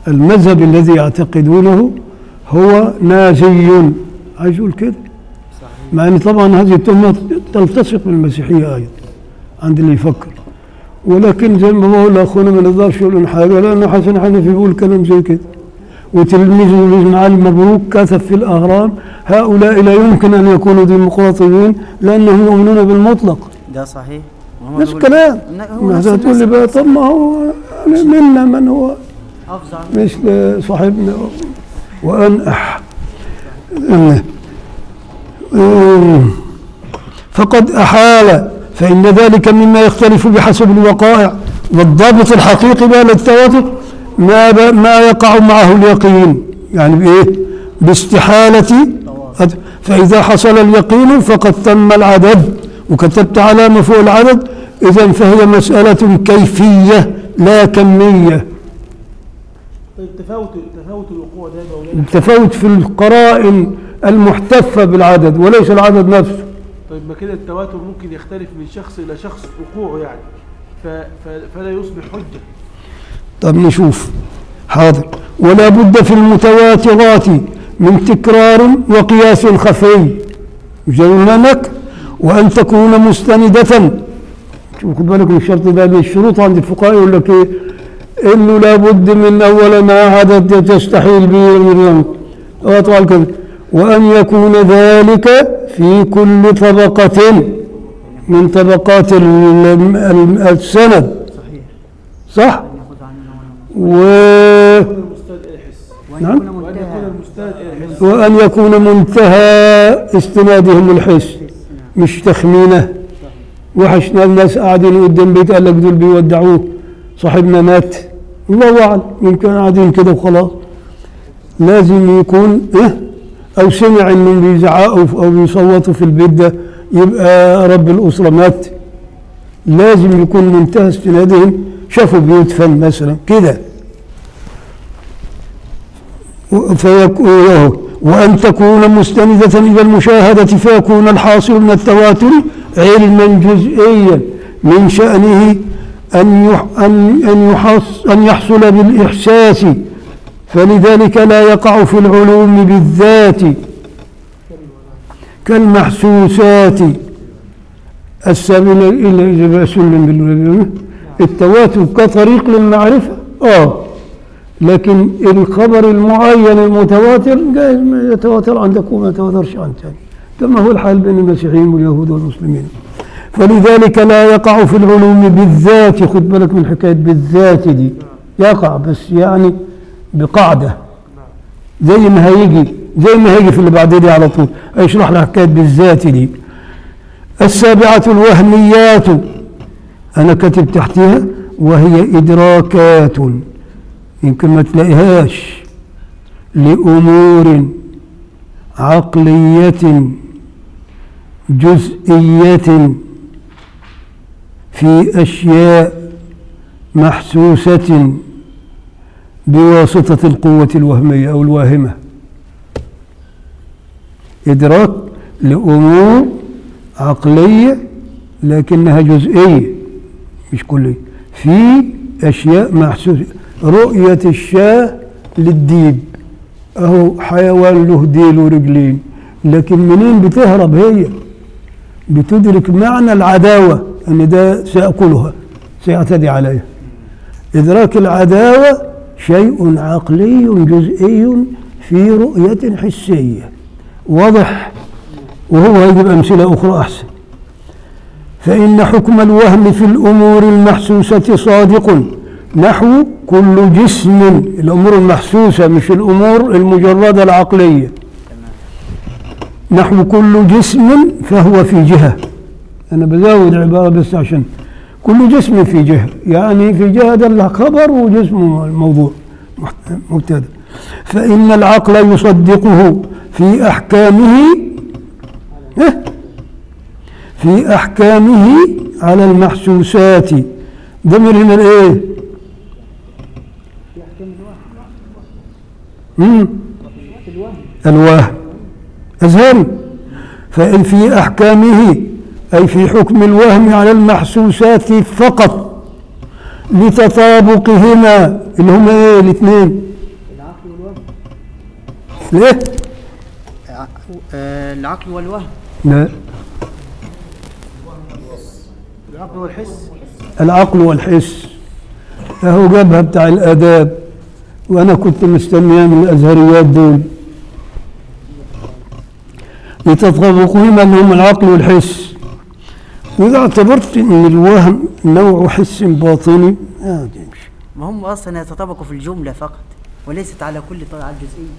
المذهب الذي يعتقدونه هو نازي عايز يقول كده مع ان طبعا هذه التهمه تلتصق بالمسيحيه ايضا عند اللي يفكر ولكن زي ما بقول اخونا ما نقدرش يقول حاجه لانه حسن حنفي بيقول كلام زي كده وتلميذه ابن علي مبروك كتب في الاهرام هؤلاء لا يمكن ان يكونوا ديمقراطيين لانهم يؤمنون بالمطلق
ده صحيح وهو
نفس
بيقول-
الكلام
لا، هو
ما
نفس
هتقول لي
الناس.
بقى طب ما هو منا من هو
أفظع
مثل صاحبنا وأن أح فقد أحال فإن ذلك مما يختلف بحسب الوقائع والضابط الحقيقي بقى للتواتر ما ب- ما يقع معه اليقين يعني بإيه؟ باستحالة فإذا حصل اليقين فقد تم العدد وكتبت علامة فوق العدد إذا فهي مسألة كيفية لا كمية
طيب تفاوت تفاوت الوقوع ده يا مولانا
التفاوت في القرائن المحتفة بالعدد وليس العدد نفسه
طيب ما كده التواتر ممكن يختلف من شخص الى شخص وقوعه يعني ف... ف... فلا يصبح حجه
طب نشوف حاضر ولا بد في المتواترات من تكرار وقياس خفي مش زي ما قلنا لك وأن تكون مستندة شوف خد بالك من الشرط ده من الشروط عند الفقهاء يقول لك ايه انه لابد من اولا ما عدد تستحيل به المريم طبعا كده وان يكون ذلك في كل طبقة من طبقات ال- ال- السند
صحيح
صح
ناخذ عنه
و
يكون المستند الى حس
وأن
نعم.
يكون
وان يكون
منتهى
المستند الى حس
وأن يكون منتهى استنادهم الحس مش تخمينه وحشنا الناس قاعدين قدام بيت قال لك دول بيودعوه صاحبنا مات الله أعلم يمكن قاعدين كده وخلاص لازم يكون إيه أو سمع إنهم بيزعقوا أو بيصوتوا في البيت ده يبقى رب الأسرة مات لازم يكون منتهى استنادهم شافوا بيدفن مثلا كده فيكون وأن تكون مستندة إلى المشاهدة فيكون الحاصل من التواتر علما جزئيا من شأنه أن يح أن أن يحص أن يحصل بالإحساس فلذلك لا يقع في العلوم بالذات كالمحسوسات السابلة إلى إذا سلم بالعلم التواتر كطريق للمعرفة آه لكن الخبر المعين المتواتر جايز ما يتواتر عندك وما يتواترش عند ثاني كما هو الحال بين المسيحيين واليهود والمسلمين فلذلك لا يقع في العلوم بالذات خد بالك من حكاية بالذات دي يقع بس يعني بقاعدة زي ما هيجي زي ما هيجي في اللي بعد دي على طول هيشرح لك حكاية بالذات دي السابعة الوهميات أنا كاتب تحتها وهي إدراكات يمكن ما تلاقيهاش لأمور عقلية جزئية في أشياء محسوسة بواسطة القوة الوهمية أو الواهمة إدراك لأمور عقلية لكنها جزئية مش كلية في أشياء محسوسة رؤية الشاه للديب أهو حيوان له ديل ورجلين لكن منين بتهرب هي بتدرك معنى العداوة أن ده سيأكلها سيعتدي عليها إدراك العداوة شيء عقلي جزئي في رؤية حسية واضح وهو هيجيب أمثلة أخرى أحسن فإن حكم الوهم في الأمور المحسوسة صادق نحو كل جسم الأمور المحسوسة مش الأمور المجردة العقلية نحو كل جسم فهو في جهة أنا بزود عبارة بس عشان كل جسم في جهة يعني في جهة ده الخبر وجسم الموضوع محت- مبتدا فإن العقل يصدقه في أحكامه إيه؟ في أحكامه على المحسوسات ضمير هنا الإيه؟ مم. الوهم أزهري فإن في أحكامه أي في حكم الوهم على المحسوسات فقط لتطابقهما اللي هما إيه الاثنين ليه؟
ع- آه، العقل والوهم
لا
العقل والحس
العقل والحس اهو جابها بتاع الاداب وانا كنت مستنيها من الازهريات دول لتطابقهما اللي هم العقل والحس واذا اعتبرت ان الوهم نوع حس باطني آه تمشي
ما هم اصلا يتطابقوا في الجمله فقط وليست على كل طبعا الجزئيه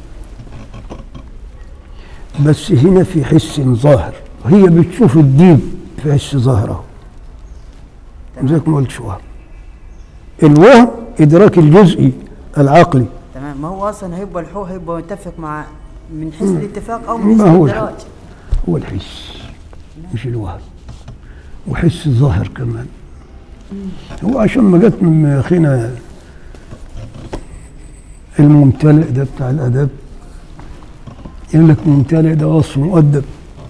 بس هنا في حس ظاهر هي بتشوف الديب في حس ظاهره زيك ما قلتش وهم الوهم ادراك الجزئي العقلي
تمام ما هو اصلا هيبقى الحو هيبقى متفق مع من حيث الاتفاق او من
ما
حيث
هو
الادراج
هو الحس مش الوهم وحس ظاهر كمان هو عشان ما جت من اخينا الممتلئ ده بتاع الادب يقول لك ممتلئ ده وصف مؤدب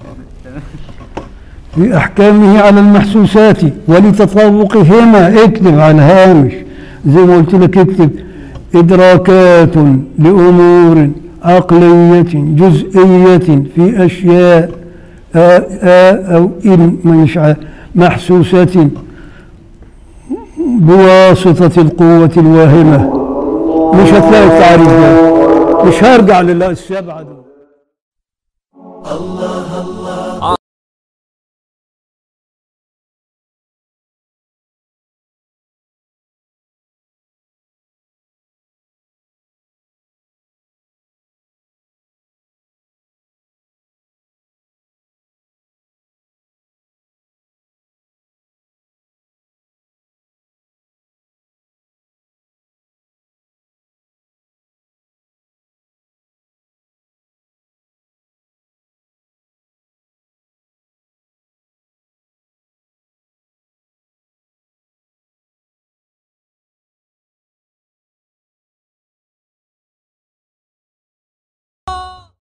في احكامه على المحسوسات ولتطابقهما اكتب على الهامش زي ما قلت لك اكتب ادراكات لامور عقليه جزئيه في اشياء آ آ او ان مش عارف، محسوسه بواسطه القوه الواهمه مش هتلاقي التعريف ده مش هرجع لله السبعه دول